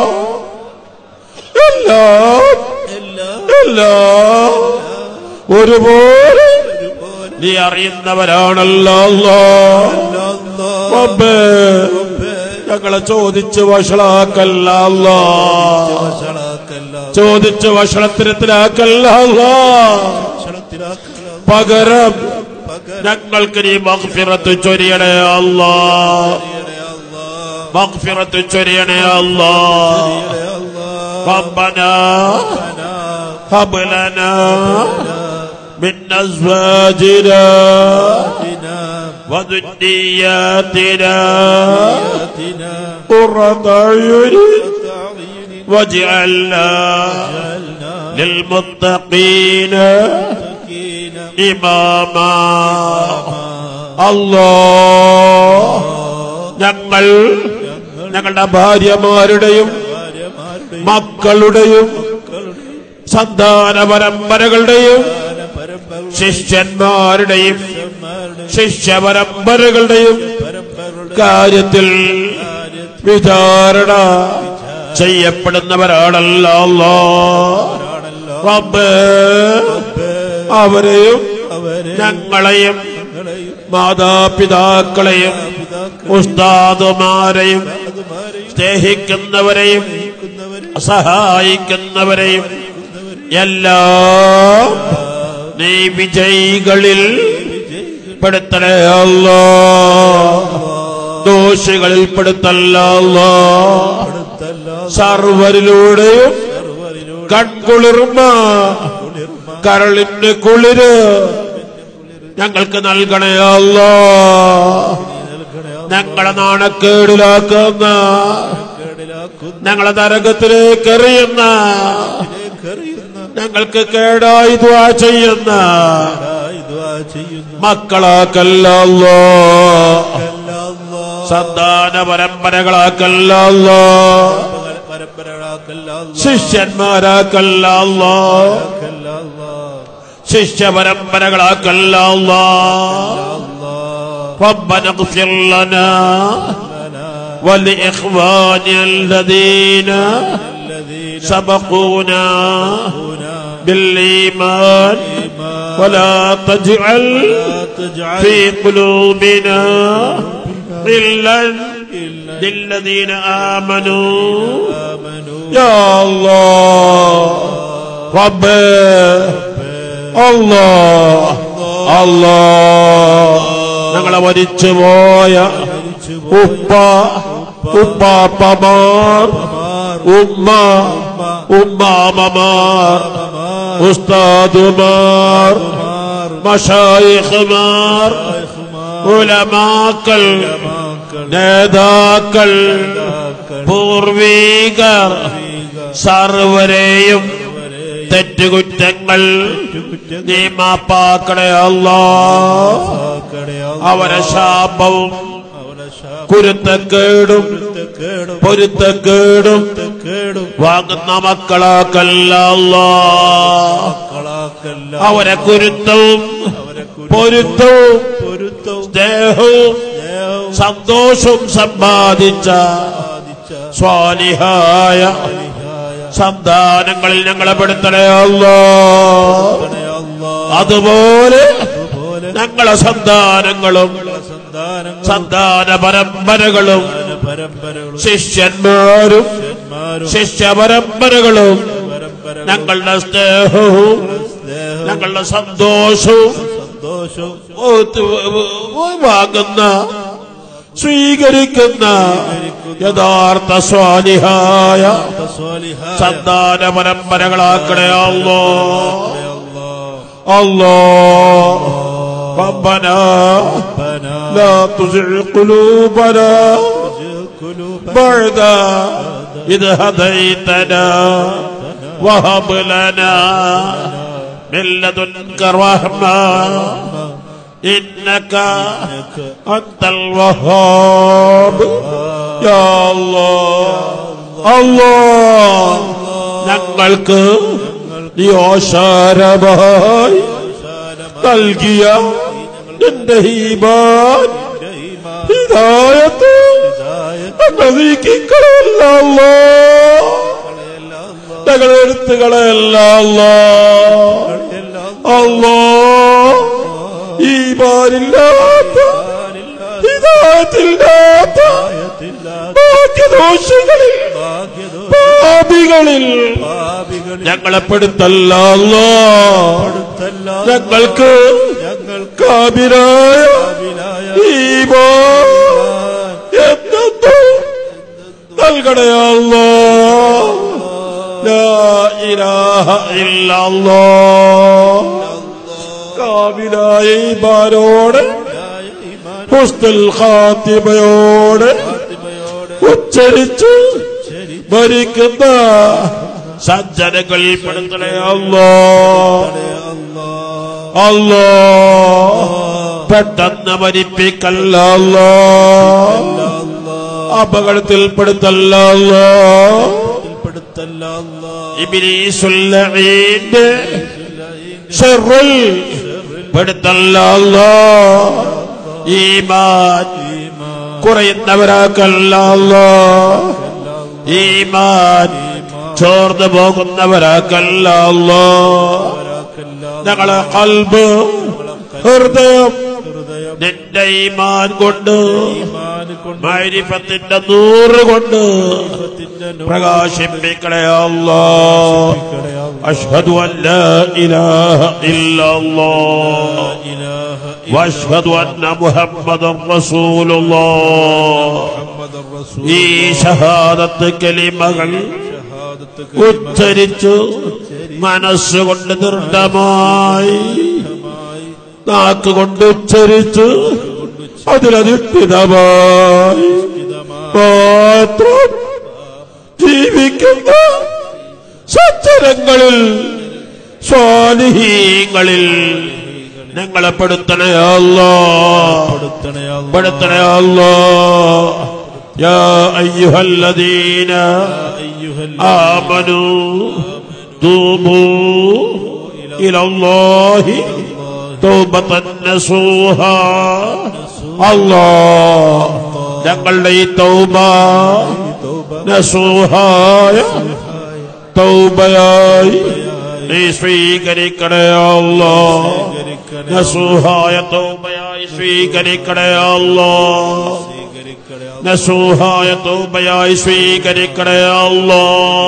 എല്ലാം എല്ലാം എല്ലാം ഒരുപോലെ ഒരുപോലെ നീ അറിയുന്നവരാണല്ലോ അല്ലാ. അല്ലാ റബ്ബേ, ഞങ്ങളെ ചോദിച്ച് വഷളാക്കല്ല അല്ലാ. വഷളാക്കല്ല ചോദിച്ച് വഷളത്തിരത്തിലാക്കല്ല അല്ലാ. വഷളത്തിലാക്കല്ല പകരം പകരം ഞങ്ങൾക്ക് നീ മഗ്ഫിറത്ത് ചൊരിയണേ അല്ലാ മഗ്ഫിറത്ത് ചൊരിയണേ അല്ലാ ربنا هب لنا من أزواجنا وذرياتنا قرة أعين واجعلنا للمتقين إماما الله ഞങ്ങൾ ഞങ്ങളുടെ ഭാര്യമാരുടെയും മക്കളുടെയും സന്താന പരമ്പരകളുടെയും ശിഷ്യന്മാരുടെയും ശിഷ്യ പരമ്പരകളുടെയും കാര്യത്തിൽ വിചാരണ ചെയ്യപ്പെടുന്നവരാണല്ലോ അല്ലാ. റബ്ബേ, അവരെയും ഞങ്ങളെയും മാതാപിതാക്കളെയും ഉസ്താദുമാരെയും സ്നേഹിക്കുന്നവരെയും സഹായിക്കുന്നവരെയും എല്ലാം നീ വിജയികളിൽ പെടുത്തലേ അല്ലോ ദോഷികളിൽ പെടുത്തല്ല അല്ലോ സർവരിലൂടെയും കൺകുളിർമ കരളിന് കുളിര് ഞങ്ങൾക്ക് നൽകണേ അല്ലോ ഞങ്ങളെ നാണക്കേടിലാക്കുന്ന ഞങ്ങളെ നരകത്തിലേക്ക് എറിയുന്ന ഞങ്ങൾക്ക് കേടായി ദ്വാ ചെയ്യുന്ന മക്കളാക്കല്ലോ സന്താന പരമ്പരകളാക്കല്ലോ ശിഷ്യന്മാരാക്കല്ലോ ശിഷ്യ പരമ്പരകളാക്കല്ലോ ربنا اغفر لنا ولإخواننا الذين سبقونا بالإيمان ولا تجعل في قلوبنا غلا للذين آمنوا يا الله رب الله الله ഞങ്ങളെ മരിച്ചു പോയ ഉപ്പ ഉപ്പാപ്പമാർ ഉമ്മ ഉമ്മാമമാർ ഉസ്താദുമാർ മഷായിഖുമാർ ഉലമാക്കൾ നേതാക്കൾ പൂർവീകർ സർവരെയും തെറ്റുകുറ്റങ്ങൾ നീ മാപ്പാക്കണേ അല്ലാ അവരെ ശാപവും കുരുത്തക്കേടും പൊരുത്തക്കേടും വാങ്ങുന്ന മക്കളാക്കല്ല അല്ലാ അവരെ കുരുത്തവും പൊരുത്തവും സ്നേഹവും സന്തോഷവും സമ്പാദിച്ച സ്വാലിഹായ സന്താനങ്ങളിൽ ഞങ്ങളെ പെടുത്തണേ അല്ലോ അതുപോലെ ഞങ്ങളെ സന്താനങ്ങളും സന്താന പരമ്പരകളും ശിഷ്യന്മാരും ശിഷ്യ പരമ്പരകളും ഞങ്ങളുടെ സ്നേഹവും ഞങ്ങളുടെ സന്തോഷവും വാങ്ങുന്ന സ്വീകരിക്കുന്ന യഥാർത്ഥ സ്വാലിഹായ സന്താന പരമ്പരകളാക്കണേ അല്ലോ അല്ലോ ربنا لا تزع قلوبنا بعد إذ هديتنا وهب لنا من لدنك رحمة إنك أنت الوهاب يا الله الله ഞങ്ങൾക്ക് നീ ഓശാരമായി നൽകിയ നിന്റെ ഹീമാൻ ഹിദായത്ത് ഞങ്ങൾ നീക്കിക്കളയല്ല അല്ലോ ഞങ്ങൾ എടുത്തുകളയല്ല അല്ലോ അല്ലോ ഈ പാരില്ലാത്ത ഹിദായത്തില്ലാത്ത ഭാഗ്യദോഷങ്ങളിൽ പാപികളിൽ ഞങ്ങളെ പെടുത്തല്ല അല്ലോ ഞങ്ങൾക്ക് കാബിരായ ഈമാൻ എന്നെന്നും നൽകണേ അല്ലോ ലാ ഇലാഹ ഇല്ലല്ലോ കാബിലായ ഈമാനോട് ഹുസ്തുൽ ഖാത്തിമയോട് ഉച്ചരിച്ച് ഭരിക്കുന്ന സജ്ജനകൾ പെടുത്തണേ അല്ലോ അല്ലോ പെട്ടെന്ന് മരിപ്പിക്കല്ല അല്ലോ അപകടത്തിൽപ്പെടുത്തല്ല അല്ലോ ഇബിലീസുല്ലഈന്റെ ഷർറിൽ പെടുത്തല്ല അല്ലോ ഈമാൻ കുറയുന്നവരാക്കല്ല അല്ലോ ഈമാൻ ചോർന്നു പോകുന്നവരാക്കല്ല അല്ലോ ഞങ്ങളെ കൽബ് ഹൃദയം നിന്റെ ഈമാൻ കൊണ്ട് മാരിഫത്തിന്റെ നൂറ് കൊണ്ട് പ്രകാശിപ്പിക്കണേ അല്ലാ അഷ്ഹദു അൻ ലാ ഇലാഹ ഇല്ലല്ലാഹ് വഅഷ്ഹദു അന്ന മുഹമ്മദൻ റസൂലുള്ളാഹ് ഈ ഷഹാദത്ത് കലിമകൾ ഉച്ചരിച്ചു മനസ്സുകൊണ്ട് ദൃഢമായി നാക്കുകൊണ്ട് ഉച്ചരിച്ചു അതിലധിഷ്ഠിതമായി മാത്രം ജീവിക്കുന്ന സജ്ജനങ്ങളിൽ സ്വാലിഹീങ്ങളിൽ ഞങ്ങളെ പെടുത്തണേ അല്ലാ പെടുത്തണേ അല്ലാ യാ അയ്യുഹല്ലദീന آمنوا توبوا إلى الله توبة نصوها الله ഞങ്ങളുടെ ഈ തൗബ നസൂഹായ തൗബയായി നീ സ്വീകരിക്കണേ അല്ലോ നസൂഹായ തൗബയായി സ്വീകരിക്കണേ അല്ലോ നസൂഹായ തൗബയായി സ്വീകരിക്കണേ അല്ലോ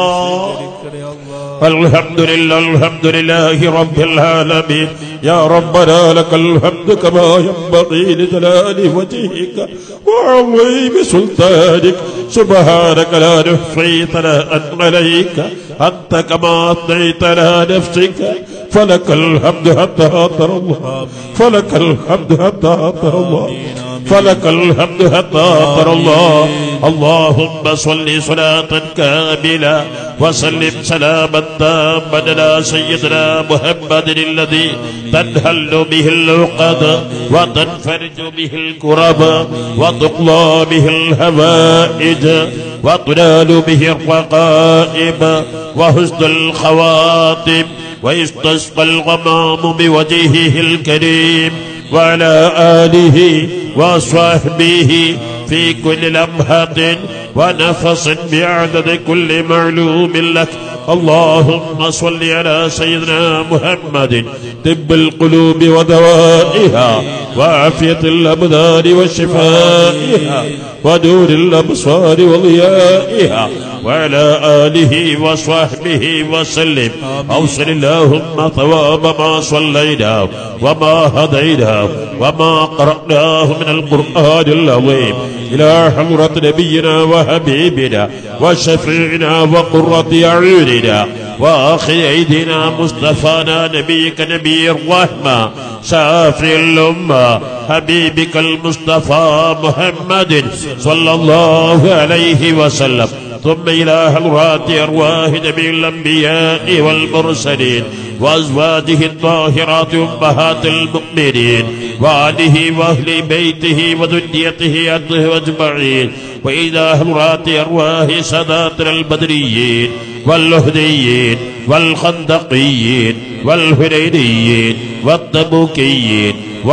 الحمد لله الحمد لله رب العالمين يا ربنا لك الحمد كما ينبغي لجلال وجهك وعظيم سلطانك سبحانك لا نحصي ثناء عليك أنت كما أثنيت على نفسك فلك الحمد حتى ترى الله فلك الحمد حتى ترى الله فلك الحمد حتى ترى الله اللهم صل صلاة كاملة وسلم سلاما تاما على سيدنا محمد الذي تنهل به العقد وتنفرج به الكرب وتقضى به الهوائج وتنال به الرقائب وحسن الخواتم ويستسقى الغمام بوجهه الكريم وعلى آله وصحبه في كل لمحة ونفس بعدد كل معلوم لك اللهم صل على سيدنا محمد طب القلوب ودوائها وعافية الأبدان وشفائها ونور الأبصار وضيائها وعلى آله وصحبه وسلم أوصل اللهم ثواب ما صلينا وما هدينا وما قرأناه من القرآن العظيم إلى حضرة نبينا وحبيبنا وشفيعنا وقرة أعيننا وآخر أيدينا مصطفانا نبيك نبي الرحمة شافي الأمة حبيبك المصطفى محمد صلى الله عليه وسلم ثم إلى حضرات أرواح جميع الأنبياء والمرسلين وأزواجه الطاهرات أمهات المؤمنين وآله وأهل بيته وذريته أجمعين وإلى حضرات أرواح ساداتنا البدريين واللهديين والخندقيين والهريريين والتبوكيين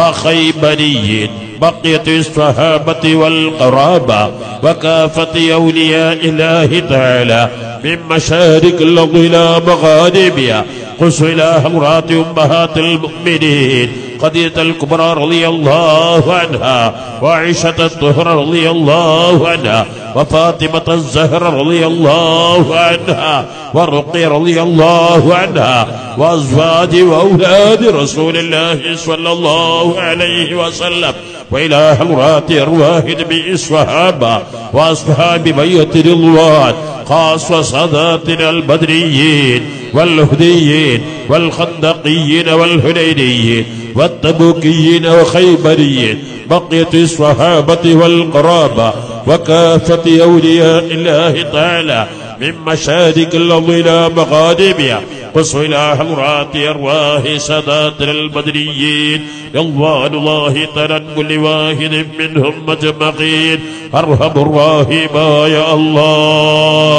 وخيبريين بقية الصحابة والقرابة وكافة أولياء الله تعالى من مشارق الأرض إلى مغاربها قص إلى حضرات أمهات المؤمنين خديجة الكبرى رضي الله عنها وعائشة الطهر رضي الله عنها وفاطمة الزهرة رضي الله عنها ورقي رضي الله عنها وأزواج وأولاد رسول الله صلى الله عليه وسلم وإلى حضرات أرواح نبي الصحابة وأصحاب بيت رضوان خاصة ساداتنا البدريين والهديين والخندقيين والهنينيين والتبوكيين وخيبريين بقية الصحابة والقرابة وكافة أولياء الله تعالى من مشارق الأرض إلى مغاربها قص إلى حضرات أرواح ساداتنا البدريين رضوان الله تعالى كل واحد منهم أجمعين أرحم الراحمين يا الله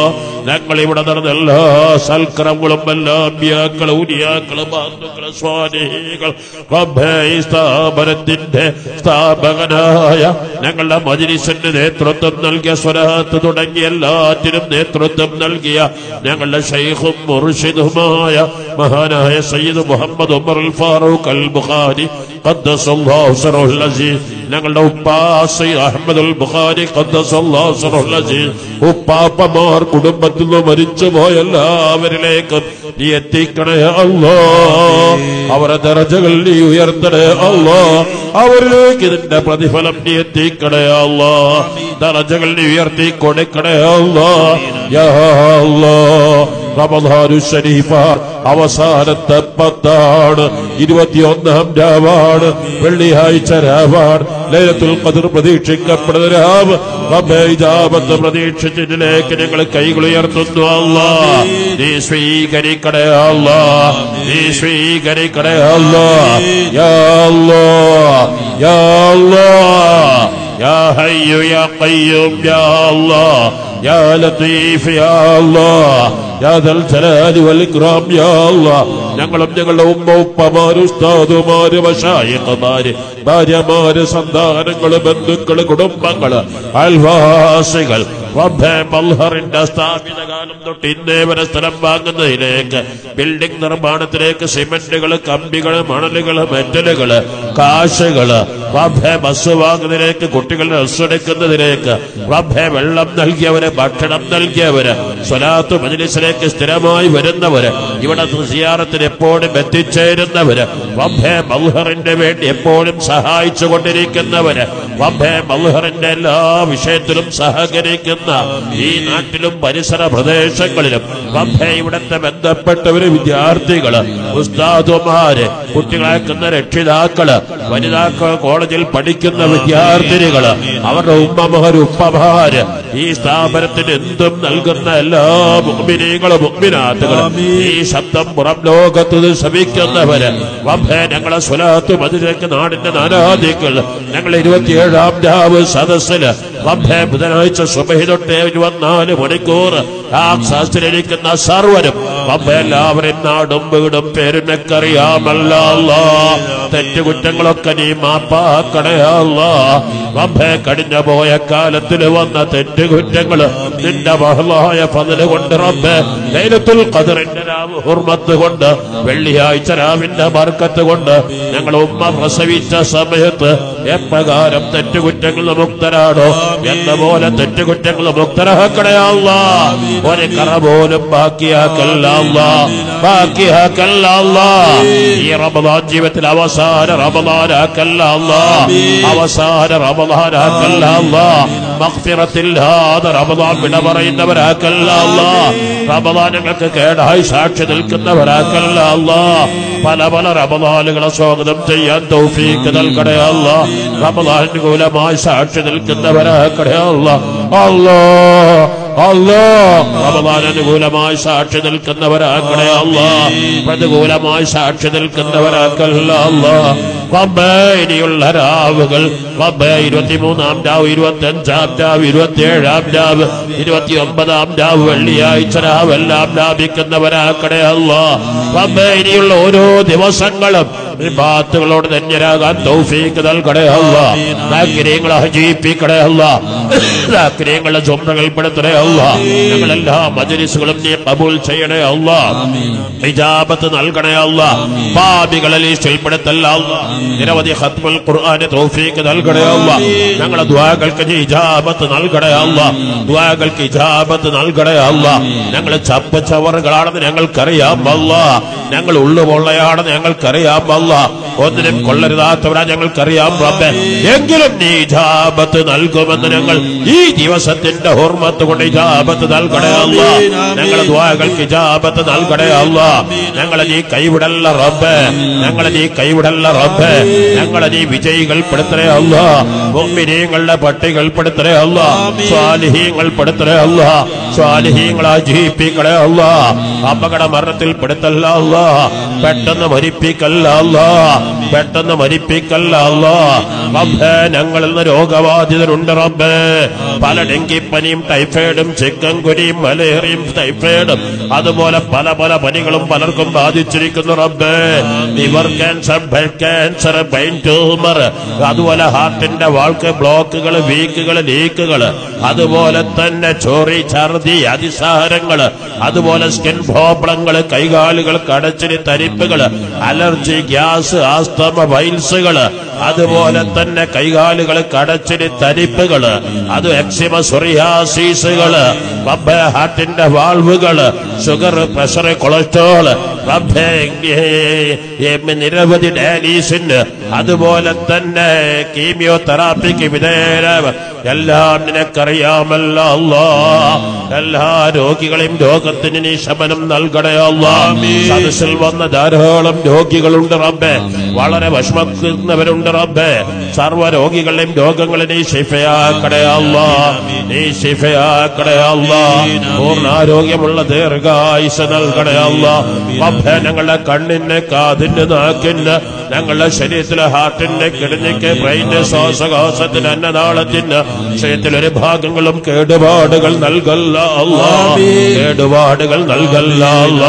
ഞങ്ങൾ ഇവിടെ നടന്ന എല്ലാ സൽക്കരങ്ങളും എല്ലാ അമ്പിയാക്കളും ഉനിയാക്കളും ബാന്ധുക്കളും സ്വാധീകൾ റബ്ബേ ഈ സ്ഥാപനത്തിന്റെ സ്ഥാപകനായ ഞങ്ങളുടെ മജിലിസിന് നേതൃത്വം നൽകിയ സ്വരാത്ത് തുടങ്ങിയ എല്ലാറ്റിനും നേതൃത്വം നൽകിയ ഞങ്ങളുടെ ഷെയ്ഖും മുർഷിദുമായ മഹാനായ സയ്യിദ് മുഹമ്മദ് ഉമർ അൽ ഫാറൂഖ് അൽ ബുഖാരി ഖദ്ദസല്ലാഹു സറഹുൽ അസീസ് ഞങ്ങളുടെ ഉപ്പാ സയ്യിദ് അഹമ്മദ് അൽ ബുഖാരി ഖദ്ദസല്ലാഹു സറഹുൽ അസീസ് ഉപ്പാപ്പമാർ കുടുംബത്തിൽ നിന്ന് മരിച്ചു പോയ എല്ലാവരിലേക്കും നീ എത്തിക്കണേ അല്ലോ അവരുടെ ദർജകൾ നീ ഉയർത്തണേ അല്ലോ അവരിലേക്ക് ഇതിന്റെ പ്രതിഫലം നീ എത്തിക്കണേ അല്ലോ ദർജകൾ നീ ഉയർത്തി കൊടുക്കണേ അല്ലോ യാ അല്ലോ റമദാനു ഷരീഫ അവസാനത്തെ പത്താണ് ഇരുപത്തിയൊന്നാം രാവാണ് വെള്ളിയാഴ്ച രാവാണ് ലൈലത്തുൽ ഖദർ പ്രതീക്ഷിക്കപ്പെടുന്ന രാവ് റബ്ബേ ഇജാബത്ത് പ്രതീക്ഷിച്ചതിലേക്ക് ഞങ്ങൾ കൈകൾ ഉയർത്തുന്നു അല്ലാ നീ സ്വീകരിക്കണേ അല്ലാ നീ സ്വീകരിക്കണേ അല്ലാ യാ അല്ലാ യാ അല്ലാ يا حي يا قيوم يا الله يا لطيف يا الله يا ذا الجلال والإكرام يا الله ഞങ്ങളും ഞങ്ങളുടെ ഉമ്മ ഉപ്പമാര് ഉസ്താദുമാര് വശായിക്കമാര് ഭാര്യമാര് സന്താനങ്ങള് ബന്ധുക്കള് കുടുംബങ്ങള് അൽവാസികൾ റബ്ബേ മൽഹറിന്റെ സ്ഥാപിത കാലം തൊട്ട് ഇന്നേ വരെ സ്ഥലം വാങ്ങുന്നതിലേക്ക് ബിൽഡിംഗ് നിർമ്മാണത്തിലേക്ക് സിമന്റുകള് കമ്പികള് മണലുകള് മെറ്റലുകള് കാശുകള് റബ്ബേ ബസ് വാങ്ങുന്നതിലേക്ക് കുട്ടികൾ ഡ്രസ് എടുക്കുന്നതിലേക്ക് റബ്ബേ വെള്ളം നൽകിയവര് ഭക്ഷണം നൽകിയവര് സ്വലാത്ത് മജ്ലിസിലേക്ക് സ്ഥിരമായി വരുന്നവര് ഇവിടെ സിയാറത്തിന് എപ്പോഴും എത്തിച്ചേരുന്നവര് റബ്ബേ മൽഹറിന്റെ വേണ്ടി എപ്പോഴും സഹായിച്ചു കൊണ്ടിരിക്കുന്നവര് റബ്ബേ മൽഹറിന്റെ എല്ലാ വിഷയത്തിലും സഹകരിക്കുന്ന ഈ നാട്ടിലും പരിസര പ്രദേശങ്ങളിലും റബ്ബേ ഇവിടുത്തെ ബന്ധപ്പെട്ടവര് വിദ്യാർത്ഥികള് ഉസ്താദുമാര് കുട്ടികളാക്കുന്ന രക്ഷിതാക്കള് വനിതാക്കൾ കോളേജിൽ പഠിക്കുന്ന വിദ്യാർത്ഥിനികള് അവരുടെ ഉമ്മമാര് ഉപ്പമാര് ഈ സ്ഥാപനത്തിന് എന്തും നൽകുന്ന എല്ലാ മുഗ്മിനീകളും മുഗ്മിനാത്തുകളും ഈ ശബ്ദം പുറം ലോകത്ത് ശ്രമിക്കുന്നവര് റബ്ബേ ഞങ്ങളെ സ്വലാത്ത് മതിലേക്ക് നാടിന്റെ നാനാദികൾ ഞങ്ങൾ ഇരുപത്തിയേഴാം രാവ് സദസ്സില് റബ്ബേ ബുധനാഴ്ച സുബഹി തൊട്ട് ഇരുപത്തിനാല് മണിക്കൂർ ആ ശാസ്ത്രിയിരിക്കുന്ന സർവരും റബ്ബേ എല്ലാവരും നാടും വീടും പേരിനൊക്കറിയാമല്ല അല്ലാ. തെറ്റുകുറ്റങ്ങളൊക്കെ നീ മാപ്പാക്കണേ അല്ലാ. റബ്ബേ കഴിഞ്ഞ പോയ കാലത്തിൽ വന്ന തെറ്റുകുറ്റങ്ങള് നിന്റെ മഹളായ പതില് കൊണ്ട് റബ്ബേ ലൈലത്തുൽ ഖദറിന്റെ രാവ് ഹുർമത്ത് കൊണ്ട് വെള്ളിയാഴ്ച രാവിന്റെ ബർക്കത്ത് കൊണ്ട് ഞങ്ങൾ ഉമ്മ പ്രസവിച്ച സമയത്ത് എപ്രകാരം തെറ്റുകുറ്റങ്ങൾ മുക്തരാണോ എന്ന പോലെ തെറ്റുകുറ്റങ്ങൾ മുക്തരാക്കണേ അല്ലാ ഒരു കറ പോലും ബാക്കിയാക്കല്ല അല്ലാ ബാക്കിയാക്കല്ല അല്ലാ ഈ റമദാൻ ജീവിതത്തിൽ അവസാന റമദാനാക്കല്ല അല്ലാ അവസാന റമദാനാക്കല്ല അല്ലാ മഗ്ഫിറത്തില്ലാതെ റമദാൻ വിട പറയുന്നവരാക്കല്ല അല്ലാ റമദാൻ ഞങ്ങൾക്ക് കേടായി സാക്ഷി നിൽക്കുന്നവരാക്കല്ല അല്ലാ പല പല റമദാനുകളെ സ്വാഗതം ചെയ്യാൻ തൗഫീക്ക് നൽകണേ അല്ല റമദാൻ അനുകൂലമായി സാക്ഷി നിൽക്കുന്നവരാക്കണേ അല്ല അല്ലാ അല്ലാ റമദാൻ അനുകൂലമായി സാക്ഷി നിൽക്കുന്നവരാക്കണേ അല്ല പ്രതികൂലമായി സാക്ഷി നിൽക്കുന്നവരാക്കല്ല അല്ല റബ്ബേ ഇനിയുള്ള രാവുകൾ റബ്ബേ ഇരുപത്തിമൂന്നാം രാവ് ഇരുപത്തി അഞ്ചാം രാവ് ഇരുപത്തിയേഴാം രാവ് ഇരുപത്തി ഒമ്പതാം രാവ് വെള്ളിയാഴ്ച രാവെല്ലാം ലാഭിക്കുന്നവരാക്കണേ അല്ല റബ്ബേ ഇനിയുള്ള ഓരോ ദിവസങ്ങളും ബാത്തുകളോട് ധന്യരാകാൻ തൗഫീക്ക് നൽകണേ അല്ല താക്കിര്യങ്ങളെ ഹജീപ്പിക്കണേ അല്ല താക്കിര്യങ്ങളെ ചുമതകൾ പെടുത്തണേ അല്ല ഞങ്ങളെല്ലാ മജലിസുകളും നീ കബൂൽ ചെയ്യണേ അല്ല ഇജാബത്ത് നൽകണേ അല്ല പാപികളെ ലിസ്റ്റിൽപ്പെടുത്തല്ല അല്ല നിരവധി ഖത്മുൽ ഖുർആന് തൗഫീക്ക് നൽകണേ അല്ല ഞങ്ങളെ ദ്വാകൾക്ക് നീ ഇജാബത്ത് നൽകണേ അല്ല ദ്വാകൾക്ക് ഇജാബത്ത് നൽകണേ അല്ല ഞങ്ങൾ ചപ്പ് ചവറുകളാണെന്ന് ഞങ്ങൾക്കറിയാം അല്ല ഞങ്ങൾ ഉള്ളുപൊള്ളയാണെന്ന് ഞങ്ങൾക്കറിയാം അല്ല ഒന്നിനും കൊള്ളരുതാത്തവരാ ഞങ്ങൾക്കറിയാം റബ്ബെ എങ്കിലും നീ ഇജാബത്ത് നൽകുമെന്ന് ഞങ്ങൾ ഈ ദിവസത്തിന്റെ ഹോർമത്ത് കൊണ്ട് ഇജാബത്ത് നൽകണേ അല്ല ഞങ്ങളെ ദ്വാകൾക്ക് ഇജാബത്ത് നൽകണേ അല്ല ഞങ്ങളെ നീ കൈവിടല്ല റബ്ബെ ഞങ്ങളെ നീ കൈവിടല്ല റബ്ബെ റബ്ബേ ഞങ്ങളെ നീ വിജയികൾ പെടുത്തണേ അല്ല മുമ്പിനീങ്ങളുടെ പട്ടികൾ പെടുത്തണേ അല്ല സ്വാലിഹീങ്ങൾ പെടുത്തണേ അല്ല സ്വാലിഹീങ്ങളെ ജീവിപ്പിക്കണേ അല്ല അപകട മരണത്തിൽ പെടുത്തല്ല അല്ല പെട്ടെന്ന് മരിപ്പിക്കല്ല അല്ല പെട്ടെന്ന് മരിപ്പിക്കല്ല അല്ല റബ്ബേ ഞങ്ങളിൽ നിന്ന് രോഗബാധിതരുണ്ട് റബ്ബേ പല ഡെങ്കിപ്പനിയും ടൈഫോയിഡും ചിക്കൻ കുനിയും മലേറിയും ടൈഫോയിഡും അതുപോലെ പല പല പനികളും പലർക്കും ബാധിച്ചിരിക്കുന്നു റബ്ബേ liver cancer blood cancer brain tumour അതുപോലെ ഹാർട്ടിന്റെ വാൾക്ക് ബ്ലോക്കുകൾ വീക്കുകൾ ലീക്കുകൾ അതുപോലെ തന്നെ ചോറി ഛർദി അതിസാരങ്ങൾ അതുപോലെ സ്കിൻ പ്രോബ്ലങ്ങൾ കൈകാലുകൾ കടച്ചിരി തരിപ്പുകൾ അലർജി ഗ്യാസ് ആസ്തമ വൈൽസുകൾ അതുപോലെ തന്നെ കൈകാലുകൾ കടച്ചിരി തരിപ്പുകൾ അത് എക്സിമ സൊറിയാസീസുകള് റബ്ബേ ഹാർട്ടിന്റെ വാൾവുകൾ ഷുഗർ പ്രഷർ കൊളസ്ട്രോൾ റബ്ബേ ഏ, നിരവധി ഡയാലീസിന് അതുപോലെ തന്നെ കീമിയോതെറാപ്പിക്ക് വിധേയരായ എല്ലാം നിനക്കറിയാമല്ലോ അല്ലാ എല്ലാ രോഗികളെയും രോഗത്തിന് നീ ശമനം നൽകണേ അല്ലാ സദസ്സിൽ വന്ന ധാരാളം രോഗികളുണ്ട് റബ്ബേ വളരെ വിഷമിക്കുന്നവരുണ്ട് റബ്ബേ സർവ്വ രോഗികളെയും രോഗങ്ങളെ നീ ശിഫയാക്കണേ അല്ലാ നീ ശിഫയാക്കണേ അല്ലാ പൂർണ്ണാരോഗ്യമുള്ള ദീർഘായുസ് നൽകണേ അല്ലാ റബ്ബേ ഞങ്ങളുടെ കണ്ണിന് കാതിന് നാക്കിന് ഞങ്ങളുടെ ശരീരത്തിലെ ഹാർട്ടിന് കിഡ്നിക്ക് ബ്രെയിന് ശ്വാസകോശത്തിന് അന്നനാളത്തിന് ശരീരത്തിലൊരു ഭാഗങ്ങളും കേടുപാടുകൾ നൽകല്ല അല്ലാ കേടുപാടുകൾ നൽകല്ല അല്ലാ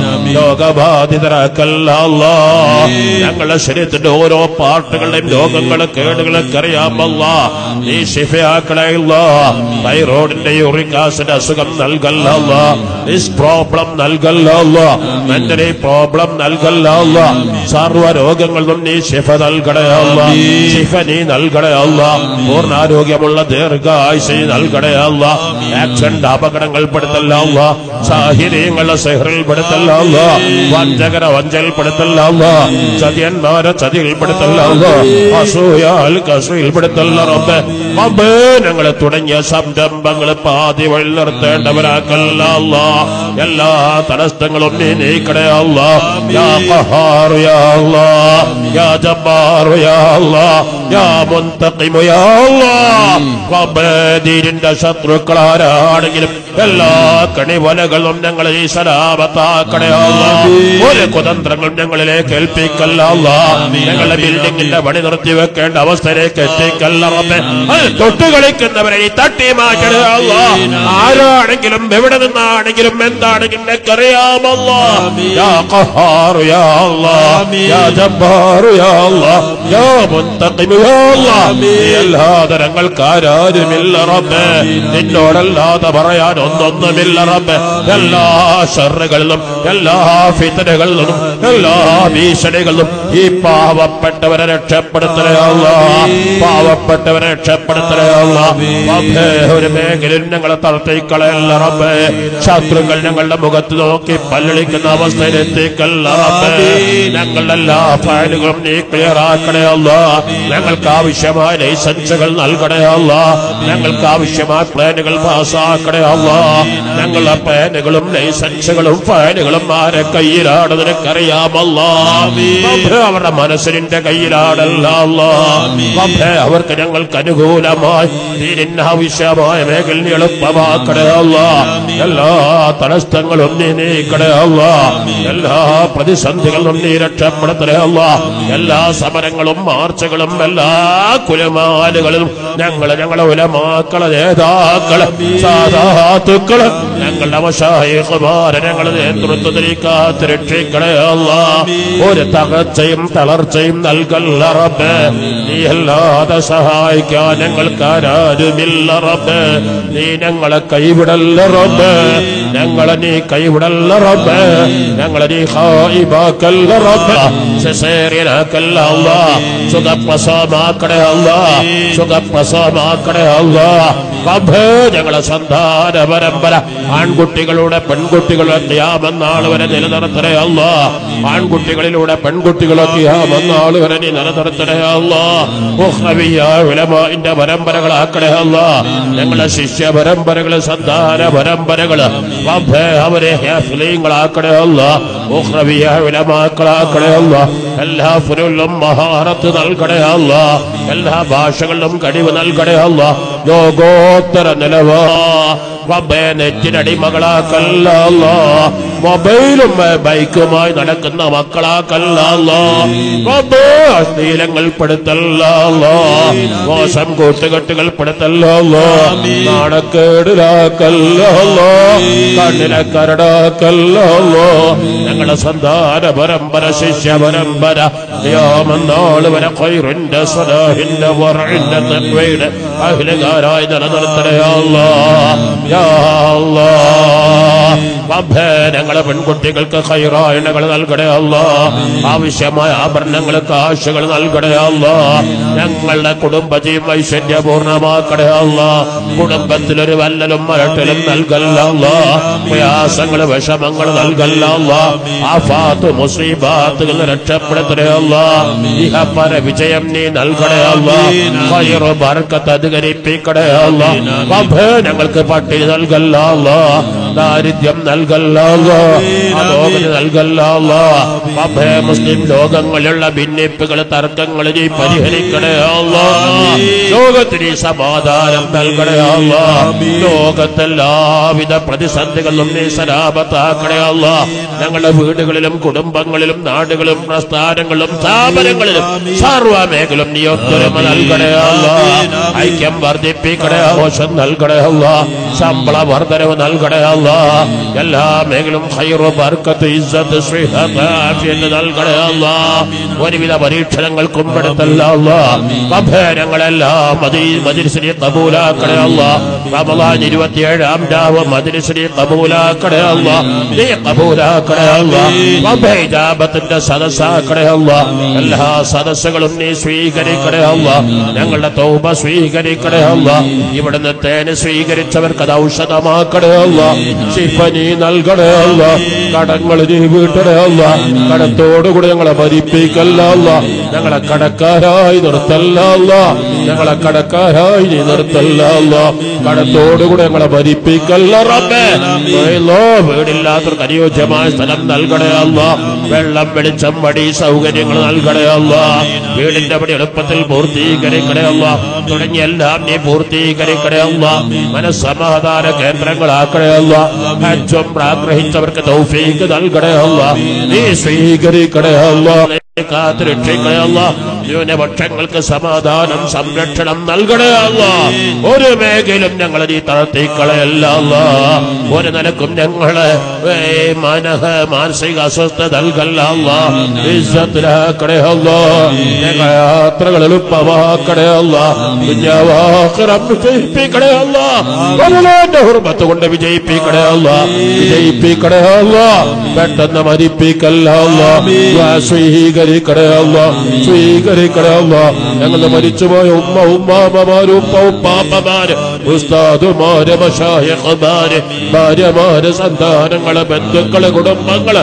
രോഗബാധിതരാക്കല്ല അല്ലാ ഞങ്ങളുടെ ശരീരത്തിന്റെ ഓരോ പാർട്ടുകളുടെയും രോഗങ്ങളെ കേടുകളൊക്കെ അറിയാമല്ല നീ ശിഫയാക്കണയില്ല തൈറോയിഡിന്റെ യൂറിക് ആസിഡ് അസുഖം നൽകല്ല ദിസ് പ്രോബ്ലം നൽകല്ല മെന്റലി പ്രോബ്ലം നൽകല്ല സർവ്വ രോഗങ്ങളിലും നീ ശിഫ നൽകണയല്ല ശിഫ നീ നൽകണയല്ല പൂർണ്ണാരോഗ്യമുള്ള ദീർഘായുസ് നൽകണയല്ല ആക്സിഡന്റ് അപകടങ്ങൾ പെടുത്തല്ല സാഹിര്യങ്ങളുടെ സെഹറിൽ പെടുത്തല്ല വഞ്ചകര വഞ്ചൽ പെടുത്തല്ല ചതിയന്മാരെ ചതിയിൽ പെടുത്തല്ല അസൂയാൽ കസയിൽ പെടുത്തല്ല റബ്ബേ റബ്ബേ ഞങ്ങളെ തുടങ്ങിയ സംരംഭങ്ങൾ പാതി വഴി നിർത്തേണ്ടവരാക്കല്ല അല്ലാ. എല്ലാ തടസ്സങ്ങളും നീ നീക്കണേ അല്ല യാ ഖഹാറു യാ അല്ലാ യാ ജബ്ബാറു യാ അല്ലാ യാ മുൻതഖിമു യാ അല്ലാ റബ്ബേ ദീനിന്റെ ശത്രുക്കൾ ആരാണെങ്കിലും എല്ലാ കണിവലകളും ഞങ്ങളെ ഈ സലാമത്താക്കണേ അല്ലാ ഒരു കുതന്ത്രങ്ങളും ഞങ്ങളിലേക്ക് ഏൽപ്പിക്കല്ല അല്ലാ ഞങ്ങളുടെ ബിൽഡിങ്ങിന്റെ പണി നിർത്തി വെക്കേണ്ട അവസ്ഥയിലേക്ക് എത്തിക്കല്ല റബ്ബേ അത് തൊട്ടു കളിക്കുന്നവരെ ഈ തട്ടി മാറ്റണേ അല്ലാ ആരാണെങ്കിലും എവിടെ നിന്നാണെങ്കിലും എന്താണെങ്കിലും എനിക്കറിയാമല്ലോ യാ ഖഹാറു യാ അല്ലാ യാ ജബ്ബാറു യാ അല്ലാ യാ മുൻതഖിമു യാ അല്ലാ നീ അല്ലാതെ ഞങ്ങൾക്ക് ആരാരുമില്ല റബ്ബേ നിന്നോടല്ലാതെ പറയാൻ ഒന്നൊന്നുമില്ല റബ്ബേ എല്ലാ ഷറുകളിലും എല്ലാ ഫിത്തനകളിലും എല്ലാ ഭീഷണികളിലും ഈ പാവപ്പെട്ടവരെ രക്ഷപ്പെടുത്തണേ അല്ലാ പാവപ്പെട്ടവരെ രക്ഷപ്പെടുത്തണേ അല്ലാ റബ്ബേ ഒരു മേഖലയിൽ ഞങ്ങളെ തളർത്തിക്കളയല്ല റബ്ബേ ശത്രുക്കൾ ഞങ്ങളുടെ മുഖത്ത് നോക്കി പല്ലളിക്കുന്ന അവസ്ഥയിൽ എത്തിക്കല്ല റബ്ബേ ഞങ്ങളുടെ എല്ലാ ഫയലുകളും നീ ക്ലിയർ ആക്കണേ അല്ല ഞങ്ങൾക്ക് ആവശ്യമായ ലൈസൻസുകൾ നൽകണേ അല്ല ഞങ്ങൾക്ക് ആവശ്യമായ പ്ലാനുകൾ പാസ്സാക്കണേ അല്ല ഞങ്ങളുടെ പ്ലാനുകളും ലൈസൻസുകളും ഫയലുകളും ആരെ കയ്യിലാണ് നിനക്കറിയാമല്ല റബ്ബേ, അവരുടെ മനസ്സിന്റെ കയ്യിലാണല്ല അല്ലാ. റബ്ബേ, അവർക്ക് ഞങ്ങൾക്ക് അനുകൂലമായി ദീനിന് ആവശ്യമായ മേഖല നീ എളുപ്പമാക്കണേ അല്ല എല്ലാ തടസ്സങ്ങളും നീ നീക്കണേ അല്ല എല്ലാ പ്രതിസന്ധികളും നീ രക്ഷപ്പെടുത്തണേ അല്ല എല്ലാ സമരങ്ങളും മാർച്ചുകളും എല്ലാ കുലമാലുകളും ഞങ്ങള് ഞങ്ങളെ ഉലമാക്കളെ നേതാക്കള് സാധാത്തുക്കള് ഞങ്ങളുടെ അവശായകുമാരെ ഞങ്ങളെ നേതൃത്വത്തിലേക്കാത്ത് രക്ഷിക്കണേ അല്ല ഒരു തകർച്ചയും തളർച്ചയും നൽകല്ല റബ്ബേ നീ അല്ലാതെ സഹായിക്കാൻ ഞങ്ങൾക്ക് ആരാരുമില്ല റബ്ബേ നീ ഞങ്ങളെ കൈവിടല്ല റബ്ബേ ഞങ്ങളെ നീ കൈവിടല്ല റബ്ബേ ഞങ്ങളെ നീ ഹായിബാക്കല്ല റബ്ബേ സെസേറിയനാക്കല്ല അല്ലാ സുഖപ്രസവമാക്കണേ അല്ലാ സുഖപ്രസവമാക്കണേ അല്ലാ റബ്ബേ ഞങ്ങളെ സന്താന പരമ്പര ആൺകുട്ടികളുടെ പെൺകുട്ടികളുടെ ക്യാമെന്നാൾ വരെ നിലനിർത്തണേ അല്ലാ ആൺകുട്ടികളിലൂടെ പെൺകുട്ടികളെ ക്യാമെന്നാൾ വരെ നീ നിലനിർത്തണേ അല്ലാ ഉഹ്റവിയ ഉലമാഇന്റെ പരമ്പരകളാക്കണേ അല്ലാ ഞങ്ങളുടെ ശിഷ്യ പരമ്പരകള് സന്താന പരമ്പരകള് റബ്ബേ അവരെ ഹാഫിലീങ്ങളാക്കണേ അല്ലാ ഉഹ്റവിയ ഉലമാക്കളാക്കണേ അല്ലാ എല്ലാ ഫുരുളിലും മഹാറത്ത് നൽകണേ അല്ല എല്ലാ ഭാഷകളിലും കഴിവ് നൽകണേ അല്ല ലോകോത്തര നിലവാ റബ്ബേ നെറ്റിനടിമകളാക്കല്ല അല്ലാ. മൊബൈലും ഏ, ബൈക്കുമായി നടക്കുന്ന മക്കളാക്കല്ല അല്ലാ. റബ്ബേ അശ്ലീലങ്ങൾ പെടുത്തല്ല അല്ലാ. മോശം കൂട്ടുകെട്ടുകൾ പെടുത്തല്ല അല്ലാ. നാണക്കേടിലാക്കല്ല അല്ലാ. കണ്ണിലെ കരടാക്കല്ല അല്ലാ. ഞങ്ങളുടെ സന്താന പരമ്പര ശിഷ്യ പരമ്പര യാമെന്നാള് വരെ ഖൈറിന്റെ സലാഹിന്റെ വറഇന്റെ തഖ്വയുടെ അഹ്ലുകാരായി നിലനിർത്തണേ അല്ലാ യാ അല്ലാ റബ്ബേ ഞങ്ങളെ പെൺകുട്ടികൾക്ക് ഖൈറായണകൾ നൽകണേ അല്ലാ ആവശ്യമായ ആഭരണങ്ങൾക്ക് ആശകൾ നൽകണേ അല്ലാ ഞങ്ങളുടെ കുടുംബജീവം ഐശ്വര്യപൂർണ്ണമാക്കണേ അല്ലാ കുടുംബത്തിലൊരു വല്ലലും മരട്ടിലും നൽകല്ല അല്ലാ പ്രയാസങ്ങൾ വിഷമങ്ങൾ നൽകല്ല അല്ലാ ആഫാത്ത് മുസീബാത്തുകൾ രക്ഷപ്പെടുത്തണേ അല്ലാ ഇഹപര വിജയം നീ നൽകണേ അല്ലാ ഖൈറ് ബർക്കത്ത് അധികരിപ്പിക്കണേ അല്ലാ റബ്ബേ ഞങ്ങൾക്ക് പട്ടിണി നൽകല്ല അല്ലാ ദാരിദ്ര്യം നൽകല്ല അല്ലാ അലോകന് നൽകല്ല അല്ലാ റബ്ബേ മുസ്ലിം ലോകങ്ങളിലുള്ള ഭിന്നിപ്പുകൾ തർക്കങ്ങൾ നീ പരിഹരിക്കണേ അല്ലാ ലോകത്തിന് ഈ സമാധാനം നൽകണേ അല്ലാ ലോകത്തെല്ലാവിധ പ്രതിസന്ധികളും നീ സലാപത്താക്കണേ അല്ലാ ഞങ്ങളുടെ വീടുകളിലും കുടുംബങ്ങളിലും നാടുകളും പ്രസ്ഥാനങ്ങളിലും സ്ഥാപനങ്ങളിലും സർവമേഖലും നീ ഒത്തൊരുമ നൽകണേ അല്ലാ ഐക്യം വർദ്ധിപ്പിക്കണേ ആഘോഷം നൽകണേ അല്ലാ ശമ്പള വർധനവ് നൽകണേ അല്ലാ എല്ലാ മേഖലും ഹൈറു ബർക്കത്ത് ഇസ്സത്ത് ശ്രീഹത്ത് ആഫിയത്ത് നൽകണേ അല്ലാ ഒരുവിധ പരീക്ഷണങ്ങൾക്കും പെടുത്തല്ല അല്ലാ അഭയങ്ങളെല്ലാം മതി മജിലിസിനെ കബൂലാക്കണേ അല്ലാ റമദാൻ ഇരുപത്തിയേഴാം രാവ് മജിലിസിനെ കബൂലാക്കണേ അല്ലാ നീ കബൂലാക്കണേ അല്ലാ അഭയജാപത്തിന്റെ സദസ്സാക്കണേ അല്ലാ എല്ലാ സദസ്സുകളും നീ സ്വീകരിക്കണേ അല്ലാ ഞങ്ങളുടെ തൗബ സ്വീകരിക്കണേ അല്ലാ ഇവിടുന്ന് തേന് സ്വീകരിച്ചവർക്ക് അത് ഔഷധമാക്കണേ അല്ലാ ശിഫ നീ നൽകണേ അല്ലാ കടങ്ങൾ നീ വീട്ടണേ അല്ലാ കടത്തോടുകൂടി ഞങ്ങളെ ഭരിപ്പിക്കല്ല അല്ലാ ഞങ്ങളെ കടക്കാരായി നിർത്തല്ല അല്ലാ ഞങ്ങളെ കടക്കാരായി നീ നിർത്തല്ല അല്ലാ കടത്തോടുകൂടി ഞങ്ങളെ ഭരിപ്പിക്കല്ല റബ്ബേ ഓയല്ലോ വീടില്ലാത്തവർക്ക് അനുയോജ്യമായ സ്ഥലം നൽകണേ അല്ലാ വെള്ളം വെളിച്ചം വടി സൗകര്യങ്ങൾ നൽകണേ അല്ലാ വീടിന്റെ പടി എളുപ്പത്തിൽ പൂർത്തീകരിക്കണേ അല്ലാ തുടങ്ങിയ എല്ലാം നീ പൂർത്തീകരിക്കണേ അല്ലാ മനസ്സമാധാന കേന്ദ്രങ്ങളാക്കണേ അല്ലാ ഹജ്ജും ആഗ്രഹിച്ചവർക്ക് തൗഫീക്ക് നൽകണേ അല്ലാ നീ സ്വീകരിക്കണേ അല്ലാ കാത്തുരക്ഷിക്കണേ അല്ല ന്യൂനപക്ഷങ്ങൾക്ക് സമാധാനം സംരക്ഷണം നൽകണേ അല്ല ഒരു മേഖലയും ഞങ്ങൾ നീ തളർത്തിക്കളയല്ല അല്ല ഒരു നിലക്കും ഞങ്ങളെ ഏ, മനഃ മാനസിക അസ്വസ്ഥ നൽകല്ല അല്ല ഇസ്സത്തിലാക്കണേ അല്ല ഞങ്ങളെ യാത്രകൾ എളുപ്പമാക്കണേ അല്ല കുഞ്ഞാവാക്കറം വിജയിപ്പിക്കണേ അല്ല റമളാന്റെ ഹുർമത്ത് കൊണ്ട് വിജയിപ്പിക്കണേ അല്ല വിജയിപ്പിക്കണേ അല്ല പെട്ടെന്ന് മരിപ്പിക്കല്ല അല്ല ദ്വാ സ്വീകരിക്കണേ അല്ല സ്വീകരിക്കണേ അല്ല ഞങ്ങളുടെ മരിച്ചുപോയ ഉമ്മ ഉമ്മാമ്മമാര് ഉപ്പ ഉപ്പാപ്പമാര് ഉസ്താദുമാര് മഷായഖമാര് ഭാര്യമാര് സന്താനങ്ങള് ബന്ധുക്കള് കുടുംബങ്ങള്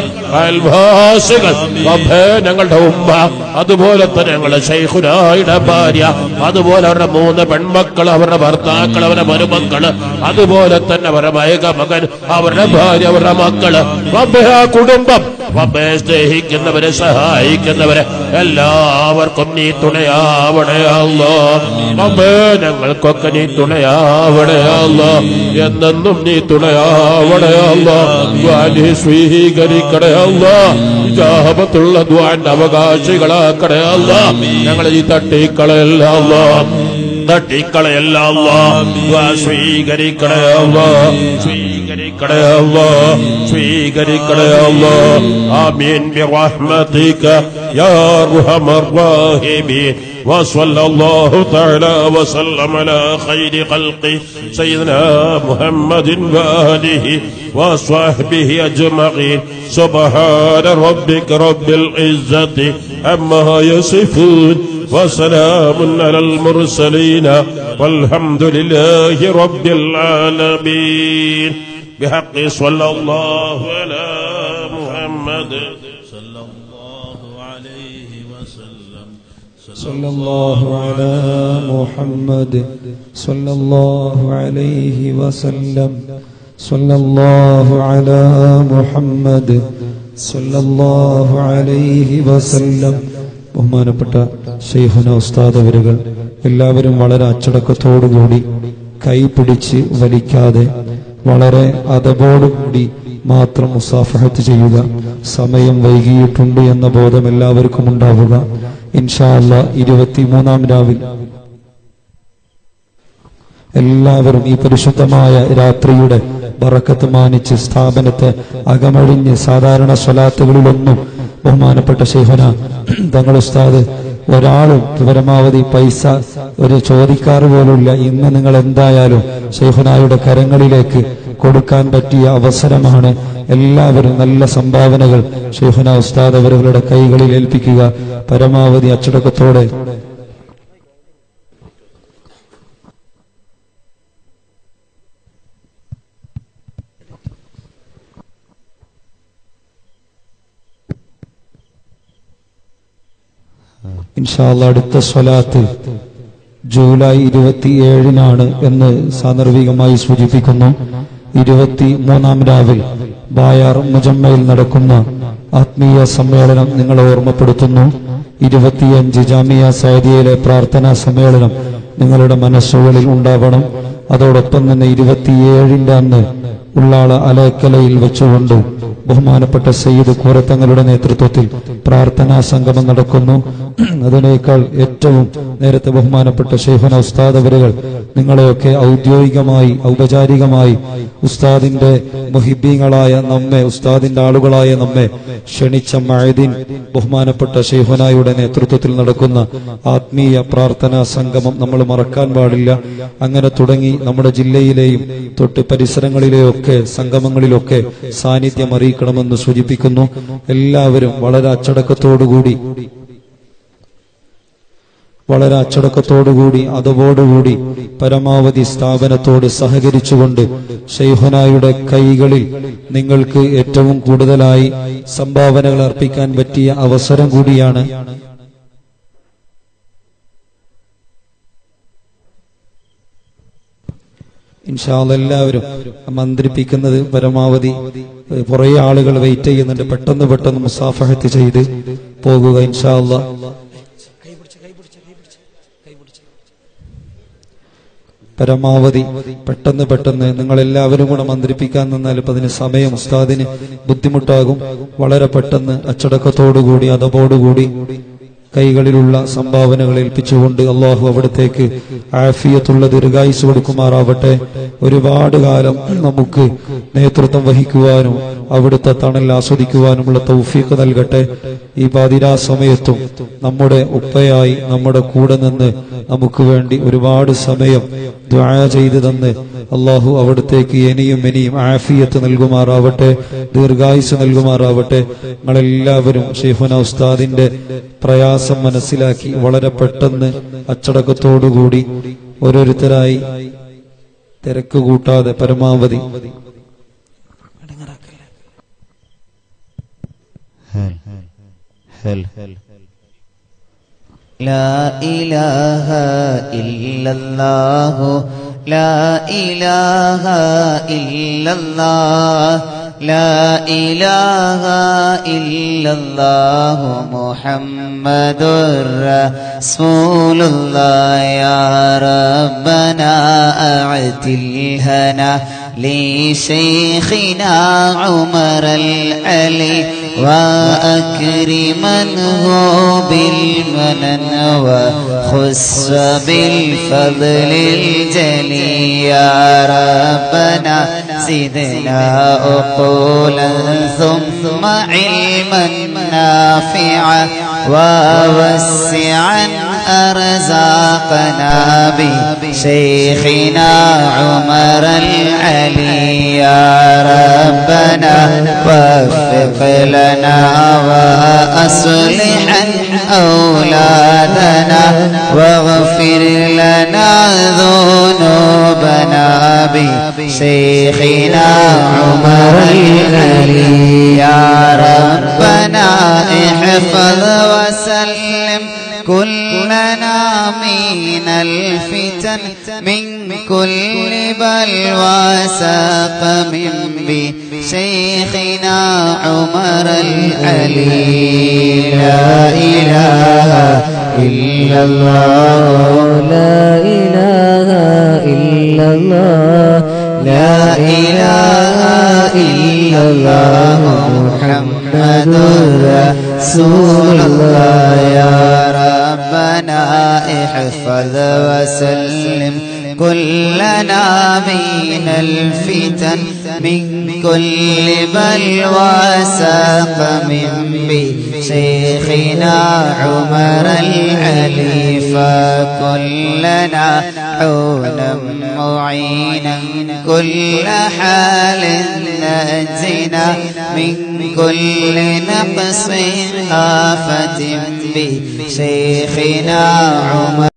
അയൽവാസികൾ റബ്ബേ ഞങ്ങളുടെ ഉമ്മ അതുപോലെ തന്നെ ഞങ്ങളുടെ ശൈഖുനായുടെ ഭാര്യ അതുപോലെ അവരുടെ മൂന്ന് പെൺമക്കൾ അവരുടെ ഭർത്താക്കൾ അവരുടെ മരുമക്കള് അതുപോലെ തന്നെ അവരുടെ മയക മകൻ അവരുടെ ഭാര്യ അവരുടെ മക്കള് റബ്ബേ ആ കുടുംബം റബ്ബേ സ്നേഹിക്കുന്നവരെ സഹായിക്കുന്നവരെ എല്ലാവർക്കും നീ തുണയാവണേ അല്ലോ റബ്ബേ ഞങ്ങൾക്കൊക്കെ നീ തുണയാവണേ അല്ലോ എന്നെന്നും നീ തുണയാവണേ അല്ലോ നീ സ്വീകരിക്കണേ അല്ലോ ജാപത്തുള്ള ദ്വാന്റെ അവകാശികളാക്കണേ അല്ലോ ഞങ്ങൾ ഈ തട്ടിക്കളയല്ല അല്ലോ തട്ടിക്കളയല്ല അല്ലോ ദ്വാ സ്വീകരിക്കണേ അല്ലോ സ്വീകരിക്കണേ അല്ലോ സ്വീകരിക്കണേ അല്ലോ ആമീൻ برحمتك يا ارحم الراحمين وصلى الله تعالى وسلم على خير خلقه سيدنا محمد واله وصحبه اجمعين سبحان ربك رب العزه عما يصفون وسلام على المرسلين والحمد لله رب العالمين بحق صلى الله على محمد صلى الله عليه وسلم صلى الله على محمد صلى الله عليه وسلم صلى الله على محمد സല്ലല്ലാഹു അലൈഹി വസല്ലം ബഹുമാനപ്പെട്ട ഷെയ്ഖുന ഉസ്താദ് അവരുകൾ എല്ലാവരും വളരെ അച്ചടക്കത്തോടുകൂടി കൈ പിടിച്ച് വലിക്കാതെ വളരെ അതബോടുകൂടി മാത്രം മുസാഫഹത്ത് ചെയ്യുക സമയം വൈകിയിട്ടുണ്ട് എന്ന ബോധം എല്ലാവർക്കും ഉണ്ടാവുക ഇൻഷാ അല്ല ഇരുപത്തിമൂന്നാം രാവിൽ എല്ലാവരും ഈ പരിശുദ്ധമായ രാത്രിയുടെ ബറക്കത്ത് മാനിച്ച് സ്ഥാപനത്തെ അകമഴിഞ്ഞ് സാധാരണ സ്വലാത്തുകളിലൊന്നും ബഹുമാനപ്പെട്ട ശേഖന തങ്ങൾ ഉസ്താദ് ഒരാളും പരമാവധി പൈസ ഒരു ചോദിക്കാറ് പോലുമില്ല ഇന്ന് നിങ്ങൾ എന്തായാലും ശൈഖുനായുടെ കരങ്ങളിലേക്ക് കൊടുക്കാൻ പറ്റിയ അവസരമാണ് എല്ലാവരും നല്ല സംഭാവനകൾ ഷെയ്ഖുന ഉസ്താദ് അവരുടെ കൈകളിൽ ഏൽപ്പിക്കുക പരമാവധി അച്ചടക്കത്തോടെ ഇൻഷാല്ല അടുത്ത സ്വലാത്ത് ജൂലൈ ഇരുപത്തിയേഴിനാണ് എന്ന് സാന്ദർഭികമായി സൂചിപ്പിക്കുന്നു ഇരുപത്തി മൂന്നാം രാവിൽ ബായാർ മുജമ്മയിൽ നടക്കുന്ന ആത്മീയ സമ്മേളനം നിങ്ങളെ ഓർമ്മപ്പെടുത്തുന്നു ഇരുപത്തിയഞ്ച് ജാമിയ സൈദിയയിലെ പ്രാർത്ഥനാ സമ്മേളനം നിങ്ങളുടെ മനസ്സുകളിൽ ഉണ്ടാവണം അതോടൊപ്പം തന്നെ ഇരുപത്തിയേഴിന്റെ അന്ന് ഉള്ളാള അലക്കലയിൽ വെച്ചുകൊണ്ട് ബഹുമാനപ്പെട്ട സയ്യിദ് കൂരത്തങ്ങളുടെ നേതൃത്വത്തിൽ പ്രാർത്ഥനാ സംഗമം നടക്കുന്നു അതിനേക്കാൾ ഏറ്റവും നേരത്തെ ബഹുമാനപ്പെട്ട ഷെയ്ഖുന ഉസ്താദ് അവരുകൾ നിങ്ങളെയൊക്കെ ഔദ്യോഗികമായി ഔപചാരികമായി ഉസ്താദിന്റെ മുഹിബീങ്ങളായ നമ്മെ ഉസ്താദിന്റെ ആളുകളായ നമ്മെ ക്ഷണിച്ച മഴദിൻ ബഹുമാനപ്പെട്ട ഷെയ്ഖുനായുടെ നേതൃത്വത്തിൽ നടക്കുന്ന ആത്മീയ പ്രാർത്ഥനാ സംഗമം നമ്മൾ മറക്കാൻ പാടില്ല അങ്ങനെ തുടങ്ങി നമ്മുടെ ജില്ലയിലെയും തൊട്ട് പരിസരങ്ങളിലെയൊക്കെ സംഗമങ്ങളിലൊക്കെ സാന്നിധ്യം അറിയിക്കണമെന്ന് സൂചിപ്പിക്കുന്നു എല്ലാവരും വളരെ അച്ചടക്കത്തോടുകൂടി വളരെ അച്ചടക്കത്തോടുകൂടി അതവോടുകൂടി പരമാവധി സ്ഥാപനത്തോട് സഹകരിച്ചുകൊണ്ട് ഷെയ്ഹുനായുടെ കൈകളിൽ നിങ്ങൾക്ക് ഏറ്റവും കൂടുതലായി സംഭാവനകൾ അർപ്പിക്കാൻ പറ്റിയ അവസരം കൂടിയാണ് ഇൻഷാല്ല എല്ലാവരും മന്ത്രിപ്പിക്കുന്നത് പരമാവധി ഏഹ്, കുറേ ആളുകൾ വെയിറ്റ് ചെയ്യുന്നുണ്ട് പെട്ടെന്ന് പെട്ടെന്ന് മുസാഫഹത്ത് ചെയ്ത് പോകുക ഇൻഷാല്ല പരമാവധി പെട്ടെന്ന് പെട്ടെന്ന് നിങ്ങൾ എല്ലാവരും കൂടെ മന്ത്രിപ്പിക്കാൻ നിന്നാൽ ഇപ്പൊ അതിന് സമയം ഉസ്താദിന് ബുദ്ധിമുട്ടാകും വളരെ പെട്ടെന്ന് അച്ചടക്കത്തോടുകൂടി അതപോടുകൂടി കൈകളിലുള്ള സംഭാവനകൾ ഏൽപ്പിച്ചുകൊണ്ട് അള്ളാഹു അവിടത്തേക്ക് ആഫിയത്തുള്ള ദീർഘായുസ് കൊടുക്കുമാറാവട്ടെ ഒരുപാട് കാലം നമുക്ക് നേതൃത്വം വഹിക്കുവാനും അവിടുത്തെ തണൽ ആസ്വദിക്കുവാനുമുള്ള തൗഫീഖ് നൽകട്ടെ ഈ പാതിരാ സമയത്തും നമ്മുടെ ഉപ്പയായി നമ്മുടെ കൂടെ നിന്ന് നമുക്ക് വേണ്ടി ഒരുപാട് സമയം ദ്വാ ചെയ്തു തന്ന് അള്ളാഹു അവിടത്തേക്ക് ഇനിയും ഇനിയും ആഫിയത്ത് നൽകുമാറാവട്ടെ ദീർഘായുസ് നൽകുമാറാവട്ടെ നിങ്ങളെല്ലാവരും ഷെയ്ഖുന ഉസ്താദിന്റെ പ്രയാസം മനസ്സിലാക്കി വളരെ പെട്ടെന്ന് അച്ചടക്കത്തോടുകൂടി ഓരോരുത്തരായി തിരക്ക് കൂട്ടാതെ പരമാവധി لا إله إلا الله لا إله إلا الله لا إله إلا الله محمد رسول الله يا ربنا أعتلهنا لشيخنا عمر العلي وأكرمنه بالمنن وخص بالفضل الجلي يا ربنا زدنا أقولا ثم علما نافعا ووسعا أرزاقنا بشيخنا عمر العلي يا ربنا وفق لنا وأصلحا أولادنا واغفر لنا ذنوبنا بشيخنا عمر العلي يا ربنا احفظ احفظ وسلم كلنا من الفتن من كل بلوى ساق من بشيخنا عمر العلي لا إله إلا الله لا إله إلا الله لا إله إلا الله محمد رسول الله يا ربنا احفظ وسلم كلنا من الفتن من كل بلوى ساق من بشيخنا عمر العلي فكلنا عونا معينا كل حال نجنا من كل نقص آفة بشيخنا عمر